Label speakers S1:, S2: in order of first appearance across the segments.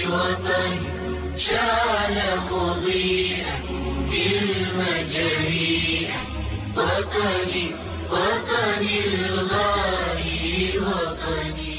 S1: وطن شعل مضيئا بالمجاريح وطني وطني الغالي وطني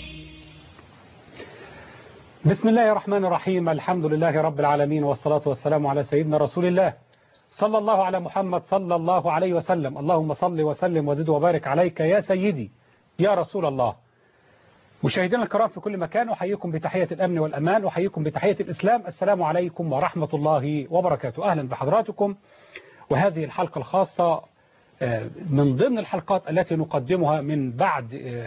S2: بسم الله الرحمن الرحيم الحمد لله رب العالمين والصلاة والسلام على سيدنا رسول الله صلى الله على محمد صلى الله عليه وسلم اللهم صل وسلم وزد وبارك عليك يا سيدي يا رسول الله مشاهدينا الكرام في كل مكان أحييكم بتحية الأمن والأمان أحييكم بتحية الإسلام السلام عليكم ورحمة الله وبركاته أهلا بحضراتكم وهذه الحلقة الخاصة من ضمن الحلقات التي نقدمها من بعد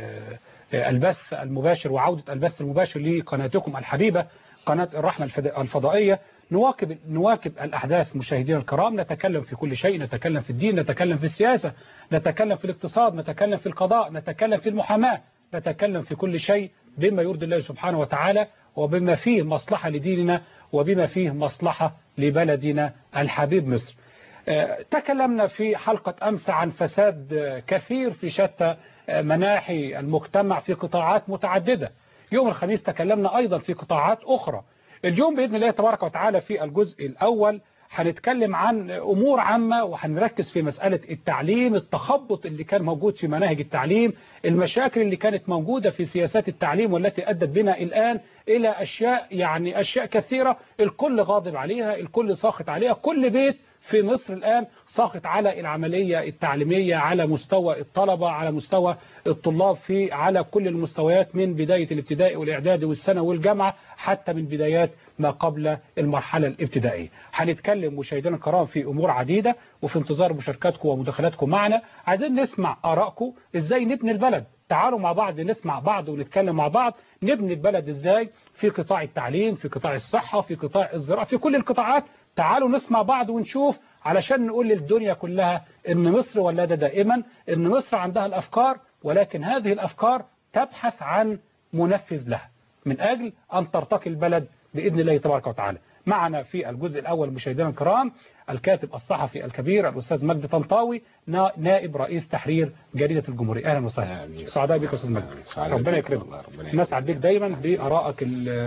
S2: البث المباشر وعودة البث المباشر لقناتكم الحبيبة قناة الرحمة الفضائية نواكب نواكب الأحداث مشاهدينا الكرام نتكلم في كل شيء نتكلم في الدين نتكلم في السياسة نتكلم في الاقتصاد نتكلم في القضاء نتكلم في المحاماة نتكلم في كل شيء بما يرضي الله سبحانه وتعالى وبما فيه مصلحة لديننا وبما فيه مصلحة لبلدنا الحبيب مصر تكلمنا في حلقة أمس عن فساد كثير في شتى مناحي المجتمع في قطاعات متعددة يوم الخميس تكلمنا أيضا في قطاعات أخرى اليوم بإذن الله تبارك وتعالى في الجزء الأول هنتكلم عن أمور عامة وهنركز في مسألة التعليم التخبط اللي كان موجود في مناهج التعليم المشاكل اللي كانت موجودة في سياسات التعليم والتي أدت بنا الآن إلى أشياء يعني أشياء كثيرة الكل غاضب عليها الكل ساخط عليها كل بيت في مصر الآن ساخط على العملية التعليمية على مستوى الطلبة على مستوى الطلاب في على كل المستويات من بداية الابتدائي والإعدادي والثانوي والجامعة حتى من بدايات ما قبل المرحلة الابتدائية هنتكلم مشاهدينا الكرام في أمور عديدة وفي انتظار مشاركاتكم ومداخلاتكم معنا عايزين نسمع آرائكم إزاي نبني البلد تعالوا مع بعض نسمع بعض ونتكلم مع بعض نبني البلد إزاي في قطاع التعليم في قطاع الصحة في قطاع الزراعة في كل القطاعات تعالوا نسمع بعض ونشوف علشان نقول للدنيا كلها ان مصر ولادة دائما ان مصر عندها الافكار ولكن هذه الافكار تبحث عن منفذ لها من اجل ان ترتقي البلد باذن الله تبارك وتعالى معنا في الجزء الاول مشاهدينا الكرام الكاتب الصحفي الكبير الاستاذ مجدي طنطاوي نائب رئيس تحرير جريده الجمهوريه اهلا وسهلا سعداء بك استاذ مجدي ربنا يكرمك نسعد بك دايما بارائك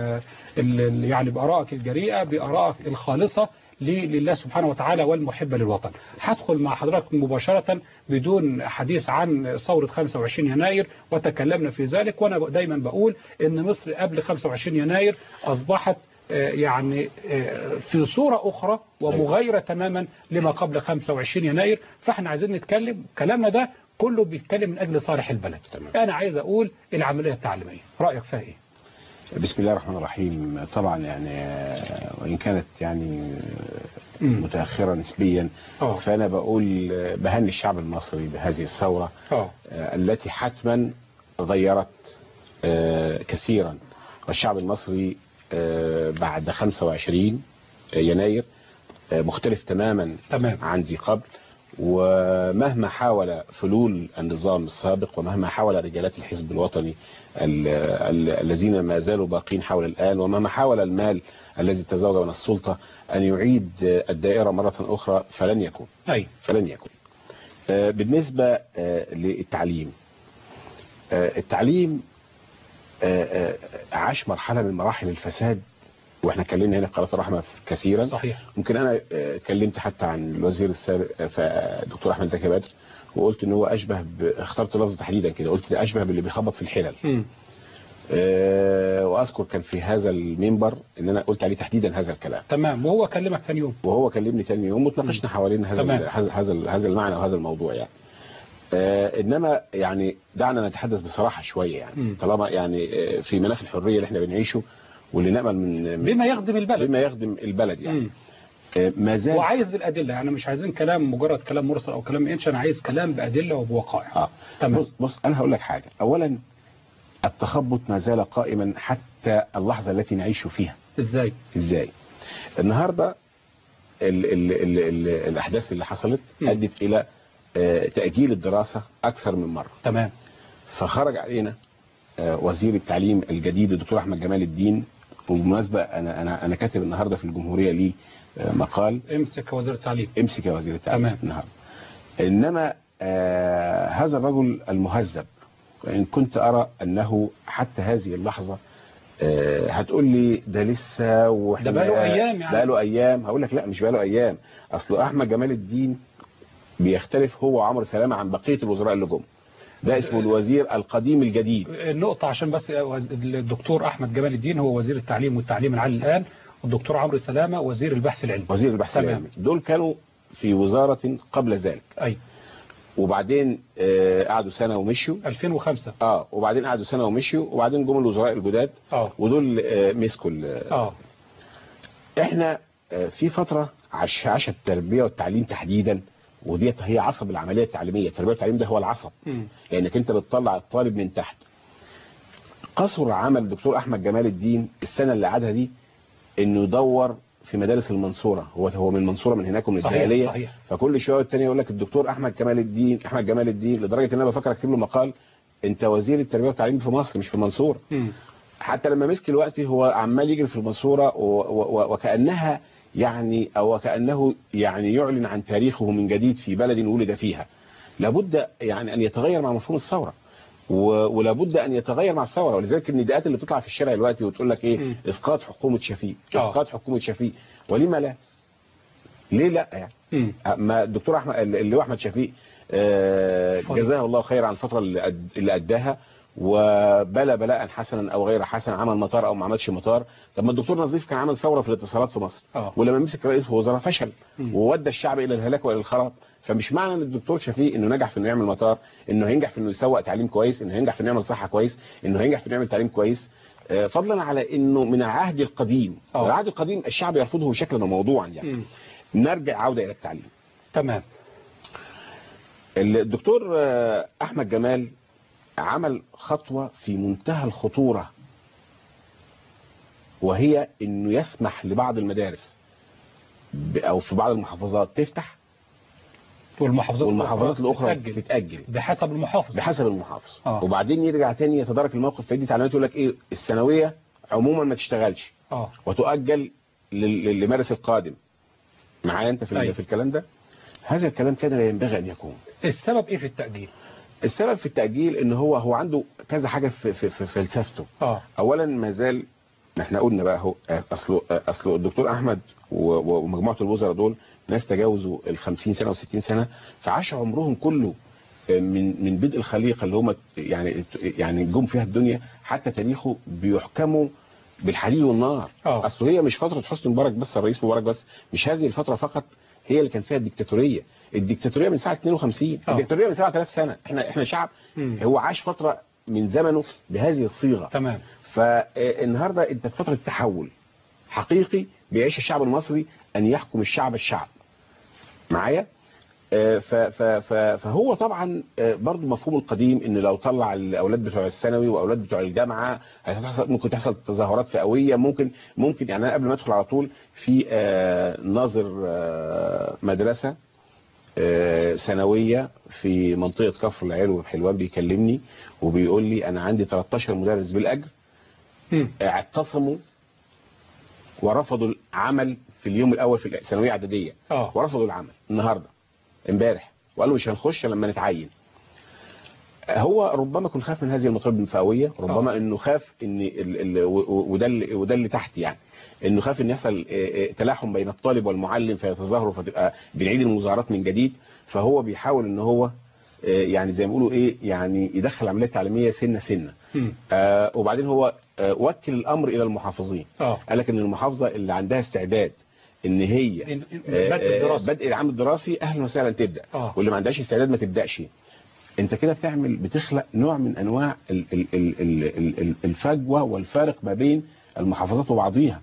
S2: يعني بارائك الجريئه بارائك الخالصه لله سبحانه وتعالى والمحبة للوطن هدخل مع حضرتك مباشرة بدون حديث عن ثورة 25 يناير وتكلمنا في ذلك وأنا دايما بقول أن مصر قبل 25 يناير أصبحت يعني في صورة أخرى ومغايرة تماما لما قبل 25 يناير فاحنا عايزين نتكلم كلامنا ده كله بيتكلم من أجل صالح البلد تمام. أنا عايز أقول العملية التعليمية رأيك فيها إيه؟
S3: بسم الله الرحمن الرحيم طبعا يعني وإن كانت يعني متأخرة نسبيا
S2: أوه.
S3: فأنا بقول بهني الشعب المصري بهذه الثورة
S2: أوه.
S3: التي حتما غيرت كثيرا والشعب المصري بعد 25 يناير مختلف تماما
S2: تمام.
S3: عن ذي قبل ومهما حاول فلول النظام السابق ومهما حاول رجالات الحزب الوطني الذين ما زالوا باقين حول الآن ومهما حاول المال الذي تزوج من السلطة أن يعيد الدائرة مرة أخرى فلن يكون
S2: أي.
S3: فلن يكون بالنسبة للتعليم التعليم عاش مرحلة من مراحل الفساد واحنا اتكلمنا هنا في قناه الرحمه كثيرا
S2: صحيح
S3: ممكن انا اتكلمت حتى عن الوزير السابق دكتور احمد زكي بدر وقلت ان هو اشبه ب... اخترت لفظ تحديدا كده قلت ده اشبه باللي بيخبط في الحلل
S2: م.
S3: أه واذكر كان في هذا المنبر ان انا قلت عليه تحديدا هذا الكلام
S2: تمام وهو كلمك ثاني يوم
S3: وهو كلمني ثاني يوم وتناقشنا حوالين هذا
S2: تمام.
S3: هذا هذا هذا المعنى وهذا الموضوع يعني آه انما يعني دعنا نتحدث بصراحه شويه يعني
S2: م.
S3: طالما يعني في مناخ الحريه اللي احنا بنعيشه واللي نأمل من
S2: بما يخدم البلد
S3: بما يخدم البلد يعني
S2: م.
S3: ما زال
S2: وعايز بالأدلة يعني مش عايزين كلام مجرد كلام مرسل أو كلام إنش أنا عايز كلام بأدلة وبوقائع
S3: آه.
S2: تمام
S3: بص, بص أنا هقول لك حاجة أولا التخبط ما زال قائما حتى اللحظة التي نعيش فيها
S2: إزاي
S3: إزاي النهاردة ال ال ال ال الأحداث اللي حصلت
S2: م.
S3: أدت إلى آه تأجيل الدراسة أكثر من مرة
S2: تمام
S3: فخرج علينا آه وزير التعليم الجديد الدكتور أحمد جمال الدين وبالمناسبة أنا أنا أنا كاتب النهاردة في الجمهورية لي مقال
S2: امسك وزير التعليم
S3: امسك يا وزير التعليم
S2: تمام.
S3: النهاردة إنما آه هذا الرجل المهذب وإن كنت أرى أنه حتى هذه اللحظة آه، هتقول لي ده لسه واحنا
S2: ده بقاله أيام يعني.
S3: بقاله ايام هقول لك لا مش بقاله ايام اصل احمد جمال الدين بيختلف هو وعمرو سلامه عن بقيه الوزراء اللي جم ده اسمه الوزير القديم الجديد
S2: النقطة عشان بس وز- الدكتور أحمد جمال الدين هو وزير التعليم والتعليم العالي الآن والدكتور عمرو سلامة وزير البحث العلمي
S3: وزير البحث
S2: تمام.
S3: العلمي دول كانوا في وزاره قبل ذلك
S2: أي
S3: وبعدين آه، قعدوا سنه ومشوا
S2: 2005
S3: اه وبعدين قعدوا سنه ومشوا وبعدين جم الوزراء الجداد
S2: اه
S3: ودول آه، مسكوا ال-
S2: اه
S3: احنا آه، في فترة عش عاش التربية والتعليم تحديدا وديت هي عصب العملية التعليمية التربية والتعليم ده هو العصب
S2: مم.
S3: لانك انت بتطلع الطالب من تحت قصر عمل الدكتور احمد جمال الدين السنة اللي قعدها دي انه يدور في مدارس المنصورة هو هو من المنصورة من هناك ومن
S2: صحيح
S3: الدهالية
S2: صحيح
S3: فكل شوية التاني يقول لك الدكتور احمد جمال الدين احمد جمال الدين لدرجة ان انا بفكر اكتب له مقال انت وزير التربية والتعليم في مصر مش في المنصورة
S2: مم.
S3: حتى لما مسك الوقت هو عمال يجري في المنصورة و- و- وكأنها يعني أو وكأنه يعني يعلن عن تاريخه من جديد في بلد ولد فيها لابد يعني أن يتغير مع مفهوم الثورة و- ولابد أن يتغير مع الثورة ولذلك النداءات اللي بتطلع في الشارع دلوقتي وتقول لك إيه
S2: مم.
S3: إسقاط حكومة شفيق
S2: آه.
S3: إسقاط حكومة شفيق ولما لا ليه لا يعني
S2: مم.
S3: ما الدكتور احمد اللي هو احمد شفيق آه،
S2: اتفضل.
S3: جزاه الله خير عن الفتره اللي أد- اللي اداها وبلا بلاء حسنا او غير حسن عمل مطار او ما عملش مطار طب ما الدكتور نظيف كان عمل ثوره في الاتصالات في مصر
S2: اه
S3: ولما مسك رئيس وزراء فشل
S2: مم.
S3: وودى الشعب الى الهلاك والى الخراب فمش معنى ان الدكتور شفيق انه نجح في انه يعمل مطار انه هينجح في انه يسوق تعليم كويس انه هينجح في انه يعمل صحه كويس انه هينجح في انه يعمل تعليم كويس آه، فضلا على انه من العهد القديم
S2: آه.
S3: العهد القديم الشعب يرفضه شكلا وموضوعا يعني
S2: مم.
S3: نرجع عوده الى التعليم
S2: تمام
S3: الدكتور آه، احمد جمال عمل خطوة في منتهى الخطورة وهي انه يسمح لبعض المدارس ب- او في بعض المحافظات تفتح
S2: والمحافظات
S3: والمحافظات الاخرى
S2: تتأجل
S3: تتأجل
S2: بحسب المحافظ
S3: بحسب المحافظ
S2: آه.
S3: وبعدين يرجع تاني يتدارك الموقف فيدي تعليمات يقول لك ايه الثانوية عموما ما تشتغلش
S2: اه
S3: وتؤجل لل- لل- لمارس القادم معايا انت في, ال-
S2: أيوة.
S3: في الكلام ده هذا الكلام كان لا ينبغي ان يكون
S2: السبب ايه في التأجيل
S3: السبب في التأجيل ان هو هو عنده كذا حاجة في, في, في فلسفته
S2: اه
S3: اولا ما زال ما احنا قلنا بقى هو اصله اصله الدكتور احمد و- و- ومجموعه الوزراء دول ناس تجاوزوا ال 50 سنه و60 سنه فعاش عمرهم كله من من بدء الخليقه اللي هم يعني يعني جم فيها الدنيا حتى تاريخه بيحكموا بالحديد والنار
S2: اه
S3: اصل هي مش فتره حسني مبارك بس الرئيس مبارك بس مش هذه الفتره فقط هي اللي كان فيها الديكتاتوريه الديكتاتوريه من ساعه 52
S2: آه.
S3: الديكتاتوريه من 7000 سنه احنا احنا شعب
S2: مم.
S3: هو عاش فتره من زمنه بهذه الصيغه
S2: تمام
S3: فالنهارده انت في فتره تحول حقيقي بيعيش الشعب المصري ان يحكم الشعب الشعب معايا آه، ف- ف- ف- فهو طبعا آه، برضو مفهوم القديم ان لو طلع الاولاد بتوع الثانوي واولاد بتوع الجامعه هتحصل ممكن تحصل تظاهرات فئويه ممكن ممكن يعني انا قبل ما ادخل على طول في آه، ناظر آه، مدرسه آه، ثانويه في منطقه كفر العلو وحلوان بيكلمني وبيقول لي انا عندي 13 مدرس بالاجر
S2: مم.
S3: اعتصموا ورفضوا العمل في اليوم الاول في الثانويه اعداديه
S2: اه
S3: ورفضوا العمل النهارده امبارح وقالوا مش هنخش لما نتعين هو ربما يكون خاف من هذه المطالب الفئويه ربما
S2: آه.
S3: انه خاف ان ال ال و- وده اللي وده اللي تحت يعني انه خاف ان يحصل آه، آه، تلاحم بين الطالب والمعلم فيتظاهروا فتبقى بنعيد المظاهرات من جديد فهو بيحاول ان هو آه، يعني زي ما بيقولوا ايه يعني يدخل العمليه التعليميه سنه سنه
S2: مم.
S3: آه وبعدين هو آه وكل الامر الى المحافظين
S2: اه
S3: قال لك ان المحافظه اللي عندها استعداد ان هي
S2: إن- إن-
S3: آه،
S2: بدء
S3: آه،
S2: الدراسة
S3: بدء العام الدراسي اهلا وسهلا تبدا
S2: اه
S3: واللي ما عندهاش استعداد ما تبداش انت كده بتعمل بتخلق نوع من انواع ال- ال- ال- ال- ال- ال- الفجوه والفارق ما بين المحافظات وبعضيها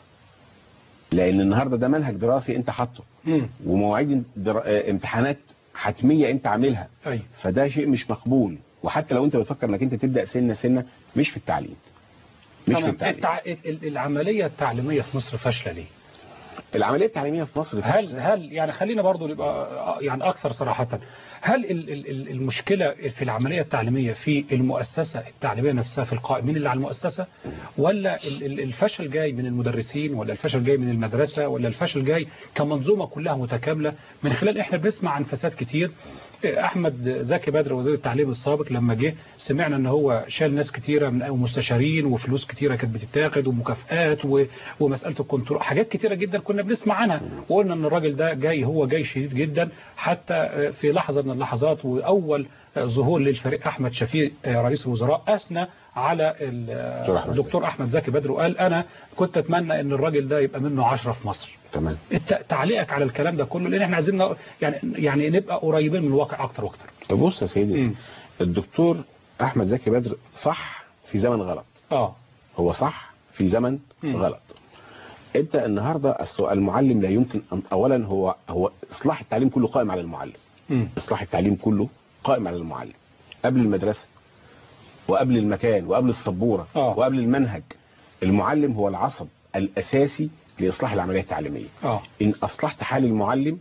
S3: لان النهارده ده منهج دراسي انت حاطه
S2: مم.
S3: ومواعيد در... آه، امتحانات حتميه انت عاملها
S2: ايوه
S3: فده شيء مش مقبول وحتى لو انت بتفكر انك انت تبدا سنه سنه مش في التعليم مش في
S2: تمام
S3: التعليم
S2: التع... ال- العملية التعليمية في مصر فاشلة ليه؟
S3: العمليه التعليميه في مصر
S2: هل هل يعني خلينا برضو نبقى يعني اكثر صراحة هل ال- ال- ال- المشكلة في العملية التعليمية في المؤسسة التعليمية نفسها في القائمين اللي على المؤسسة ولا ال- ال- الفشل جاي من المدرسين ولا الفشل جاي من المدرسة ولا الفشل جاي كمنظومة كلها متكاملة من خلال احنا بنسمع عن فساد كتير احمد زكي بدر وزير التعليم السابق لما جه سمعنا ان هو شال ناس كتيره من مستشارين وفلوس كتيره كانت بتتاخد ومكافآت و- ومساله الكنترول حاجات كتيره جدا كنا بنسمع عنها وقلنا ان الراجل ده جاي هو جاي شديد جدا حتى في لحظه من اللحظات واول ظهور للفريق احمد شفيق رئيس الوزراء اثنى على ال-
S3: دكتور أحمد
S2: الدكتور احمد زكي بدر وقال انا كنت اتمنى ان الراجل ده يبقى منه عشرة في مصر
S3: تمام
S2: الت- تعليقك على الكلام ده كله لان احنا عايزين ن- يعني يعني نبقى قريبين من الواقع اكتر واكتر
S3: طب بص يا سيدي
S2: مم.
S3: الدكتور احمد زكي بدر صح في زمن غلط
S2: اه
S3: هو صح في زمن
S2: مم.
S3: غلط انت النهارده اصل المعلم لا يمكن أن اولا هو هو اصلاح التعليم كله قائم على المعلم
S2: مم.
S3: اصلاح التعليم كله قائم على المعلم قبل المدرسه وقبل المكان وقبل السبوره
S2: آه.
S3: وقبل المنهج المعلم هو العصب الاساسي لاصلاح العمليه التعليميه
S2: اه
S3: ان اصلحت حال المعلم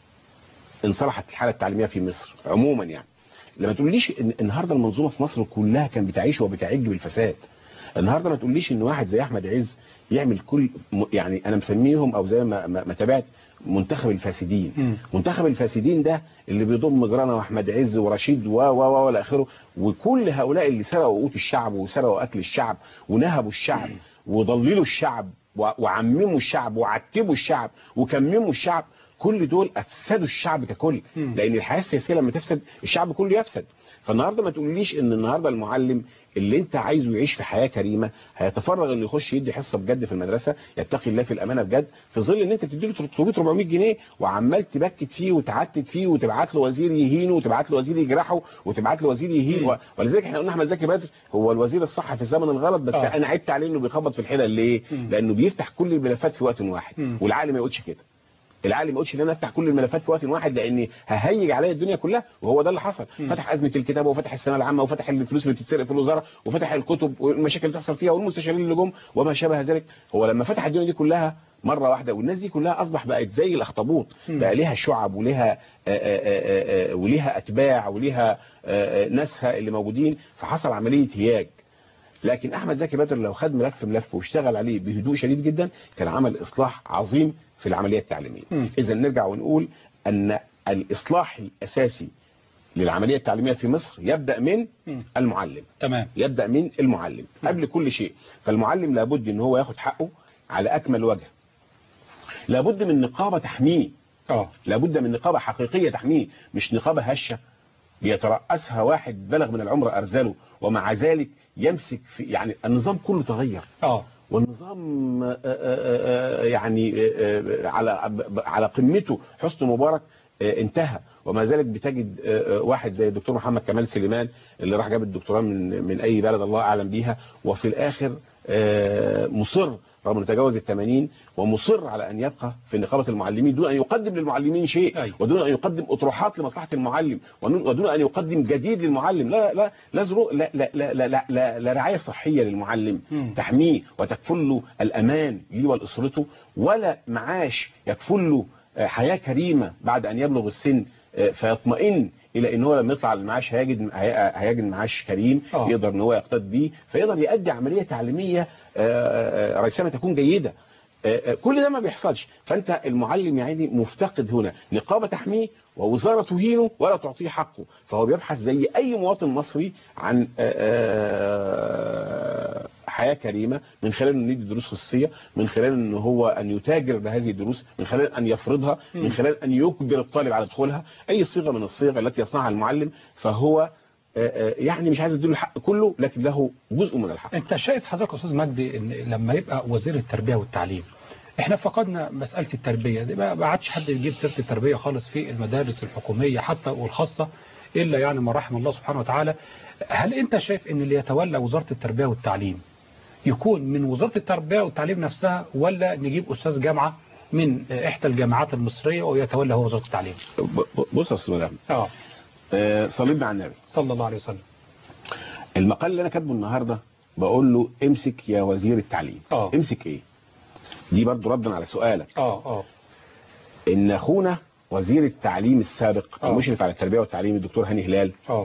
S3: انصلحت الحاله التعليميه في مصر عموما يعني لما تقوليش ان النهارده المنظومه في مصر كلها كان بتعيش وبتعج بالفساد النهارده ما تقوليش ان واحد زي احمد عز يعمل كل م- يعني انا مسميهم او زي ما, ما, ما تابعت منتخب الفاسدين
S2: مم.
S3: منتخب الفاسدين ده اللي بيضم جرانا واحمد عز ورشيد و و و الى اخره وكل هؤلاء اللي سرقوا قوت الشعب وسرقوا اكل الشعب ونهبوا الشعب وضللوا الشعب و- وعمموا الشعب وعتبوا الشعب وكمموا الشعب كل دول افسدوا الشعب ككل
S2: مم.
S3: لان الحياه السياسيه لما تفسد الشعب كله يفسد فالنهارده ما تقوليش ان النهارده المعلم اللي انت عايزه يعيش في حياه كريمه هيتفرغ انه يخش يدي حصه بجد في المدرسه يتقي الله في الامانه بجد في ظل ان انت بتدي له 300 400 جنيه وعمال تبكت فيه وتعتت فيه وتبعت له وزير يهينه وتبعت له وزير يجرحه وتبعت له وزير يهين
S2: مم.
S3: و... ولذلك احنا قلنا احمد زكي بدر هو الوزير الصح في الزمن الغلط بس
S2: آه.
S3: انا عبت عليه انه بيخبط في الحلل ليه؟
S2: مم.
S3: لانه بيفتح كل الملفات في وقت واحد
S2: مم.
S3: والعالم ما يقولش كده العالم ما يقولش ان انا افتح كل الملفات في وقت واحد لاني ههيج عليا الدنيا كلها وهو ده اللي حصل
S2: مم.
S3: فتح ازمه الكتابه وفتح الثانويه العامه وفتح الفلوس اللي بتتسرق في الوزاره وفتح الكتب والمشاكل اللي بتحصل فيها والمستشارين اللي جم وما شابه ذلك هو لما فتح الدنيا دي كلها مره واحده والناس دي كلها اصبح بقت زي الاخطبوط
S2: مم.
S3: بقى ليها شعب وليها آآ آآ آآ وليها اتباع وليها آآ ناسها اللي موجودين فحصل عمليه هياج لكن احمد زكي بدر لو خد ملف ملف واشتغل عليه بهدوء شديد جدا كان عمل اصلاح عظيم في العمليه التعليميه
S2: مم.
S3: اذا نرجع ونقول ان الاصلاح الاساسي للعمليه التعليميه في مصر يبدا من
S2: مم.
S3: المعلم
S2: تمام
S3: يبدا من المعلم قبل كل شيء فالمعلم لابد ان هو ياخد حقه على اكمل وجه لابد من نقابه تحميه
S2: اه
S3: لابد من نقابه حقيقيه تحميه مش نقابه هشه بيترأسها واحد بلغ من العمر ارزله ومع ذلك يمسك في يعني النظام كله تغير
S2: اه
S3: والنظام آه، آه، آه، يعني آه، آه، على على قمته حسن مبارك آه، انتهى وما ذلك بتجد آه، آه، واحد زي الدكتور محمد كمال سليمان اللي راح جاب الدكتوراه من من اي بلد الله اعلم بيها وفي الاخر آه، مصر رغم انه تجاوز ال 80 ومصر على ان يبقى في نقابه المعلمين دون ان يقدم للمعلمين شيء
S2: أيوة.
S3: ودون ان يقدم اطروحات لمصلحه المعلم ودون ودون ان يقدم جديد للمعلم لا لا لا زرو لا لا لا لا, لا, لا, لا رعايه صحيه للمعلم
S2: مم.
S3: تحميه وتكفل له الامان ليه ولاسرته ولا معاش يكفل له آه، حياه كريمه بعد ان يبلغ السن آه، فيطمئن الى ان هو لما يطلع المعاش هيجد هي- هيجد معاش كريم
S2: آه.
S3: يقدر ان هو يقتد بيه فيقدر يؤدي عمليه تعليميه آه، آه، ريثما تكون جيده آه، آه، كل ده ما بيحصلش فانت المعلم يا عيني مفتقد هنا نقابه تحميه ووزاره تهينه ولا تعطيه حقه فهو بيبحث زي اي مواطن مصري عن آه، آه، حياه كريمه من خلال انه يدي دروس خصوصيه من خلال ان هو ان يتاجر بهذه الدروس من خلال ان يفرضها
S2: مم.
S3: من خلال ان يجبر الطالب على دخولها اي صيغه من الصيغ التي يصنعها المعلم فهو آه، آه، يعني مش عايز اديله الحق كله لكن له جزء من الحق
S2: انت شايف حضرتك يا استاذ مجدي ان لما يبقى وزير التربيه والتعليم احنا فقدنا مساله التربيه دي ما ما عادش حد يجيب سيره التربيه خالص في المدارس الحكوميه حتى والخاصه الا يعني ما رحم الله سبحانه وتعالى هل انت شايف ان اللي يتولى وزاره التربيه والتعليم يكون من وزاره التربيه والتعليم نفسها ولا نجيب استاذ جامعه من احدى الجامعات المصريه ويتولى هو وزاره التعليم
S3: ب- ب- بص يا استاذ مدام
S2: اه
S3: آه، صلينا على النبي
S2: صلى الله عليه وسلم
S3: المقال اللي انا كاتبه النهارده بقول له امسك يا وزير التعليم
S2: آه.
S3: امسك ايه دي برضو ردا على سؤالك
S2: اه اه
S3: ان اخونا وزير التعليم السابق
S2: آه.
S3: المشرف على التربيه والتعليم الدكتور هاني هلال
S2: اه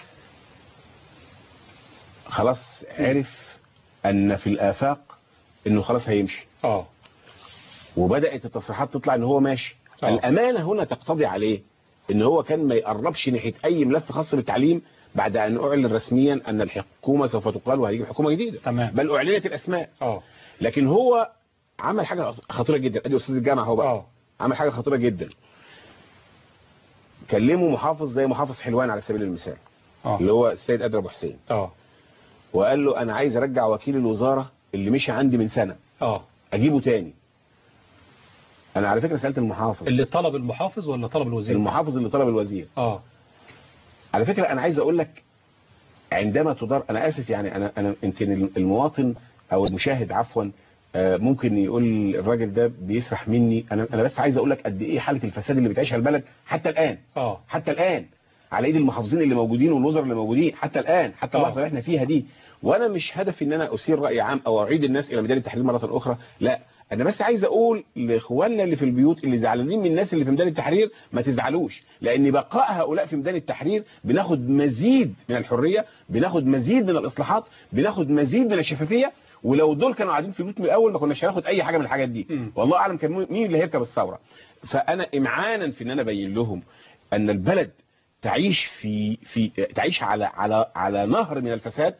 S3: خلاص عرف ان في الافاق انه خلاص هيمشي
S2: اه
S3: وبدات التصريحات تطلع ان هو ماشي
S2: آه.
S3: الامانه هنا تقتضي عليه ان هو كان ما يقربش ناحيه اي ملف خاص بالتعليم بعد ان اعلن رسميا ان الحكومه سوف تقال وهيجي حكومه جديده
S2: تمام.
S3: بل اعلنت الاسماء
S2: اه
S3: لكن هو عمل حاجه خطيره جدا ادي استاذ الجامعه هو بقى
S2: اه
S3: عمل حاجه خطيره جدا كلمه محافظ زي محافظ حلوان على سبيل المثال
S2: اه
S3: اللي هو السيد ادري ابو حسين
S2: اه
S3: وقال له انا عايز ارجع وكيل الوزاره اللي مشي عندي من سنه
S2: اه
S3: اجيبه تاني انا على فكره سالت المحافظ
S2: اللي طلب المحافظ ولا طلب الوزير
S3: المحافظ اللي طلب الوزير
S2: اه
S3: على فكره انا عايز اقول لك عندما تدار انا اسف يعني انا انا يمكن المواطن او المشاهد عفوا آه، ممكن يقول الراجل ده بيسرح مني انا انا بس عايز اقول لك قد ايه حاله الفساد اللي بتعيشها البلد حتى الان
S2: اه
S3: حتى الآن على ايد المحافظين اللي موجودين والوزراء اللي موجودين حتى الآن حتى
S2: آه.
S3: اللحظة اللي احنا فيها دي وانا مش هدفي ان انا اثير رأي عام او اعيد الناس الى ميدان التحرير مرة اخرى لا انا بس عايز اقول لاخواننا اللي في البيوت اللي زعلانين من الناس اللي في ميدان التحرير ما تزعلوش لان بقاء هؤلاء في ميدان التحرير بناخد مزيد من الحرية بناخد مزيد من الاصلاحات بناخد مزيد من الشفافية ولو دول كانوا قاعدين في البيوت من الاول ما كناش هناخد اي حاجة من الحاجات دي
S2: مم.
S3: والله اعلم كان مين اللي هيركب الثورة فانا امعانا في ان انا ابين لهم ان البلد تعيش في في تعيش على على على نهر من الفساد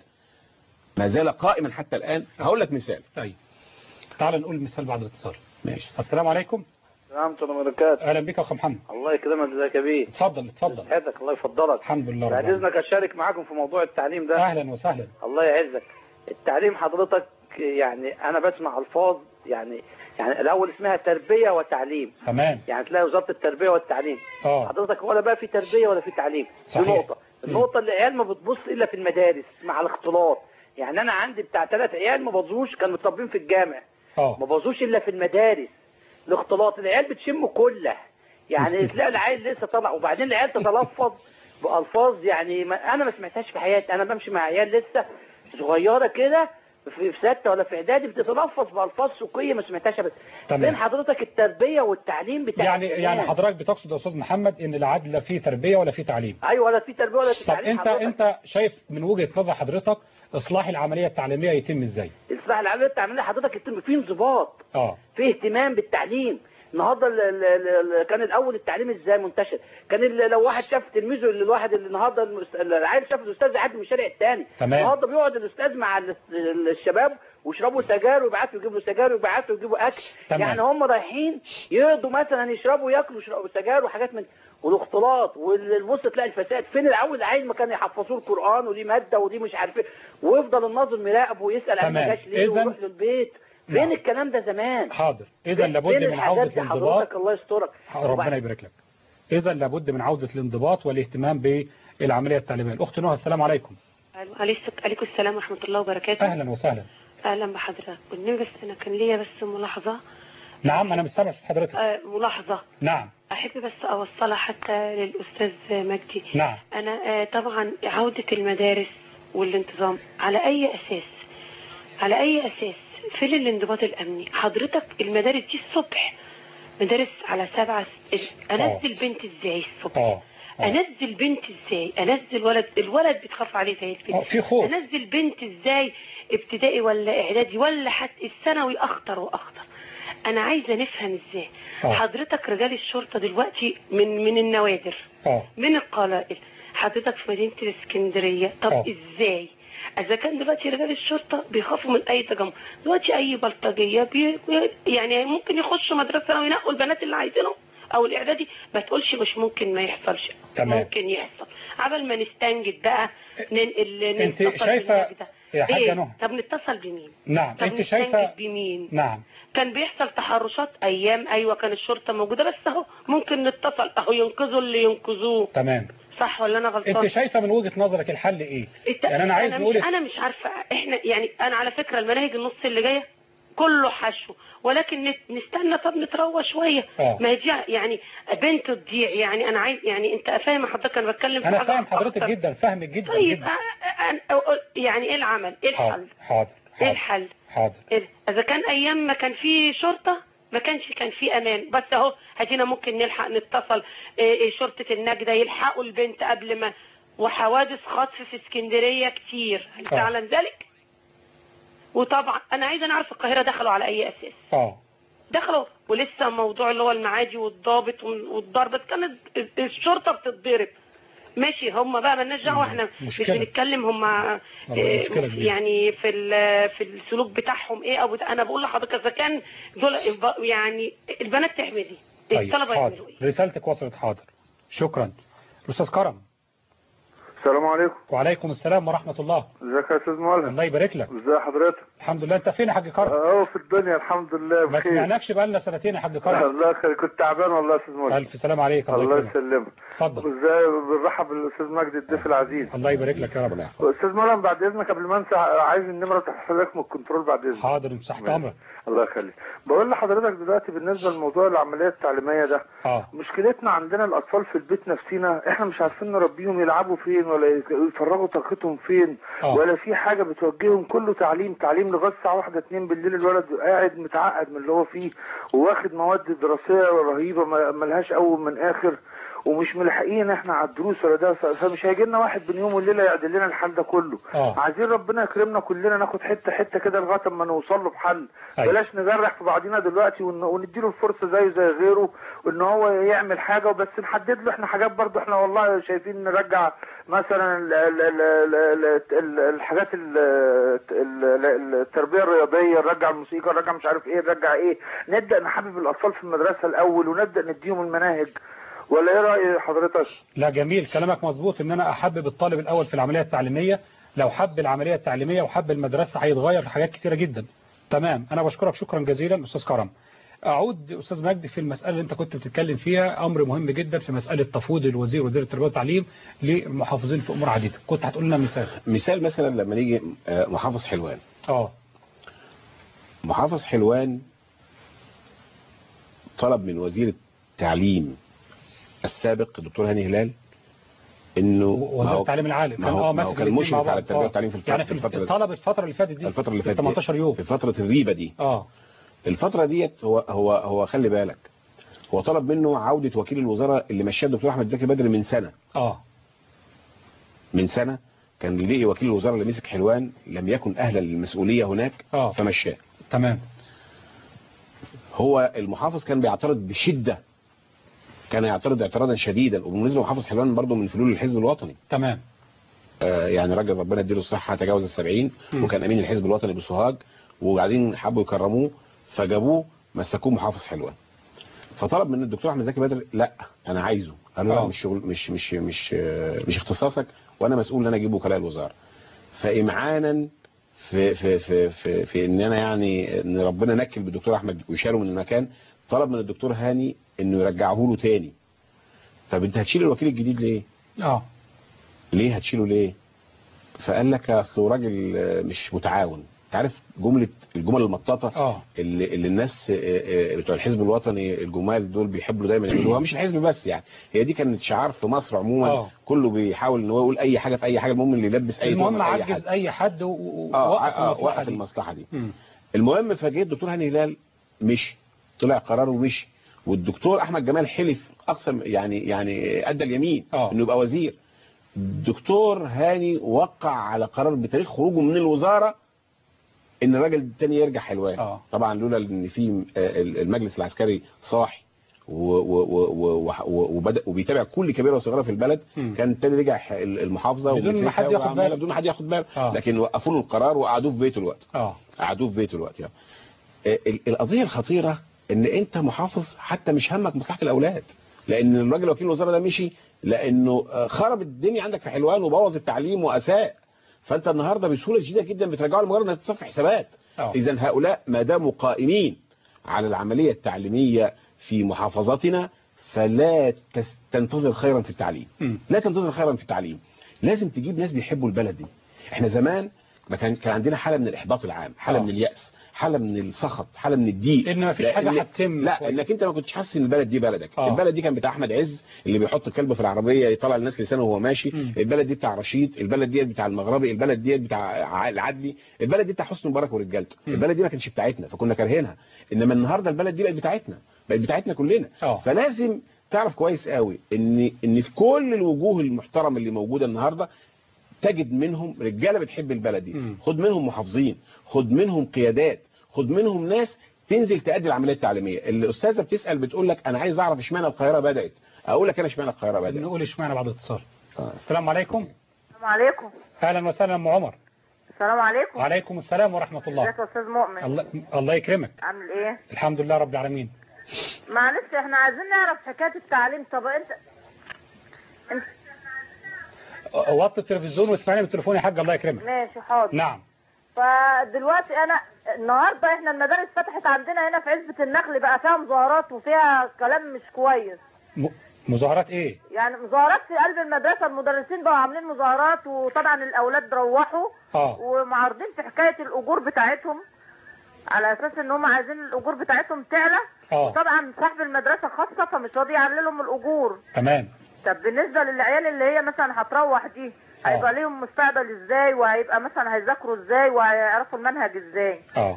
S3: ما زال قائما حتى الان هقول لك مثال
S2: طيب تعال نقول مثال بعد الاتصال
S3: ماشي
S2: السلام عليكم
S4: ورحمة الله وبركاته
S2: اهلا بك يا اخو محمد
S4: الله يكرمك ازيك يا بيه
S2: اتفضل اتفضل
S4: يسعدك الله يفضلك
S2: الحمد لله رب
S4: بعد
S2: العالمين.
S4: اذنك اشارك معاكم في موضوع التعليم ده
S2: اهلا وسهلا
S4: الله يعزك التعليم حضرتك يعني انا بسمع الفاظ يعني يعني الاول اسمها تربيه وتعليم
S2: تمام
S4: يعني تلاقي وزاره التربيه والتعليم
S2: اه
S4: حضرتك ولا بقى في تربيه ولا في تعليم
S2: صحيح.
S4: دي نقطه
S2: مم.
S4: النقطه اللي العيال ما بتبص الا في المدارس مع الاختلاط يعني انا عندي بتاع ثلاث عيال ما بظوش كانوا متربين في الجامع ما
S2: اه
S4: بظوش الا في المدارس الاختلاط العيال بتشم كله يعني تلاقي العيال لسه طالع وبعدين العيال تتلفظ بالفاظ يعني ما انا ما سمعتهاش في حياتي انا بمشي مع عيال لسه صغيره كده في في سته ولا في اعدادي بتتلفظ بالفاظ سوقيه ما سمعتهاش بس
S2: تمام.
S4: فين حضرتك التربيه والتعليم بتاع
S2: يعني
S4: الناس؟
S2: يعني حضرتك بتقصد يا استاذ محمد ان العدل لا فيه تربيه ولا فيه تعليم
S4: ايوه ولا في تربيه ولا في
S2: طب
S4: تعليم
S2: انت
S4: حضرتك.
S2: انت شايف من وجهه نظر حضرتك اصلاح العمليه التعليميه يتم ازاي
S4: الاصلاح العملي التعليمي حضرتك يتم فيه انضباط
S2: اه
S4: في اهتمام بالتعليم النهارده ال- ال- ال- كان الاول التعليم ازاي منتشر كان ال- لو واحد شاف تلميذه اللي الواحد اللي النهارده المس- العيل شاف الاستاذ يعدي من الشارع الثاني
S2: تمام.
S4: النهارده بيقعد الاستاذ مع ال- ال- الشباب ويشربوا سجاير ويبعتوا يجيبوا سجاير ويبعتوا يجيبوا اكل
S2: تمام.
S4: يعني هم رايحين يقضوا مثلا يشربوا ياكلوا يشربوا سجاير وحاجات من والاختلاط والبص تلاقي الفساد فين الاول العيل ما كان يحفظوه القران ودي ماده ودي مش عارف ايه ويفضل الناظر مراقبه ويسال عن ما
S2: تمام.
S4: جاش ليه
S2: إذن-
S4: ويروح له البيت فين
S2: نعم.
S4: الكلام ده زمان
S2: حاضر اذا
S4: فين
S2: لابد من
S4: الحاجات
S2: عوده
S4: دي
S2: الانضباط
S4: حضرتك الله يسترك
S2: ربنا
S4: وبعد-
S2: يبارك لك اذا لابد من عوده الانضباط والاهتمام بالعمليه التعليميه الاخت نهى السلام عليكم
S5: عليك- عليكم السلام ورحمة الله وبركاته
S2: اهلا وسهلا
S5: أهلا بحضرتك والنبي بس أنا كان ليا بس ملاحظة
S2: نعم انا مش سامع صوت حضرتك
S5: آه، ملاحظة
S2: نعم
S5: أحب بس أوصلها حتى للأستاذ مجدي
S2: نعم
S5: أنا آه، طبعا عودة المدارس والانتظام على أي أساس على أي أساس فين الانضباط الأمني حضرتك المدارس دي الصبح مدارس على سبعة س- أنزل بنت إزاي الصبح
S2: اه آه.
S5: انزل بنت ازاي انزل ولد الولد بيتخاف عليه زي
S2: آه،
S5: البنت
S2: في خوف
S5: انزل بنت ازاي ابتدائي ولا اعدادي ولا حتى الثانوي اخطر واخطر انا عايزه نفهم ازاي
S2: آه.
S5: حضرتك رجال الشرطه دلوقتي من من النوادر
S2: اه
S5: من القلائل حضرتك في مدينه الاسكندريه طب
S2: آه.
S5: ازاي اذا كان دلوقتي رجال الشرطه بيخافوا من اي تجمع دلوقتي اي بلطجيه بي بي- يعني ممكن يخشوا مدرسه وينقوا البنات اللي عايزينهم او الاعدادي ما تقولش مش ممكن ما يحصلش
S2: تمام.
S5: ممكن يحصل عبل ما نستنجد بقى ننقل
S2: انت
S5: نتصل
S2: شايفة
S5: بالنبي ده.
S2: يا حاجة
S5: إيه؟
S2: نهى.
S5: طب نتصل بمين
S2: نعم
S5: طب
S2: انت شايفه
S5: نستنجد بمين
S2: نعم
S5: كان بيحصل تحرشات ايام ايوه كان الشرطه موجوده بس اهو ممكن نتصل اهو ينقذوا اللي ينقذوه
S2: تمام
S5: صح ولا انا غلطان
S2: انت شايفه من وجهه نظرك الحل ايه
S5: الت-
S2: يعني انا عايز
S5: مش
S2: نقول
S5: انا مش عارفه احنا يعني انا على فكره المناهج النص اللي جايه كله حشو ولكن نت- نستنى طب نتروى شويه
S2: آه.
S5: ما هي دي يعني بنت تضيع يعني انا عايز يعني انت فاهم حضرتك انا بتكلم في
S2: انا
S5: حاجة
S2: فاهم حضرتك
S5: أكتر.
S2: جدا فاهمك جدا
S5: طيب
S2: جدا
S5: أ- أ- أ- يعني ايه العمل ايه الحل
S2: حاضر حاضر
S5: ايه
S2: حاضر
S5: الحل
S2: حاضر
S5: إيه؟ اذا كان ايام ما كان في شرطه ما كانش كان في امان بس اهو هدينا ممكن نلحق نتصل إيه إيه شرطه النجده يلحقوا البنت قبل ما وحوادث خطف في اسكندريه كتير هل
S2: آه.
S5: تعلم ذلك وطبعا انا عايزه نعرف القاهره دخلوا على اي اساس
S2: اه
S5: دخلوا ولسه موضوع اللي هو المعادي والضابط والضرب بس كانت الشرطه بتتضرب ماشي هم بقى مالناش دعوه احنا مش
S2: مشكلة.
S5: بنتكلم هم
S2: والله مشكلة كبيرة.
S5: يعني في ال- في السلوك بتاعهم ايه او بتاع انا بقول لحضرتك اذا كان دول الب- يعني البنات تعمل ايه؟
S2: طيب
S5: الطلبه يعملوا
S2: حاضر
S5: ايه؟
S2: رسالتك وصلت حاضر شكرا الاستاذ كرم
S6: السلام عليكم
S2: وعليكم السلام ورحمة الله
S6: ازيك يا استاذ مولى
S2: الله يبارك لك
S6: ازي حضرتك
S2: الحمد لله انت فين يا حاج كرم
S6: اهو في الدنيا الحمد لله
S2: ما
S6: بخير
S2: سمعناكش بقالنا سنتين يا حاج كرم
S6: الله يخليك كنت تعبان والله يا استاذ مولى
S2: الف سلام عليك الله
S6: الله
S2: يسلمك
S6: يسلمك
S2: اتفضل
S6: ازاي بنرحب بالاستاذ مجدي الضيف العزيز
S2: الله يبارك لك يا رب
S3: ربنا يحفظك
S6: استاذ مولى بعد اذنك قبل ما انسى عايز النمره تحصل لك من الكنترول بعد اذنك
S2: حاضر مش تحت امرك
S6: الله يخليك بقول لحضرتك دلوقتي بالنسبه لموضوع العمليه التعليميه ده
S2: اه
S6: مشكلتنا عندنا الاطفال في البيت نفسينا احنا مش عارفين نربيهم يلعبوا فين ولا يفرغوا طاقتهم فين
S2: آه.
S6: ولا في حاجه بتوجههم كله تعليم تعليم لغايه الساعه واحدة اتنين بالليل الولد قاعد متعقد من اللي هو فيه وواخد مواد دراسيه رهيبه ما- ملهاش اول من اخر ومش ملحقين احنا على الدروس ولا ده ف- فمش هيجي لنا واحد بين يوم وليله يعدل لنا الحال ده كله
S2: آه.
S6: عايزين ربنا يكرمنا كلنا ناخد حته حته كده لغايه اما نوصل له بحل
S2: أيوة.
S6: بلاش نجرح في بعضينا دلوقتي ون- ونديله الفرصه زيه زي غيره وان هو يعمل حاجه وبس نحدد له احنا حاجات برضه احنا والله شايفين نرجع مثلا ال- ال- ال- ال- ال- ال- الحاجات ال- ال- ال- التربيه الرياضيه نرجع الموسيقى نرجع مش عارف ايه نرجع ايه نبدا نحبب الاطفال في المدرسه الاول ونبدا نديهم المناهج ولا ايه راي حضرتك؟
S2: لا جميل كلامك مظبوط ان انا احبب الطالب الاول في العمليه التعليميه لو حب العمليه التعليميه وحب المدرسه هيتغير في حاجات كتيره جدا تمام انا بشكرك شكرا جزيلا استاذ كرم اعود استاذ مجدي في المساله اللي انت كنت بتتكلم فيها امر مهم جدا في مساله تفويض الوزير وزير التربيه والتعليم للمحافظين في امور عديده كنت هتقول لنا مثال
S3: مثال مثلا لما نيجي آه، محافظ حلوان
S2: اه
S3: محافظ حلوان طلب من وزير التعليم السابق الدكتور هاني هلال انه ما
S2: وزير
S3: هو-
S2: التعليم العالي
S3: ما هو- ما هو
S2: ماسك
S3: كان
S2: الاتنين
S3: مشرف
S2: مع
S3: على
S2: بعض.
S3: التربية
S2: آه.
S3: والتعليم في الفترة-
S2: يعني
S3: في
S2: في
S3: الفترة-
S2: الطلب الفتره اللي فاتت دي
S3: الفترة اللي
S2: في
S3: فاتت دي.
S2: 18 يوم
S3: في فترة الريبة دي
S2: اه
S3: الفترة ديت هو هو هو خلي بالك هو طلب منه عودة وكيل الوزارة اللي مشاه الدكتور احمد زكي بدر من سنة
S2: اه
S3: من سنة كان ليه وكيل الوزارة اللي مسك حلوان لم يكن اهلا للمسؤولية هناك
S2: آه.
S3: فمشاه
S2: تمام
S3: هو المحافظ كان بيعترض بشدة كان يعترض اعتراضا شديدا وبالنسبة محافظ حلوان برضه من فلول الحزب الوطني
S2: تمام
S3: آه، يعني راجل ربنا يديله الصحة تجاوز السبعين
S2: مم.
S3: وكان أمين الحزب الوطني بسوهاج وبعدين حبوا يكرموه فجابوه مسكوه محافظ حلوان فطلب من الدكتور احمد زكي بدر لا انا عايزه قال له لا
S2: آه.
S3: مش شغل مش مش مش آه، مش اختصاصك وانا مسؤول ان انا اجيب وكلاء الوزاره فامعانا في في في في, في ان انا يعني ان ربنا نكل بالدكتور احمد ويشاله من المكان طلب من الدكتور هاني انه يرجعه له تاني طب انت هتشيل الوكيل الجديد ليه
S2: اه
S3: ليه هتشيله ليه فقال لك اصله راجل آه، مش متعاون انت عارف جمله الجمل المطاطه
S2: اه
S3: اللي, اللي الناس آه، آه، بتوع الحزب الوطني الجمال دول بيحبوا دايما يعملوها مش الحزب بس يعني هي دي كانت شعار في مصر عموما
S2: آه.
S3: كله بيحاول ان هو يقول اي حاجه في اي حاجه المهم اللي يلبس اي
S2: المهم
S3: تهمة لأي
S2: عجز
S3: حد.
S2: اي حد و- و-
S3: اه
S2: ووقف
S3: آه،
S2: المصلحه
S3: وقف
S2: دي
S3: المصلحه دي
S2: مم.
S3: المهم فجه الدكتور هاني هلال مشي طلع قراره ومشي والدكتور احمد جمال حلف اقسم يعني يعني ادى اليمين
S2: آه.
S3: انه يبقى وزير الدكتور هاني وقع على قرار بتاريخ خروجه من الوزاره ان الراجل التاني يرجع حلوان
S2: آه.
S3: طبعا لولا ان في آه، المجلس العسكري صاحي و- و- و- و- و- وبدا وبيتابع كل كبيره وصغيره في البلد
S2: مم.
S3: كان التاني رجع ح- المحافظه
S2: بدون ما
S3: ومسكها
S2: حد ياخد
S3: وعملها
S2: باله.
S3: بدون ما حد ياخد باله
S2: آه.
S3: لكن وقفوا له القرار وقعدوه في بيته الوقت
S2: اه
S3: قعدوه في بيته الوقت يعني. آه، ال- القضيه الخطيره ان انت محافظ حتى مش همك مصلحه الاولاد لان الراجل وكيل الوزاره ده مشي لانه آه، خرب الدنيا عندك في حلوان وبوظ التعليم واساء فانت النهارده بسهوله شديده جدا بترجعه لمجرد انك تصفي حسابات
S2: آه.
S3: اذا هؤلاء ما داموا قائمين على العمليه التعليميه في محافظتنا فلا تس- تنتظر خيرا في التعليم
S2: مم.
S3: لا تنتظر خيرا في التعليم لازم تجيب ناس بيحبوا البلد دي احنا زمان ما كان كان عندنا حاله من الاحباط العام حاله
S2: آه.
S3: من الياس حاله من السخط حاله من الضيق
S2: ان مفيش
S3: لأن-
S2: حاجه هتتم
S3: لا
S2: كويس.
S3: انك انت ما كنتش حاسس ان البلد دي بلدك
S2: آه.
S3: البلد دي كان بتاع احمد عز اللي بيحط الكلب في العربيه يطلع الناس لسانه وهو ماشي
S2: مم.
S3: البلد دي بتاع رشيد البلد دي بتاع المغربي البلد دي بتاع ع- العدلي البلد دي بتاع حسني مبارك ورجالته
S2: مم.
S3: البلد دي ما كانتش بتاعتنا فكنا كارهينها انما النهارده البلد دي بقت بتاعتنا بقت بتاعتنا كلنا
S2: آه.
S3: فلازم تعرف كويس قوي ان ان في كل الوجوه المحترمه اللي موجوده النهارده تجد منهم رجاله بتحب البلد دي
S2: مم.
S3: خد منهم محافظين خد منهم قيادات خد منهم ناس تنزل تأدي العمليه التعليميه الاستاذه بتسال بتقول لك انا عايز اعرف اشمعنى القاهره بدات اقول لك انا اشمعنى القاهره بدات
S2: نقول اشمعنى بعد اتصال
S3: آه.
S2: السلام عليكم
S6: السلام عليكم
S2: اهلا وسهلا ام عمر
S6: السلام عليكم
S2: وعليكم السلام ورحمه الله
S6: ازيك يا استاذ مؤمن
S2: الله الله يكرمك
S6: عامل ايه
S2: الحمد لله رب العالمين
S6: معلش احنا عايزين نعرف حكايه التعليم طب انت انت
S2: وطي التلفزيون واسمعني من التليفون يا حاج الله يكرمك
S6: ماشي حاضر
S2: نعم
S6: فدلوقتي انا النهارده احنا المدارس فتحت عندنا هنا في عزبة النخل بقى فيها مظاهرات وفيها كلام مش كويس
S2: م- مظاهرات ايه
S6: يعني مظاهرات في قلب المدرسة المدرسين بقوا عاملين مظاهرات وطبعا الاولاد روحوا
S2: اه
S6: ومعارضين في حكاية الاجور بتاعتهم على اساس ان هم عايزين الاجور بتاعتهم تعلى
S2: اه
S6: طبعا صاحب المدرسة خاصة فمش راضي يعلي لهم الاجور
S2: تمام
S6: طب بالنسبة للعيال اللي هي مثلا هتروح دي
S2: آه.
S6: هيبقى ليهم مستقبل ازاي وهيبقى مثلا هيذاكروا ازاي وهيعرفوا المنهج ازاي
S2: اه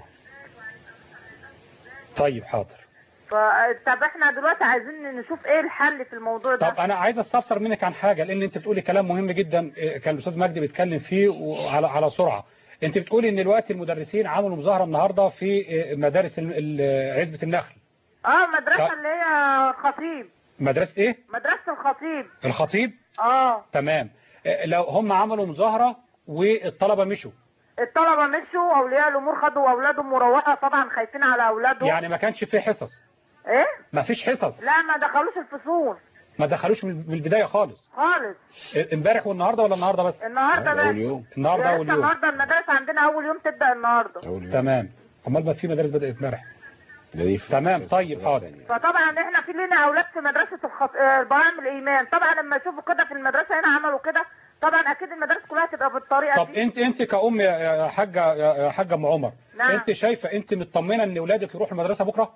S2: طيب حاضر
S6: ف طب احنا دلوقتي عايزين نشوف ايه الحل في الموضوع ده
S2: طب انا عايز استفسر منك عن حاجه لان انت بتقولي كلام مهم جدا إيه، كان الاستاذ مجدي بيتكلم فيه وعلى على سرعه انت بتقولي ان دلوقتي المدرسين عملوا مظاهره النهارده في إيه، مدارس ال- ال- عزبه النخل
S6: اه مدرسة
S2: طب.
S6: اللي هي خطيب
S2: مدرسه ايه
S6: مدرسة الخطيب
S2: الخطيب
S6: اه
S2: تمام إيه، لو هم عملوا مظاهره والطلبه مشوا
S6: الطلبة مشوا اولياء الامور خدوا اولادهم وروحوا طبعا خايفين على اولادهم
S2: يعني ما كانش في حصص
S6: ايه
S2: ما فيش حصص
S6: لا ما دخلوش الفصول
S2: ما دخلوش من من البدايه خالص
S6: خالص
S2: إيه، امبارح والنهارده ولا النهارده بس
S6: النهارده
S3: اول
S6: بس
S3: يوم
S2: النهارده
S6: يا
S2: اول
S6: لسه
S2: يوم
S6: النهارده المدرسة عندنا اول يوم تبدأ النهارده
S3: اول يوم
S2: تمام امال ما في مدارس بدات امبارح
S3: ده دي في-
S2: تمام، طيب، حاضر.
S6: فطبعا احنا في لنا اولاد في مدرسه الخط... آه، برامج الايمان طبعا لما يشوفوا كده في المدرسه هنا عملوا كده طبعا اكيد المدارس كلها تبقى بالطريقه
S2: طب
S6: دي
S2: انت انت كأم يا- يا حاجه يا يا حاجه ام عمر
S6: نعم.
S2: انت شايفه انت مطمنه ان اولادك يروحوا المدرسه بكره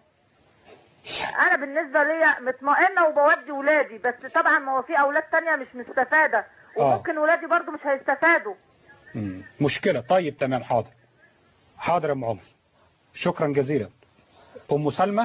S6: انا بالنسبه ليا مطمئنه وبودي ولادي بس طبعا ما هو في اولاد تانية مش مستفاده وممكن ولادي برضو مش هيستفادوا
S2: مم. مشكله طيب تمام حاضر حاضر يا ام عمر شكرا جزيلا ام سلمى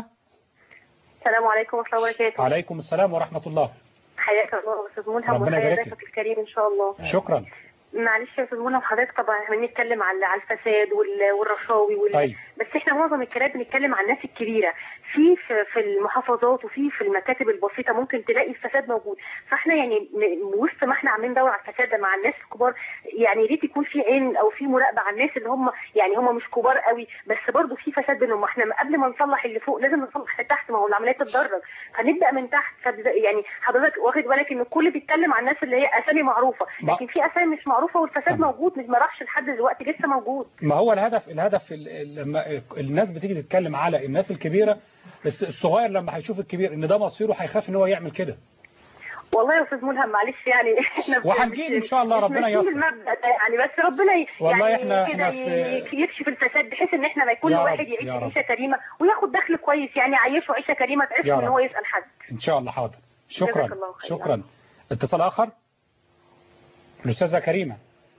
S5: السلام عليكم ورحمه الله وبركاته
S2: عليكم السلام ورحمه الله
S5: حياك الله استاذ ملهم
S2: ربنا
S5: وحيا
S2: يبارك
S5: ضيفك الكريم ان شاء الله
S2: شكرا
S5: معلش يا استاذ ملهم حضرتك طبعا احنا بنتكلم على على الفساد وال- والرشاوي وال...
S2: طيب.
S5: بس احنا معظم الكلام بنتكلم عن الناس الكبيره في في في المحافظات وفي في المكاتب البسيطه ممكن تلاقي الفساد موجود فاحنا يعني م- وسط ما احنا عاملين ندور على الفساد ده مع الناس الكبار يعني يا ريت يكون في عين او في مراقبه على الناس اللي هم يعني هم مش كبار قوي بس برضه في فساد بينهم ما احنا قبل ما نصلح اللي فوق لازم نصلح اللي تحت ما هو العمليه تتدرج فنبدا من تحت فبد- يعني حضرتك واخد بالك ان الكل بيتكلم عن الناس اللي هي اسامي معروفه
S2: ما-
S5: لكن في اسامي مش معروفه والفساد
S2: تمام.
S5: موجود مش ما راحش لحد دلوقتي لسه موجود
S2: ما هو الهدف الهدف ال- ال- لما الناس بتيجي تتكلم على الناس الكبيره بس الصغير لما هيشوف الكبير ان ده مصيره هيخاف ان هو يعمل كده
S5: والله يا استاذ ملهم معلش يعني احنا ب-
S2: وهنجيب
S5: مش-
S2: إن شاء الله
S5: مش
S2: ربنا
S5: ماشيين
S2: ييسر.
S5: المبدأ ده يعني بس ربنا ي-
S2: والله
S5: يعني
S2: إحنا-
S5: كده
S2: إحنا في-
S5: ي- يكشف الفساد بحيث ان احنا ما يكون
S2: يا رب،
S5: الواحد يعيش
S2: يا رب.
S5: عيشه كريمه وياخد دخل كويس يعني يعيشه عيشه كريمه
S2: يا
S5: تعيشه ان
S2: رب.
S5: هو يسال حد
S2: ان شاء الله حاضر شكرا
S5: جزاك الله خيرا.
S2: شكرا اتصال اخر الاستاذه كريمه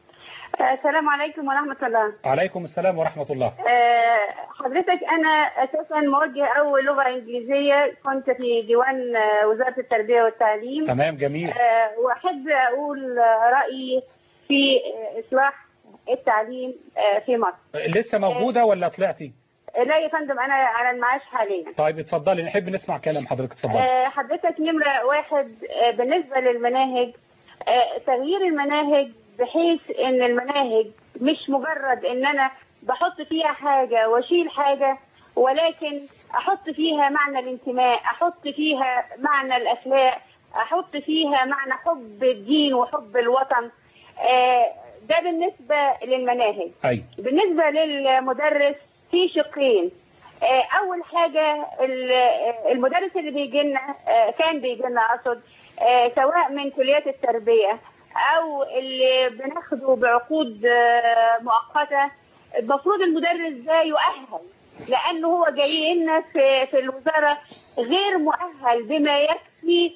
S7: السلام عليكم ورحمة الله
S2: عليكم السلام ورحمه الله
S7: آه، حضرتك أنا أساسا موجه أول لغة إنجليزية كنت في ديوان آه، وزارة التربية والتعليم
S2: تمام جميل
S7: آه، وأحب أقول آه، رأيي في آه، إصلاح التعليم آه، في مصر
S2: لسه موجوده ولا طلعتي
S7: آه، لا يا فندم أنا على المعاش حاليا
S2: طيب اتفضلي نحب نسمع كلام حضرتك اتفضلي
S7: آه، حضرتك نمرة واحد آه، بالنسبة للمناهج آه، تغيير المناهج بحيث ان المناهج مش مجرد ان انا بحط فيها حاجة واشيل حاجة ولكن احط فيها معنى الانتماء احط فيها معنى الاخلاق احط فيها معنى حب الدين وحب الوطن آه، ده بالنسبة للمناهج
S2: ايوه
S7: بالنسبة للمدرس في شقين آه، أول حاجة ال- آه، المدرس اللي بيجي لنا آه، كان بيجي لنا أقصد آه، سواء من كليات التربية أو اللي بناخده بعقود آه، مؤقتة المفروض المدرس ده يؤهل لأنه هو جاي لنا في في الوزارة غير مؤهل بما يكفي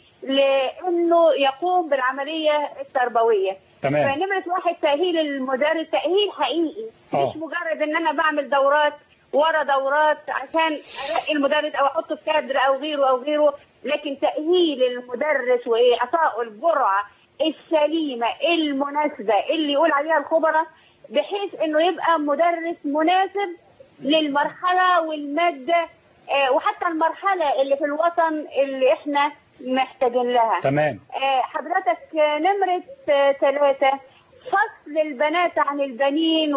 S7: لأنه يقوم بالعملية التربوية
S2: تمام
S7: فنمرة واحد تأهيل المدرس تأهيل حقيقي
S2: آه.
S7: مش مجرد ان انا بعمل دورات ورا دورات عشان ارقي المدرس او احطه في كادر او غيره او غيره لكن تأهيل المدرس واعطائه الجرعة السليمة المناسبة اللي يقول عليها الخبراء بحيث انه يبقى مدرس مناسب للمرحله والماده آه، وحتى المرحله اللي في الوطن اللي احنا محتاجين لها
S2: تمام
S7: آه، حضرتك آه، نمرة ثلاثة فصل البنات عن البنين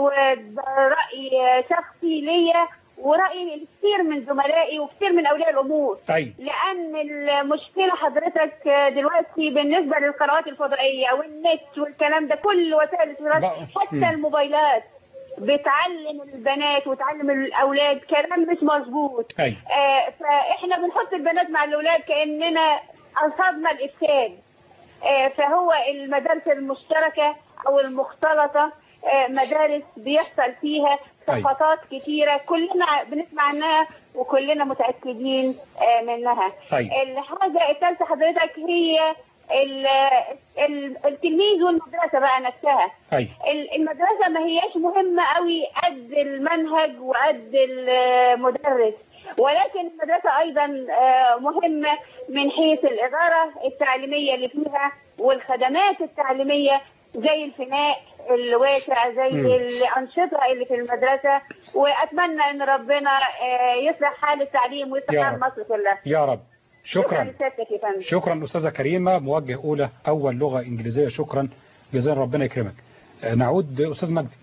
S7: ورأي آه، شخصي ليا ورأي كثير من زملائي وكثير من أولياء الأمور
S2: طيب
S7: لأن المشكلة حضرتك آه، دلوقتي بالنسبة للقنوات الفضائية والنت والكلام ده كل وسائل الاتصالات
S2: بقى-
S7: حتى
S2: مم.
S7: الموبايلات بتعلم البنات وتعلم الأولاد كلام مش مظبوط
S2: أيوة.
S7: آه، فاحنا بنحط البنات مع الاولاد كاننا قصدنا الافساد آه، فهو المدارس المشتركه او المختلطه آه، مدارس بيحصل فيها
S2: أيوة.
S7: سقطات كتيره كلنا بنسمع عنها وكلنا متاكدين آه، منها
S2: أيوة.
S7: الحاجه الثالثه حضرتك هي ال- ال- التلميذ والمدرسه بقى نفسها
S2: أيوة.
S7: ال- المدرسة ما هياش مهمة قوي قد المنهج وقد المدرس ولكن المدرسة أيضا آه، مهمة من حيث الإدارة التعليمية اللي فيها والخدمات التعليمية زي الفناء الواسع زي
S2: مم.
S7: الأنشطة اللي في المدرسة وأتمنى أن ربنا آه، يصلح حال التعليم ويصلح
S2: يا
S7: حال
S2: رب.
S7: مصر كلها
S2: يا رب شكرا
S7: لسيادتك يا فندم
S2: شكرا أستاذة كريمة موجه أولى أول لغة إنجليزية شكرا جزاء ربنا يكرمك آه، نعود أستاذ مجدي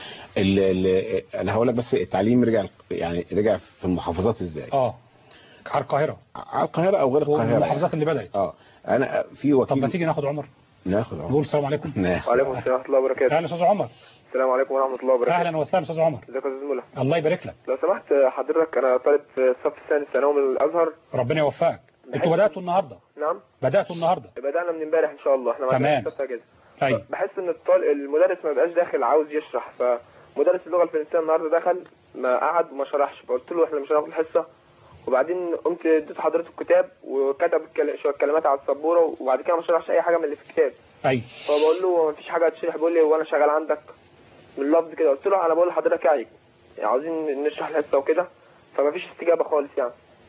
S3: ال ال انا هقول لك بس التعليم رجع يعني رجع في المحافظات ازاي
S2: اه على القاهرة
S3: على القاهره او غير القاهره
S2: والمحافظات
S3: يعني.
S2: اللي بدأت
S3: اه انا في
S2: طب
S3: وكيل
S2: ما تيجي ناخد عمر
S3: ناخد عمر.
S2: نقول السلام عليكم
S3: ناخد.
S8: وعليكم السلام ورحمة الله وبركاته
S2: اهلا استاذ عمر
S8: السلام عليكم ورحمة الله وبركاته
S2: اهلا وسهلا استاذ عمر
S8: ازيك يا استاذ مولى
S2: الله يبارك لك
S8: لو سمحت حضرتك انا طالب في الصف الثاني الثانوي من الازهر
S2: ربنا يوفقك انتوا بدأتوا النهارده
S8: نعم
S2: بدأتوا النهارده
S8: بدأنا من امبارح ان شاء الله احنا
S2: تمام.
S8: معانا ستة اجازة
S2: ايوه
S8: بحس ان الطال... المدرس ما بقاش داخل عاوز يشرح فمدرس اللغة الفرنسية النهارده دخل ما قعد وما شرحش فقلت له احنا مش هناخد الحصة وبعدين قمت اديت حضرته الكتاب وكتب الكل... شوية كلمات على السبورة وبعد كده ما شرحش اي حاجة من اللي في الكتاب
S2: ايوه
S8: فبقول له مفيش حاجة هتشرح بيقول لي وانا شغال عندك من لفظ كده قلت له انا بقول لحضرتك يعني يعني عاوزين نشرح الحصة وكده فمفيش استجابة خالص يعني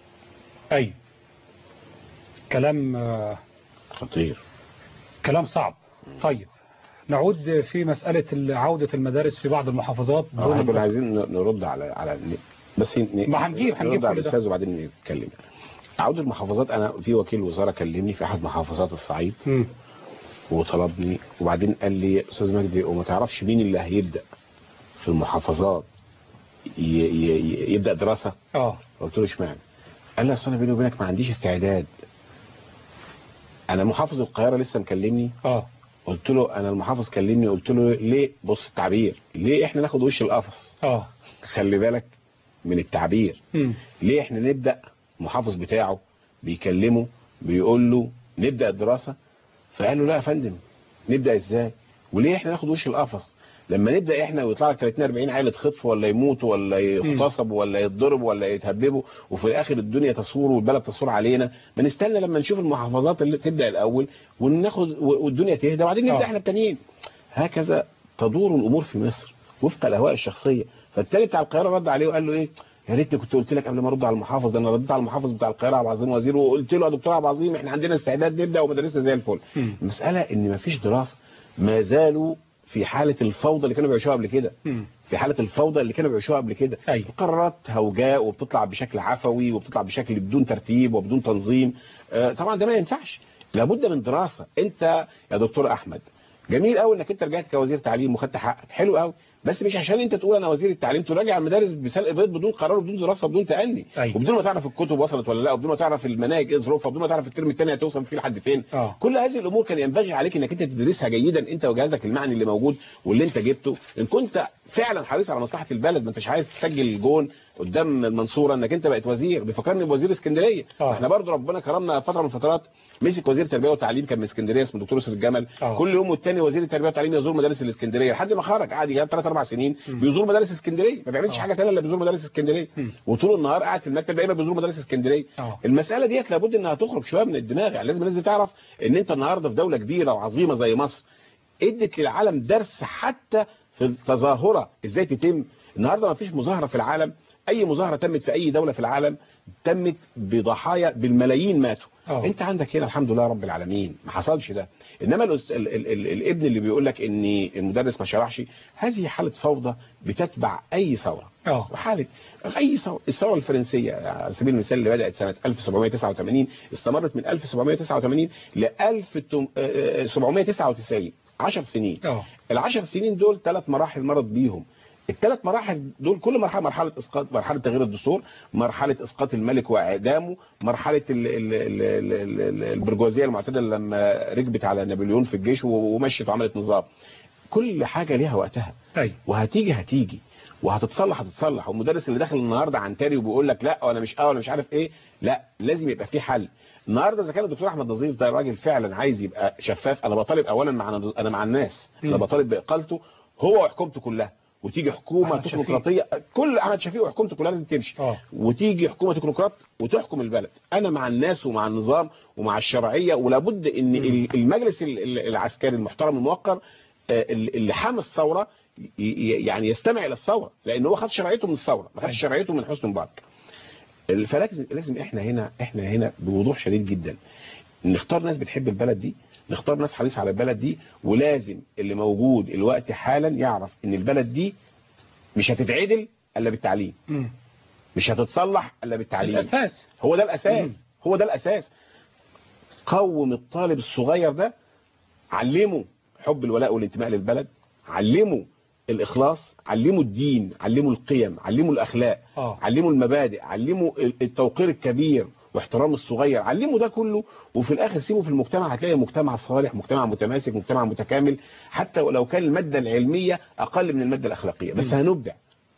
S2: ايوه كلام آه،
S3: خطير
S2: كلام صعب طيب نعود في مسألة عودة المدارس في بعض المحافظات
S3: اه احنا
S2: دون
S3: كنا عايزين ن- نرد على على ن- بس ن-
S2: ما هنجيب- هنجيب
S3: نرد على
S2: كل ده.
S3: الاستاذ وبعدين نتكلم عودة المحافظات انا في وكيل وزاره كلمني في احد محافظات الصعيد
S2: مم.
S3: وطلبني وبعدين قال لي استاذ مجدي وما تعرفش مين اللي هيبدا في المحافظات ي- ي- ي- يبدا دراسه
S2: اه
S3: قلت له اشمعنى قال لي اصل انا بيني وبينك ما عنديش استعداد انا محافظ القاهره لسه مكلمني
S2: اه
S3: قلت له انا المحافظ كلمني قلت له ليه بص التعبير ليه احنا ناخد وش القفص
S2: اه
S3: خلي بالك من التعبير
S2: مم.
S3: ليه احنا نبدا المحافظ بتاعه بيكلمه بيقول له نبدا الدراسه فقال له لا يا فندم نبدا ازاي وليه احنا ناخد وش القفص لما نبدا احنا ويطلع لك 30 40 عيل يتخطفوا ولا يموتوا ولا يغتصبوا ولا يتضربوا ولا يتهببوا وفي الاخر الدنيا تصور والبلد تصور علينا ما نستنى لما نشوف المحافظات اللي تبدا الاول وناخد والدنيا تهدى وبعدين نبدا
S2: آه.
S3: احنا التانيين هكذا تدور الامور في مصر وفق الاهواء الشخصيه فالتالي بتاع القاهره رد عليه وقال له ايه يا ريتني كنت قلت لك قبل ما ارد على المحافظ ده انا رديت على المحافظ بتاع القاهره عبد العظيم وزير وقلت له يا دكتور عبد العظيم احنا عندنا استعداد نبدا ومدارسنا زي الفل
S2: مم.
S3: المساله ان مفيش دراسه ما زالوا في حاله الفوضى اللي كانوا بيعيشوها قبل كده
S2: مم.
S3: في حاله الفوضى اللي كانوا بيعيشوها قبل كده
S2: أيوة.
S3: قرارات هوجاء وبتطلع بشكل عفوي وبتطلع بشكل بدون ترتيب وبدون تنظيم آه، طبعا ده ما ينفعش لابد من دراسه انت يا دكتور احمد جميل قوي انك انت رجعت كوزير تعليم وخدت حقك حلو قوي بس مش عشان انت تقول انا وزير التعليم تراجع المدارس بسلق بيض بدون قرار وبدون دراسه وبدون تأني
S2: أيوة.
S3: وبدون ما تعرف الكتب وصلت ولا لا وبدون ما تعرف المناهج ايه ظروفها وبدون ما تعرف الترم الثاني هتوصل فيه لحد فين
S2: آه.
S3: كل هذه الامور كان ينبغي عليك انك انت تدرسها جيدا انت وجهازك المعني اللي موجود واللي انت جبته ان كنت فعلا حريص على مصلحه البلد ما انتش عايز تسجل جون قدام المنصوره انك انت بقيت وزير بيفكرني بوزير اسكندريه
S2: آه.
S3: احنا برضو ربنا كرمنا فتره من الفترات مسك وزير تربيه وتعليم كان من اسكندريه اسمه دكتور يوسف الجمل
S2: آه.
S3: كل يوم والتاني وزير التربيه والتعليم يزور مدارس الاسكندريه لحد ما خرج قعد يجي ثلاث اربع سنين بيزور مدارس اسكندريه ما بيعملش
S2: آه.
S3: حاجه ثانيه الا بيزور مدارس اسكندريه
S2: مم.
S3: وطول النهار قاعد في المكتب دايما بيزور مدارس اسكندريه
S2: آه.
S3: المساله ديت لابد انها تخرج شويه من الدماغ يعني لازم الناس دي تعرف ان انت النهارده في دوله كبيره وعظيمه زي مصر ادت للعالم درس حتى في التظاهره ازاي تتم النهارده ما فيش مظاهره في العالم اي مظاهره تمت في اي دوله في العالم تمت بضحايا بالملايين ماتوا
S2: آه.
S3: انت عندك هنا الحمد لله رب العالمين ما حصلش ده انما الأس... ال... ال... ال... الابن اللي بيقول لك ان المدرس ما شرحش هذه حاله فوضى بتتبع اي ثوره
S2: اه
S3: وحاله اي ثوره الثوره الفرنسيه على سبيل المثال اللي بدات سنه 1789 استمرت من 1789 ل 1799 10 سنين
S2: اه
S3: العشر سنين دول ثلاث مراحل مرت بيهم الثلاث مراحل دول كل مرحله مرحله اسقاط مرحله تغيير الدستور مرحله اسقاط الملك واعدامه مرحله ال ال ال ال ال البرجوازيه المعتدله لما ركبت على نابليون في الجيش و- ومشت وعملت نظام كل حاجه ليها وقتها
S2: ايوه
S3: وهتيجي هتيجي وهتتصلح هتتصلح والمدرس اللي داخل النهارده عنتري وبيقول لك لا وانا مش اه ولا مش عارف ايه لا لازم يبقى في حل النهارده اذا كان الدكتور احمد نظيف ده راجل فعلا عايز يبقى شفاف انا بطالب اولا مع انا مع الناس انا
S2: مم.
S3: بطالب باقالته هو وحكومته كلها وتيجي حكومه
S2: أحمد شفيق.
S3: تكنوقراطيه كل احمد شفيق وحكومته كلها لازم تمشي
S2: اه
S3: وتيجي حكومه تكنوقراط وتحكم البلد انا مع الناس ومع النظام ومع الشرعيه ولابد ان ال- المجلس ال- ال- العسكري المحترم الموقر آه، اللي حامي الثوره ي- ي- يعني يستمع الى الثوره لان هو خد شرعيته من الثوره ما خدش شرعيته من حسني مبارك فلازم لازم احنا هنا احنا هنا بوضوح شديد جدا نختار ناس بتحب البلد دي نختار ناس حريصه على البلد دي ولازم اللي موجود الوقت حالا يعرف ان البلد دي مش هتتعدل الا بالتعليم
S2: مم.
S3: مش هتتصلح الا بالتعليم
S2: الاساس
S3: هو ده
S2: مم.
S3: الاساس هو ده الاساس قوم الطالب الصغير ده علمه حب الولاء والانتماء للبلد علمه الاخلاص علمه الدين علمه القيم علمه الاخلاق
S2: اه
S3: علمه المبادئ علمه التوقير الكبير واحترام الصغير علمه ده كله وفي الاخر سيبه في المجتمع هتلاقي مجتمع صالح مجتمع متماسك مجتمع متكامل حتى ولو كان المادة العلمية اقل من المادة الاخلاقية بس
S2: مم.
S3: هنبدع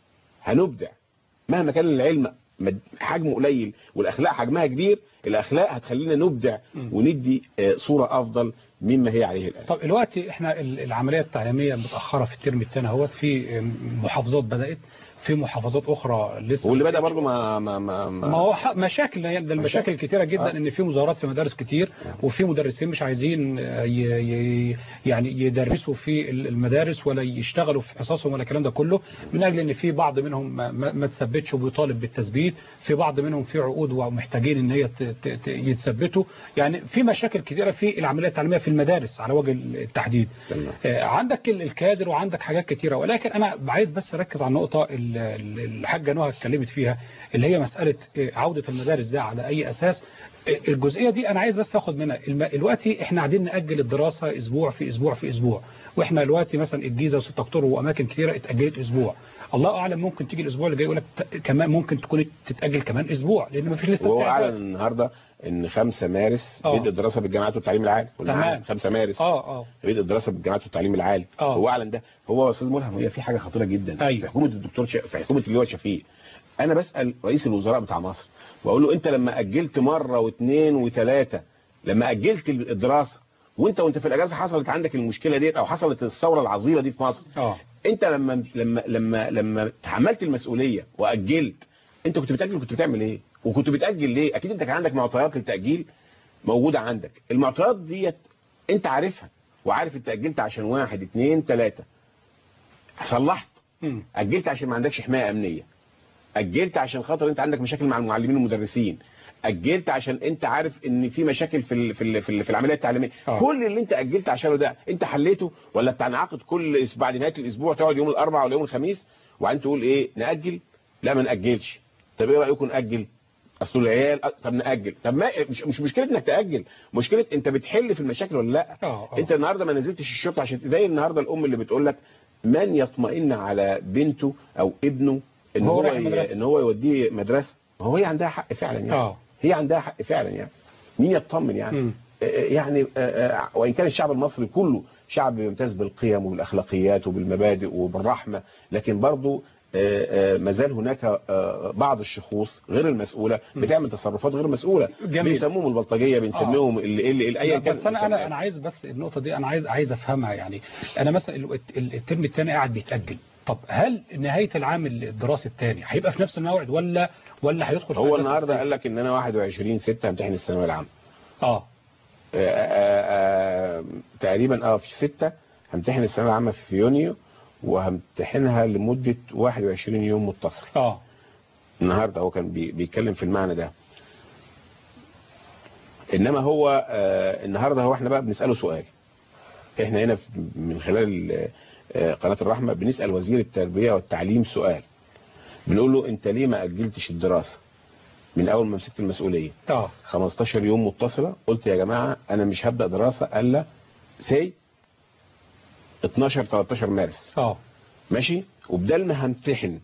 S3: هنبدع مهما كان العلم مد- حجمه قليل والاخلاق حجمها كبير الاخلاق هتخلينا نبدع
S2: مم.
S3: وندي آه، صورة افضل مما هي عليه الان
S2: طب دلوقتي احنا ال- العمليه التعليميه متاخره في الترم الثاني اهوت في محافظات بدات في محافظات اخرى لسه
S3: واللي بدا برضه ما ما ما,
S2: ما هو ح- مشاكل يعني ده المشاكل كتيره جدا
S3: آه.
S2: ان في مظاهرات في مدارس كتير وفي مدرسين مش عايزين آه، ي- ي- يعني يدرسوا في ال- المدارس ولا يشتغلوا في حصصهم ولا الكلام ده كله من اجل ان في بعض منهم ما, ما ما تثبتش وبيطالب بالتثبيت في بعض منهم في عقود ومحتاجين ان هي ت- ت- ت- يتثبتوا يعني في مشاكل كتيره في العمليه التعليميه في المدارس على وجه التحديد
S3: تمام.
S2: آه، عندك ال- الكادر وعندك حاجات كتيرة ولكن أنا عايز بس أركز على النقطة ال- ال- الحاجة نهى اتكلمت فيها اللي هي مسألة آه، عودة المدارس ده على أي أساس آه، الجزئية دي أنا عايز بس أخد منها الم- دلوقتي إحنا قاعدين نأجل الدراسة أسبوع في أسبوع في أسبوع وإحنا دلوقتي مثلا الجيزة و6 أكتوبر وأماكن كتيرة اتأجلت أسبوع الله أعلم ممكن تيجي الأسبوع اللي جاي يقول لك ت- كمان ممكن تكون تتأجل كمان أسبوع لأن مفيش لسه
S3: وهو
S2: استعداد.
S3: اعلن النهارده ان 5 مارس
S2: آه.
S3: بدء الدراسه بالجامعات والتعليم العالي قلنا
S2: تمام.
S3: عنه 5 مارس
S2: اه اه
S3: بدء الدراسه بالجامعات والتعليم العالي
S2: آه.
S3: هو اعلن ده هو يا استاذ ملهم هي في حاجه خطيره جدا
S2: أيوة.
S3: في حكومه الدكتور ش... في حكومه اللي هو شفيق انا بسال رئيس الوزراء بتاع مصر واقول له انت لما اجلت مره واثنين وثلاثه لما اجلت الدراسه وانت وانت في الاجازه حصلت عندك المشكله ديت او حصلت الثوره العظيمه دي في مصر
S2: اه
S3: انت لما لما لما لما تحملت المسؤوليه واجلت انت كنت بتاجل كنت بتعمل ايه وكنت بتاجل ليه اكيد انت كان عندك معطيات للتاجيل موجوده عندك المعطيات ديت انت عارفها وعارف انت اجلت عشان واحد اتنين تلاته صلحت
S2: مم.
S3: اجلت عشان ما عندكش حمايه امنيه اجلت عشان خاطر انت عندك مشاكل مع المعلمين والمدرسين اجلت عشان انت عارف ان في مشاكل في ال في ال في, ال في العمليه التعليميه
S2: آه.
S3: كل اللي انت اجلت عشانه ده انت حليته ولا بتنعقد كل أس- بعد نهايه الاسبوع تقعد يوم الاربعاء ولا يوم الخميس وبعدين تقول ايه ناجل لا ما ناجلش طب ايه رايكم ناجل اصل العيال أ- طب ناجل طب ما مش مش مشكله انك تاجل مشكله انت بتحل في المشاكل ولا لا
S2: اه اه
S3: انت النهارده ما نزلتش الشرطه عشان زي النهارده الام اللي بتقول لك من يطمئن على بنته او ابنه ان
S2: هو
S3: هو
S2: رايح
S3: ي-
S2: المدرسة.
S3: ان هو يوديه مدرسه ما هو هي عندها حق فعلا يعني
S2: اه
S3: هي عندها حق فعلا يعني مين يطمن يعني
S2: مم.
S3: آه، يعني آه، آه، وان كان الشعب المصري كله شعب يمتاز بالقيم وبالاخلاقيات وبالمبادئ وبالرحمه لكن برضه آه، آه، ما زال هناك آه، بعض الشخوص غير المسؤوله بتعمل تصرفات غير مسؤوله
S2: جميل.
S3: بنسموهم البلطجيه بنسميهم اللي اللي اللي- ايا
S2: لا،
S3: كان
S2: بس انا انا
S3: مسميات.
S2: انا عايز بس النقطه دي انا عايز عايز افهمها يعني انا مثلا ال- ال- الترم الثاني قاعد بيتاجل طب هل نهايه العام الدراسي الثاني هيبقى في نفس الموعد ولا ولا هيدخل في
S3: هو
S2: أجازة
S3: النهارده
S2: الصيف؟
S3: قال لك ان انا 21 6 همتحن الثانويه العامه
S2: اه
S3: آه، آه، آه، تقريبا اه في 6 همتحن الثانويه العامه في يونيو وهمتحنها لمده 21 يوم متصل
S2: اه
S3: النهارده هو كان بي- بيتكلم في المعنى ده انما هو آه، النهارده هو احنا بقى بنساله سؤال احنا هنا في- من خلال آه، قناه الرحمه بنسال وزير التربيه والتعليم سؤال بنقول له انت ليه ما اجلتش الدراسه من اول ما مسكت المسؤوليه
S2: اه
S3: 15 يوم متصله قلت يا جماعه انا مش هبدا دراسه الا سي 12 13 مارس
S2: اه
S3: ماشي وبدل ما همتحن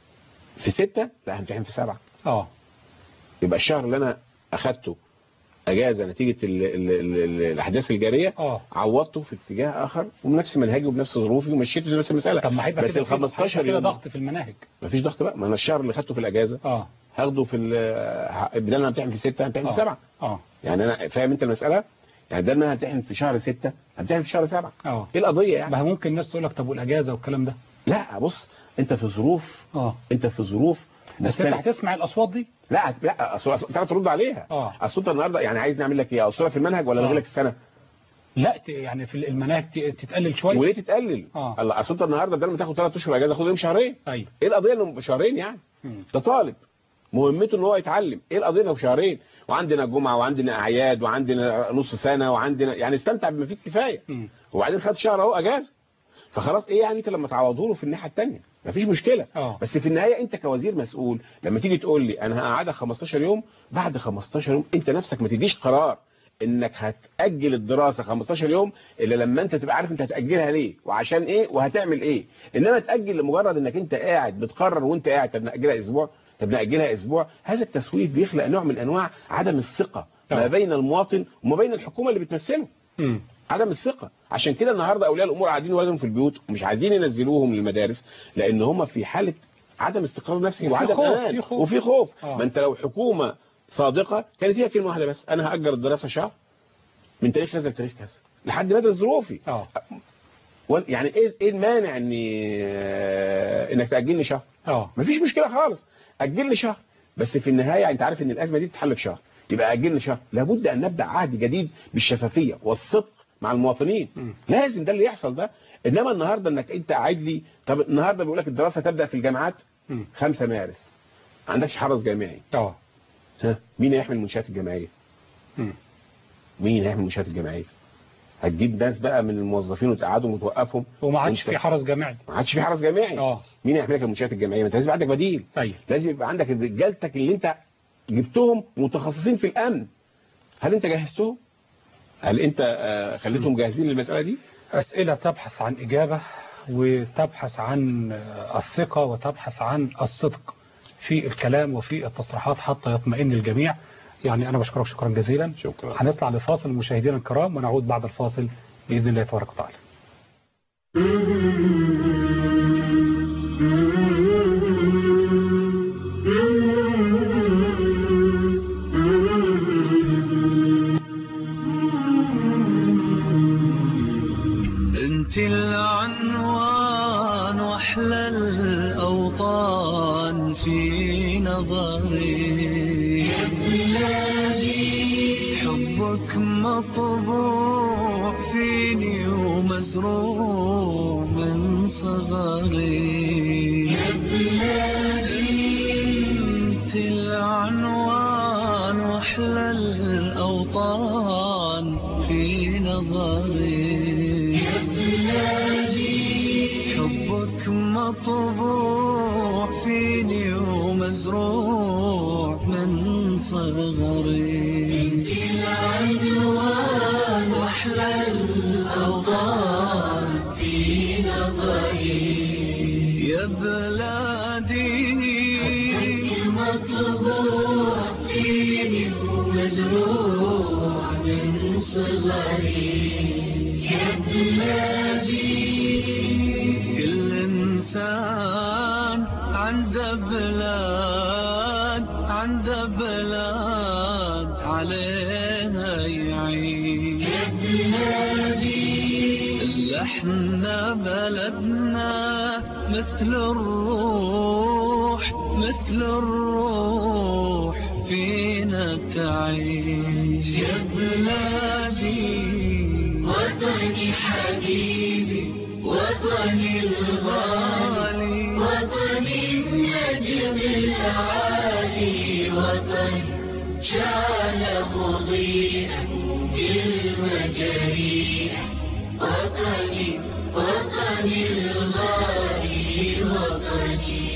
S3: في ستة لا همتحن في سبعة
S2: اه
S3: يبقى الشهر اللي انا اخدته اجازه نتيجه ال ال ال ال الاحداث الجاريه
S2: اه
S3: عوضته في اتجاه اخر وبنفس منهجي وبنفس ظروفي ومشيت نفس المساله
S2: طب ما هيبقى
S3: بس
S2: كده
S3: ال
S2: في-
S3: 15
S2: كده
S3: يوم
S2: ضغط في المناهج
S3: مفيش ضغط بقى ما انا الشهر اللي خدته في الاجازه
S2: اه
S3: هاخده في ال- ه- بدل ما همتحن في ستة همتحن
S2: آه.
S3: في سبعة
S2: اه
S3: يعني انا فاهم انت المساله يعني بدل ما همتحن في شهر ستة همتحن في شهر سبعة
S2: اه
S3: ايه القضيه يعني
S2: ما هو ممكن الناس تقول لك طب والاجازه والكلام ده
S3: لا بص انت في ظروف
S2: اه
S3: انت في ظروف
S2: بس انت
S3: مختلفة.
S2: هتسمع الاصوات دي
S3: لا لا اصل اصل تعرف ترد عليها
S2: اه
S3: اصل انت النهارده يعني عايز نعمل لك ايه اصل في المنهج ولا
S2: آه.
S3: نلغي لك السنه
S2: لا ت- يعني في المناهج ت- تتقلل شويه
S3: وليه تتقلل
S2: اه
S3: الله اصل انت النهارده بدل ما تاخد ثلاث اشهر اجازه خد يوم شهرين
S2: ايوه
S3: ايه القضيه انه شهرين يعني
S2: مم.
S3: ده طالب مهمته ان هو يتعلم ايه القضيه انه شهرين وعندنا جمعه وعندنا اعياد وعندنا نص سنه وعندنا يعني استمتع بما فيه الكفايه
S2: مم.
S3: وبعدين خد شهر اهو اجازه فخلاص ايه يعني انت لما تعوضه له في الناحيه الثانيه مفيش مشكله
S2: اه
S3: بس في النهايه انت كوزير مسؤول لما تيجي تقول لي انا هقعدك 15 يوم بعد 15 يوم انت نفسك ما تديش قرار انك هتاجل الدراسه 15 يوم الا لما انت تبقى عارف انت هتاجلها ليه وعشان ايه وهتعمل ايه انما تاجل لمجرد انك انت قاعد بتقرر وانت قاعد طب ناجلها اسبوع طب ناجلها اسبوع هذا التسويف بيخلق نوع من انواع عدم الثقه ما
S2: آه.
S3: بين المواطن وما بين الحكومه اللي بتمثله
S2: مم.
S3: عدم الثقة عشان كده النهاردة أولياء الأمور قاعدين ولادهم في البيوت ومش عايزين ينزلوهم للمدارس لأن هم في حالة عدم استقرار نفسي
S2: وفي
S3: وعدم
S2: خوف،
S3: أمان
S2: في خوف.
S3: وفي خوف
S2: آه.
S3: ما أنت لو حكومة صادقة كانت هي كلمة واحدة بس أنا هأجر الدراسة شهر من تاريخ كذا لتاريخ كذا لحد مدى ظروفي
S2: اه
S3: وال- يعني ايه ايه المانع اني آه، انك تاجل لي شهر
S2: اه
S3: مفيش مشكله خالص اجل لي شهر بس في النهايه انت عارف ان الازمه دي تتحل في شهر يبقى اجل لي شهر لابد ان نبدا عهد جديد بالشفافيه والصدق مع المواطنين
S2: مم.
S3: لازم ده اللي يحصل ده انما النهارده انك انت قاعد لي طب النهارده بيقول لك الدراسه تبدا في الجامعات
S2: مم.
S3: 5 مارس ما عندكش حرس جامعي
S2: اه
S3: ها مين هيحمل المنشات الجامعيه
S2: مم.
S3: مين هيحمل المنشات الجامعيه هتجيب ناس بقى من الموظفين وتقعدهم وتوقفهم
S2: وما عادش
S3: وانت-
S2: في حرس جامعي
S3: ما عادش في حرس جامعي
S2: اه
S3: مين هيحمل لك المنشات الجامعيه ما انت لازم يبقى عندك بديل
S2: ايوه
S3: لازم يبقى عندك رجالتك اللي انت جبتهم متخصصين في الامن هل انت جهزتهم هل انت آه، خليتهم جاهزين للمساله دي
S2: أسئلة تبحث عن إجابة وتبحث عن آه، الثقة وتبحث عن الصدق في الكلام وفي التصريحات حتى يطمئن الجميع يعني أنا بشكرك شكرا جزيلا
S3: شكرا
S2: هنطلع لفاصل مشاهدينا الكرام ونعود بعد الفاصل بإذن الله تبارك وتعالى
S1: انت العنوان واحلى الاوطان في نظري يا بلادي حبك مطبوع فيني ومزروع من صغري يا بلادي انت العنوان واحلى الاوطان في نظري يا بلادي حبك مطبوع فيني ومزروع من صغري العنوان واحلى الاوطان في نظري يا بلادي مطبوع فيني ومزروع من صغري يا بلادي كل انسان عنده بلاد عنده بلاد عليها يعيش يا بلادي احنا بلدنا مثل الروح مثل الروح فينا تعيش يا بلادي وطني حبيبي وطني الغالي وطني النجم العالي وطن شعل مضيئا بالمجاريح وطني وطني الغالي وطني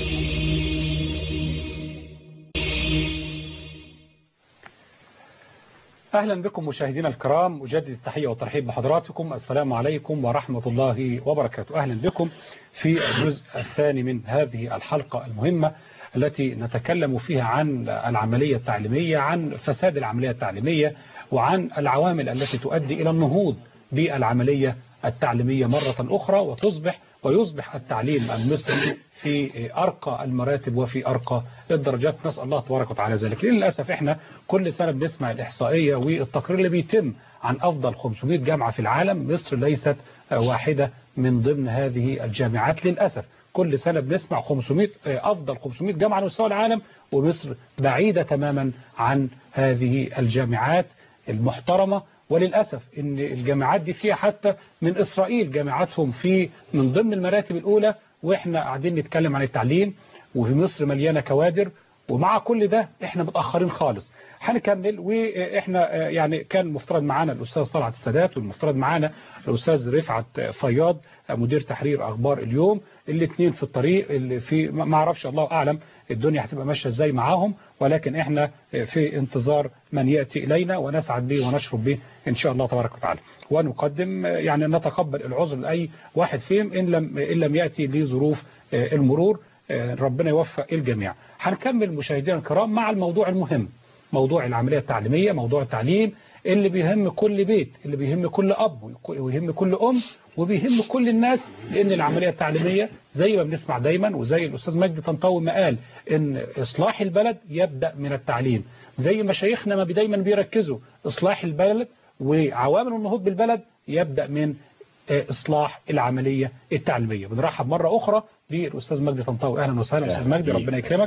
S2: أهلا بكم مشاهدينا الكرام أجدد التحية والترحيب بحضراتكم السلام عليكم ورحمة الله وبركاته أهلا بكم في الجزء الثاني من هذه الحلقة المهمة التي نتكلم فيها عن العملية التعليمية عن فساد العملية التعليمية وعن العوامل التي تؤدي إلى النهوض بالعملية التعليمية مرة أخرى وتصبح ويصبح التعليم المصري في أرقى المراتب وفي أرقى الدرجات نسأل الله تبارك وتعالى ذلك للأسف إحنا كل سنة بنسمع الإحصائية والتقرير اللي بيتم عن أفضل 500 جامعة في العالم مصر ليست واحدة من ضمن هذه الجامعات للأسف كل سنة بنسمع 500 أفضل 500 جامعة على مستوى العالم ومصر بعيدة تماما عن هذه الجامعات المحترمة وللأسف ان الجامعات دي فيها حتى من إسرائيل جامعاتهم في من ضمن المراتب الأولى وإحنا قاعدين نتكلم عن التعليم وفي مصر مليانة كوادر ومع كل ده احنا متأخرين خالص هنكمل واحنا يعني كان مفترض معانا الأستاذ طلعت السادات والمفترض معانا الأستاذ رفعت فياض مدير تحرير أخبار اليوم الاثنين في الطريق اللي في ما اعرفش الله أعلم الدنيا هتبقى ماشية ازاي معاهم ولكن احنا في انتظار من يأتي إلينا ونسعد به ونشرب به إن شاء الله تبارك وتعالى ونقدم يعني نتقبل العذر لأي واحد فيهم إن لم, إن لم يأتي لظروف المرور ربنا يوفق الجميع هنكمل مشاهدينا الكرام مع الموضوع المهم موضوع العملية التعليمية موضوع التعليم اللي بيهم كل بيت اللي بيهم كل أب ويهم كل أم وبيهم كل الناس لأن العملية التعليمية زي ما بنسمع دايما وزي الأستاذ مجدي طنطاوي ما قال إن إصلاح البلد يبدأ من التعليم زي مشايخنا ما دايما بيركزوا إصلاح البلد وعوامل النهوض بالبلد يبدأ من إصلاح العملية التعليمية بنرحب مرة أخرى بالأستاذ مجدي طنطاوي أهلا وسهلا أستاذ مجدي ربنا يكرمك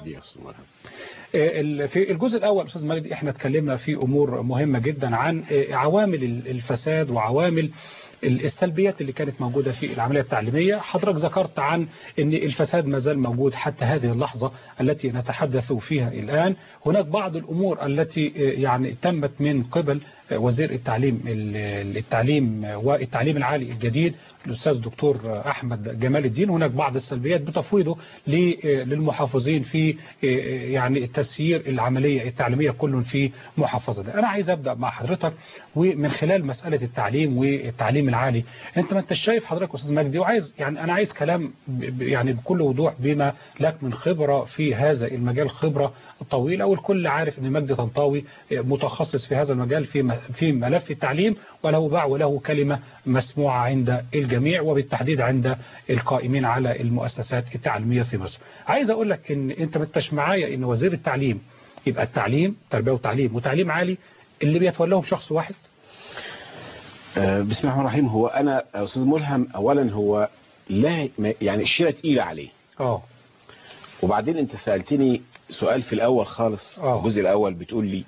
S2: في الجزء الأول أستاذ مجدي احنا اتكلمنا في أمور مهمة جدا عن عوامل الفساد وعوامل السلبيات اللي كانت موجودة في العملية التعليمية حضرتك ذكرت عن أن الفساد ما زال موجود حتى هذه اللحظة التي نتحدث فيها الآن هناك بعض الأمور التي يعني تمت من قبل وزير التعليم التعليم والتعليم العالي الجديد الأستاذ دكتور أحمد جمال الدين هناك بعض السلبيات بتفويضه للمحافظين في يعني تسيير العملية التعليمية كل في محافظة أنا عايز أبدأ مع حضرتك ومن خلال مسألة التعليم والتعليم العالي أنت ما أنت شايف حضرتك أستاذ مجدي وعايز يعني أنا عايز كلام يعني بكل وضوح بما لك من خبرة في هذا المجال خبرة طويلة والكل عارف أن مجدي طنطاوي متخصص في هذا المجال في في ملف التعليم وله باع وله كلمة مسموعة عند الجميع وبالتحديد عند القائمين على المؤسسات التعليمية في مصر عايز أقول لك أن أنت ما انتش معايا أن وزير التعليم يبقى التعليم تربية وتعليم وتعليم عالي اللي بيتولاهم شخص واحد
S3: بسم الله الرحمن الرحيم هو أنا أستاذ ملهم أولا هو لا يعني الشيلة تقيلة عليه
S2: اه
S3: وبعدين أنت سألتني سؤال في الأول خالص
S2: آه.
S3: الجزء الأول بتقول لي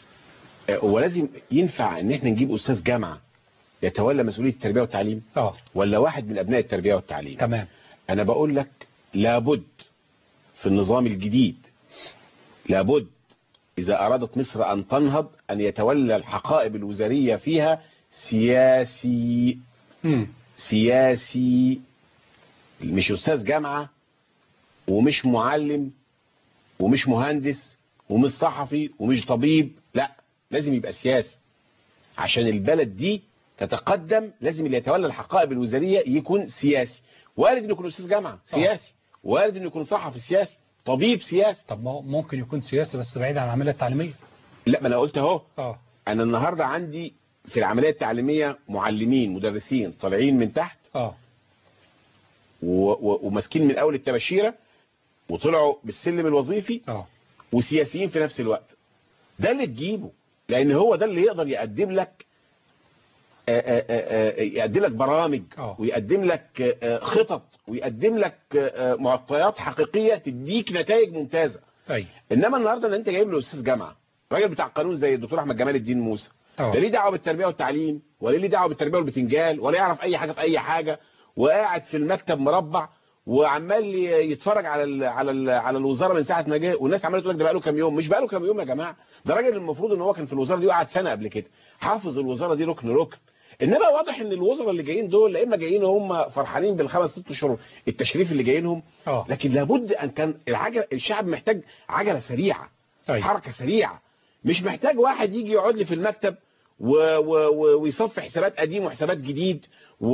S3: هو لازم ينفع ان احنا نجيب استاذ جامعة يتولى مسؤولية التربية والتعليم
S2: اه
S3: ولا واحد من ابناء التربية والتعليم
S2: تمام
S3: انا بقول لك لابد في النظام الجديد لابد اذا ارادت مصر ان تنهض ان يتولى الحقائب الوزارية فيها سياسي
S2: مم.
S3: سياسي مش استاذ جامعة ومش معلم ومش مهندس ومش صحفي ومش طبيب لا لازم يبقى سياسي عشان البلد دي تتقدم لازم اللي يتولى الحقائب الوزارية يكون سياسي وارد انه يكون استاذ جامعة سياسي وارد انه يكون صحفي سياسي طبيب سياسي
S2: طب ما هو ممكن يكون سياسي بس بعيد عن العملية التعليمية
S3: لا ما انا قلت اهو
S2: اه
S3: انا النهاردة عندي في العملية التعليمية معلمين مدرسين طالعين من تحت
S2: اه
S3: و- و- وماسكين من اول التباشيرة وطلعوا بالسلم الوظيفي
S2: اه
S3: وسياسيين في نفس الوقت ده اللي تجيبه لان هو ده اللي يقدر يقدم لك آه، آه، آه، يقدم لك برامج
S2: آه.
S3: ويقدم لك آه، خطط ويقدم لك آه، معطيات حقيقية تديك نتائج ممتازة
S2: اي
S3: انما النهارده ان انت جايب له استاذ جامعه راجل بتاع قانون زي الدكتور احمد جمال الدين موسى
S2: اه
S3: لا ليه دعوه بالتربيه والتعليم ولا ليه دعوه بالتربيه والبتنجال ولا يعرف اي حاجه في اي حاجه وقاعد في المكتب مربع وعمال ي- يتفرج على ال على ال على الوزاره من ساعه ما جه والناس عماله تقول لك ده بقى له كام يوم مش بقى له كام يوم يا جماعه ده راجل المفروض ان هو كان في الوزاره دي وقعد سنه قبل كده حافظ الوزاره دي ركن ركن انما واضح ان الوزراء اللي جايين دول لا اما جايين هم فرحانين بالخمس ست اشهر التشريف اللي جايينهم
S2: اه
S3: لكن لابد ان كان العجله الشعب محتاج عجله سريعه
S2: أيوة.
S3: حركه سريعه مش محتاج واحد يجي يقعد لي في المكتب و... و... و... ويصفي حسابات قديم وحسابات جديد و...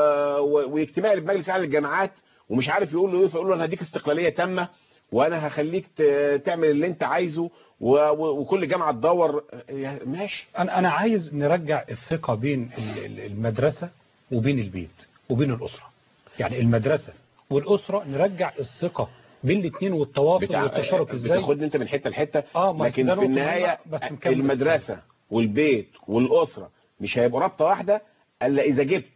S3: و... ويجتمع لي بمجلس اعلى الجامعات ومش عارف يقول له ايه فيقول له انا هديك استقلاليه تامه وانا هخليك ت... تعمل اللي انت عايزه و... و... وكل جامعه تدور يا- ماشي
S2: انا انا عايز نرجع الثقة بين ال- ال- المدرسة وبين البيت وبين الأسرة يعني المدرسة والأسرة نرجع الثقة بين الاثنين والتواصل
S3: بتاع...
S2: والتشارك ازاي
S3: بتاخدني انت من حته لحته
S2: اه ما
S3: لكن
S2: ده
S3: في
S2: نقطة
S3: النهايه
S2: مهمة، بس نكمل
S3: المدرسه والبيت والاسره مش هيبقوا رابطه واحده الا اذا جبت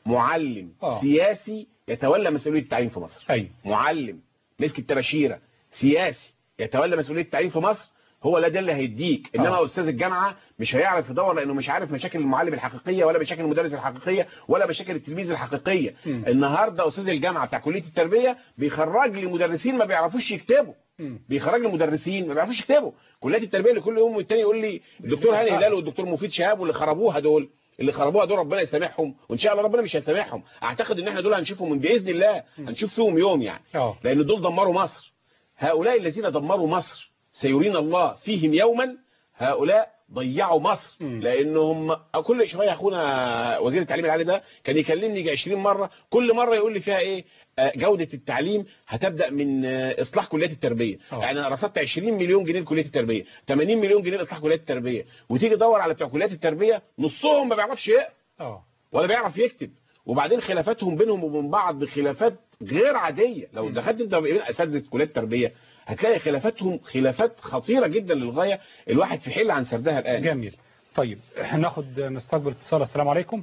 S3: معلم
S2: آه.
S3: سياسي يتولى مسؤوليه التعليم في مصر
S2: ايوه
S3: معلم مسك التباشيره سياسي يتولى مسؤوليه التعليم في مصر هو لا ده اللي هيديك انما
S2: آه.
S3: استاذ الجامعه مش هيعرف يدور لانه مش عارف مشاكل المعلم الحقيقيه ولا مشاكل المدرس الحقيقيه ولا مشاكل التلميذ الحقيقيه
S2: مم.
S3: النهارده استاذ الجامعه بتاع كليه التربيه بيخرج لي مدرسين ما بيعرفوش يكتبوا
S2: مم.
S3: بيخرج لي مدرسين ما بيعرفوش يكتبوا كليات التربيه اللي كل يوم والتاني يقول لي الدكتور هاني هلال والدكتور مفيد شهاب واللي خربوها دول اللي خربوها دول ربنا يسامحهم وان شاء الله ربنا مش هيسامحهم اعتقد ان احنا دول هنشوفهم من باذن الله هنشوف فيهم يوم يعني
S2: اه
S3: لان دول دمروا مصر هؤلاء الذين دمروا مصر سيرينا الله فيهم يوما هؤلاء ضيعوا مصر
S2: مم.
S3: لانهم كل شويه اخونا وزير التعليم العالي ده كان يكلمني يجي 20 مره كل مره يقول لي فيها ايه آه، جوده التعليم هتبدا من آه، اصلاح كليات التربيه
S2: آه.
S3: يعني انا رصدت 20 مليون جنيه لكليه التربيه 80 مليون جنيه لاصلاح كليات التربيه وتيجي تدور على بتوع كليات التربيه نصهم ما بيعرفش يقرا
S2: اه
S3: ولا بيعرف يكتب وبعدين خلافاتهم بينهم وبين بعض خلافات غير عادية لو دخلت انت بين اساتذه كليات التربيه هتلاقي خلافاتهم خلافات خطيرة جدا للغاية الواحد في حل عن سردها الآن
S2: جميل طيب ناخد نستقبل اتصال السلام عليكم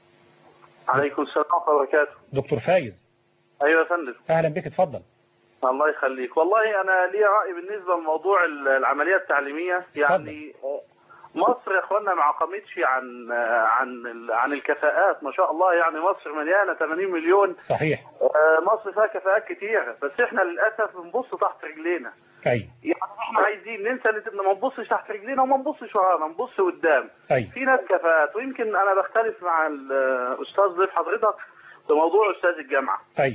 S9: عليكم السلام ورحمة الله وبركاته
S2: دكتور فايز
S9: أيوة يا فندم
S2: اهلا بك اتفضل
S9: الله يخليك والله أنا لي رأي بالنسبة لموضوع ال- العملية التعليمية يعني آه، مصر يا اخوانا ما عقمتش عن آه، عن ال- عن الكفاءات ما شاء الله يعني مصر مليانه 80 مليون
S2: صحيح
S9: آه، مصر فيها كفاءات كتيره بس احنا للاسف بنبص تحت رجلينا
S2: ايوه
S9: يعني احنا عايزين ننسى نت- ما نبصش تحت رجلينا وما نبصش ورانا نبص قدام
S2: ايوه
S9: في ناس كفاءات ويمكن انا بختلف مع الاستاذ ضيف حضرتك في موضوع استاذ الجامعه
S2: ايوه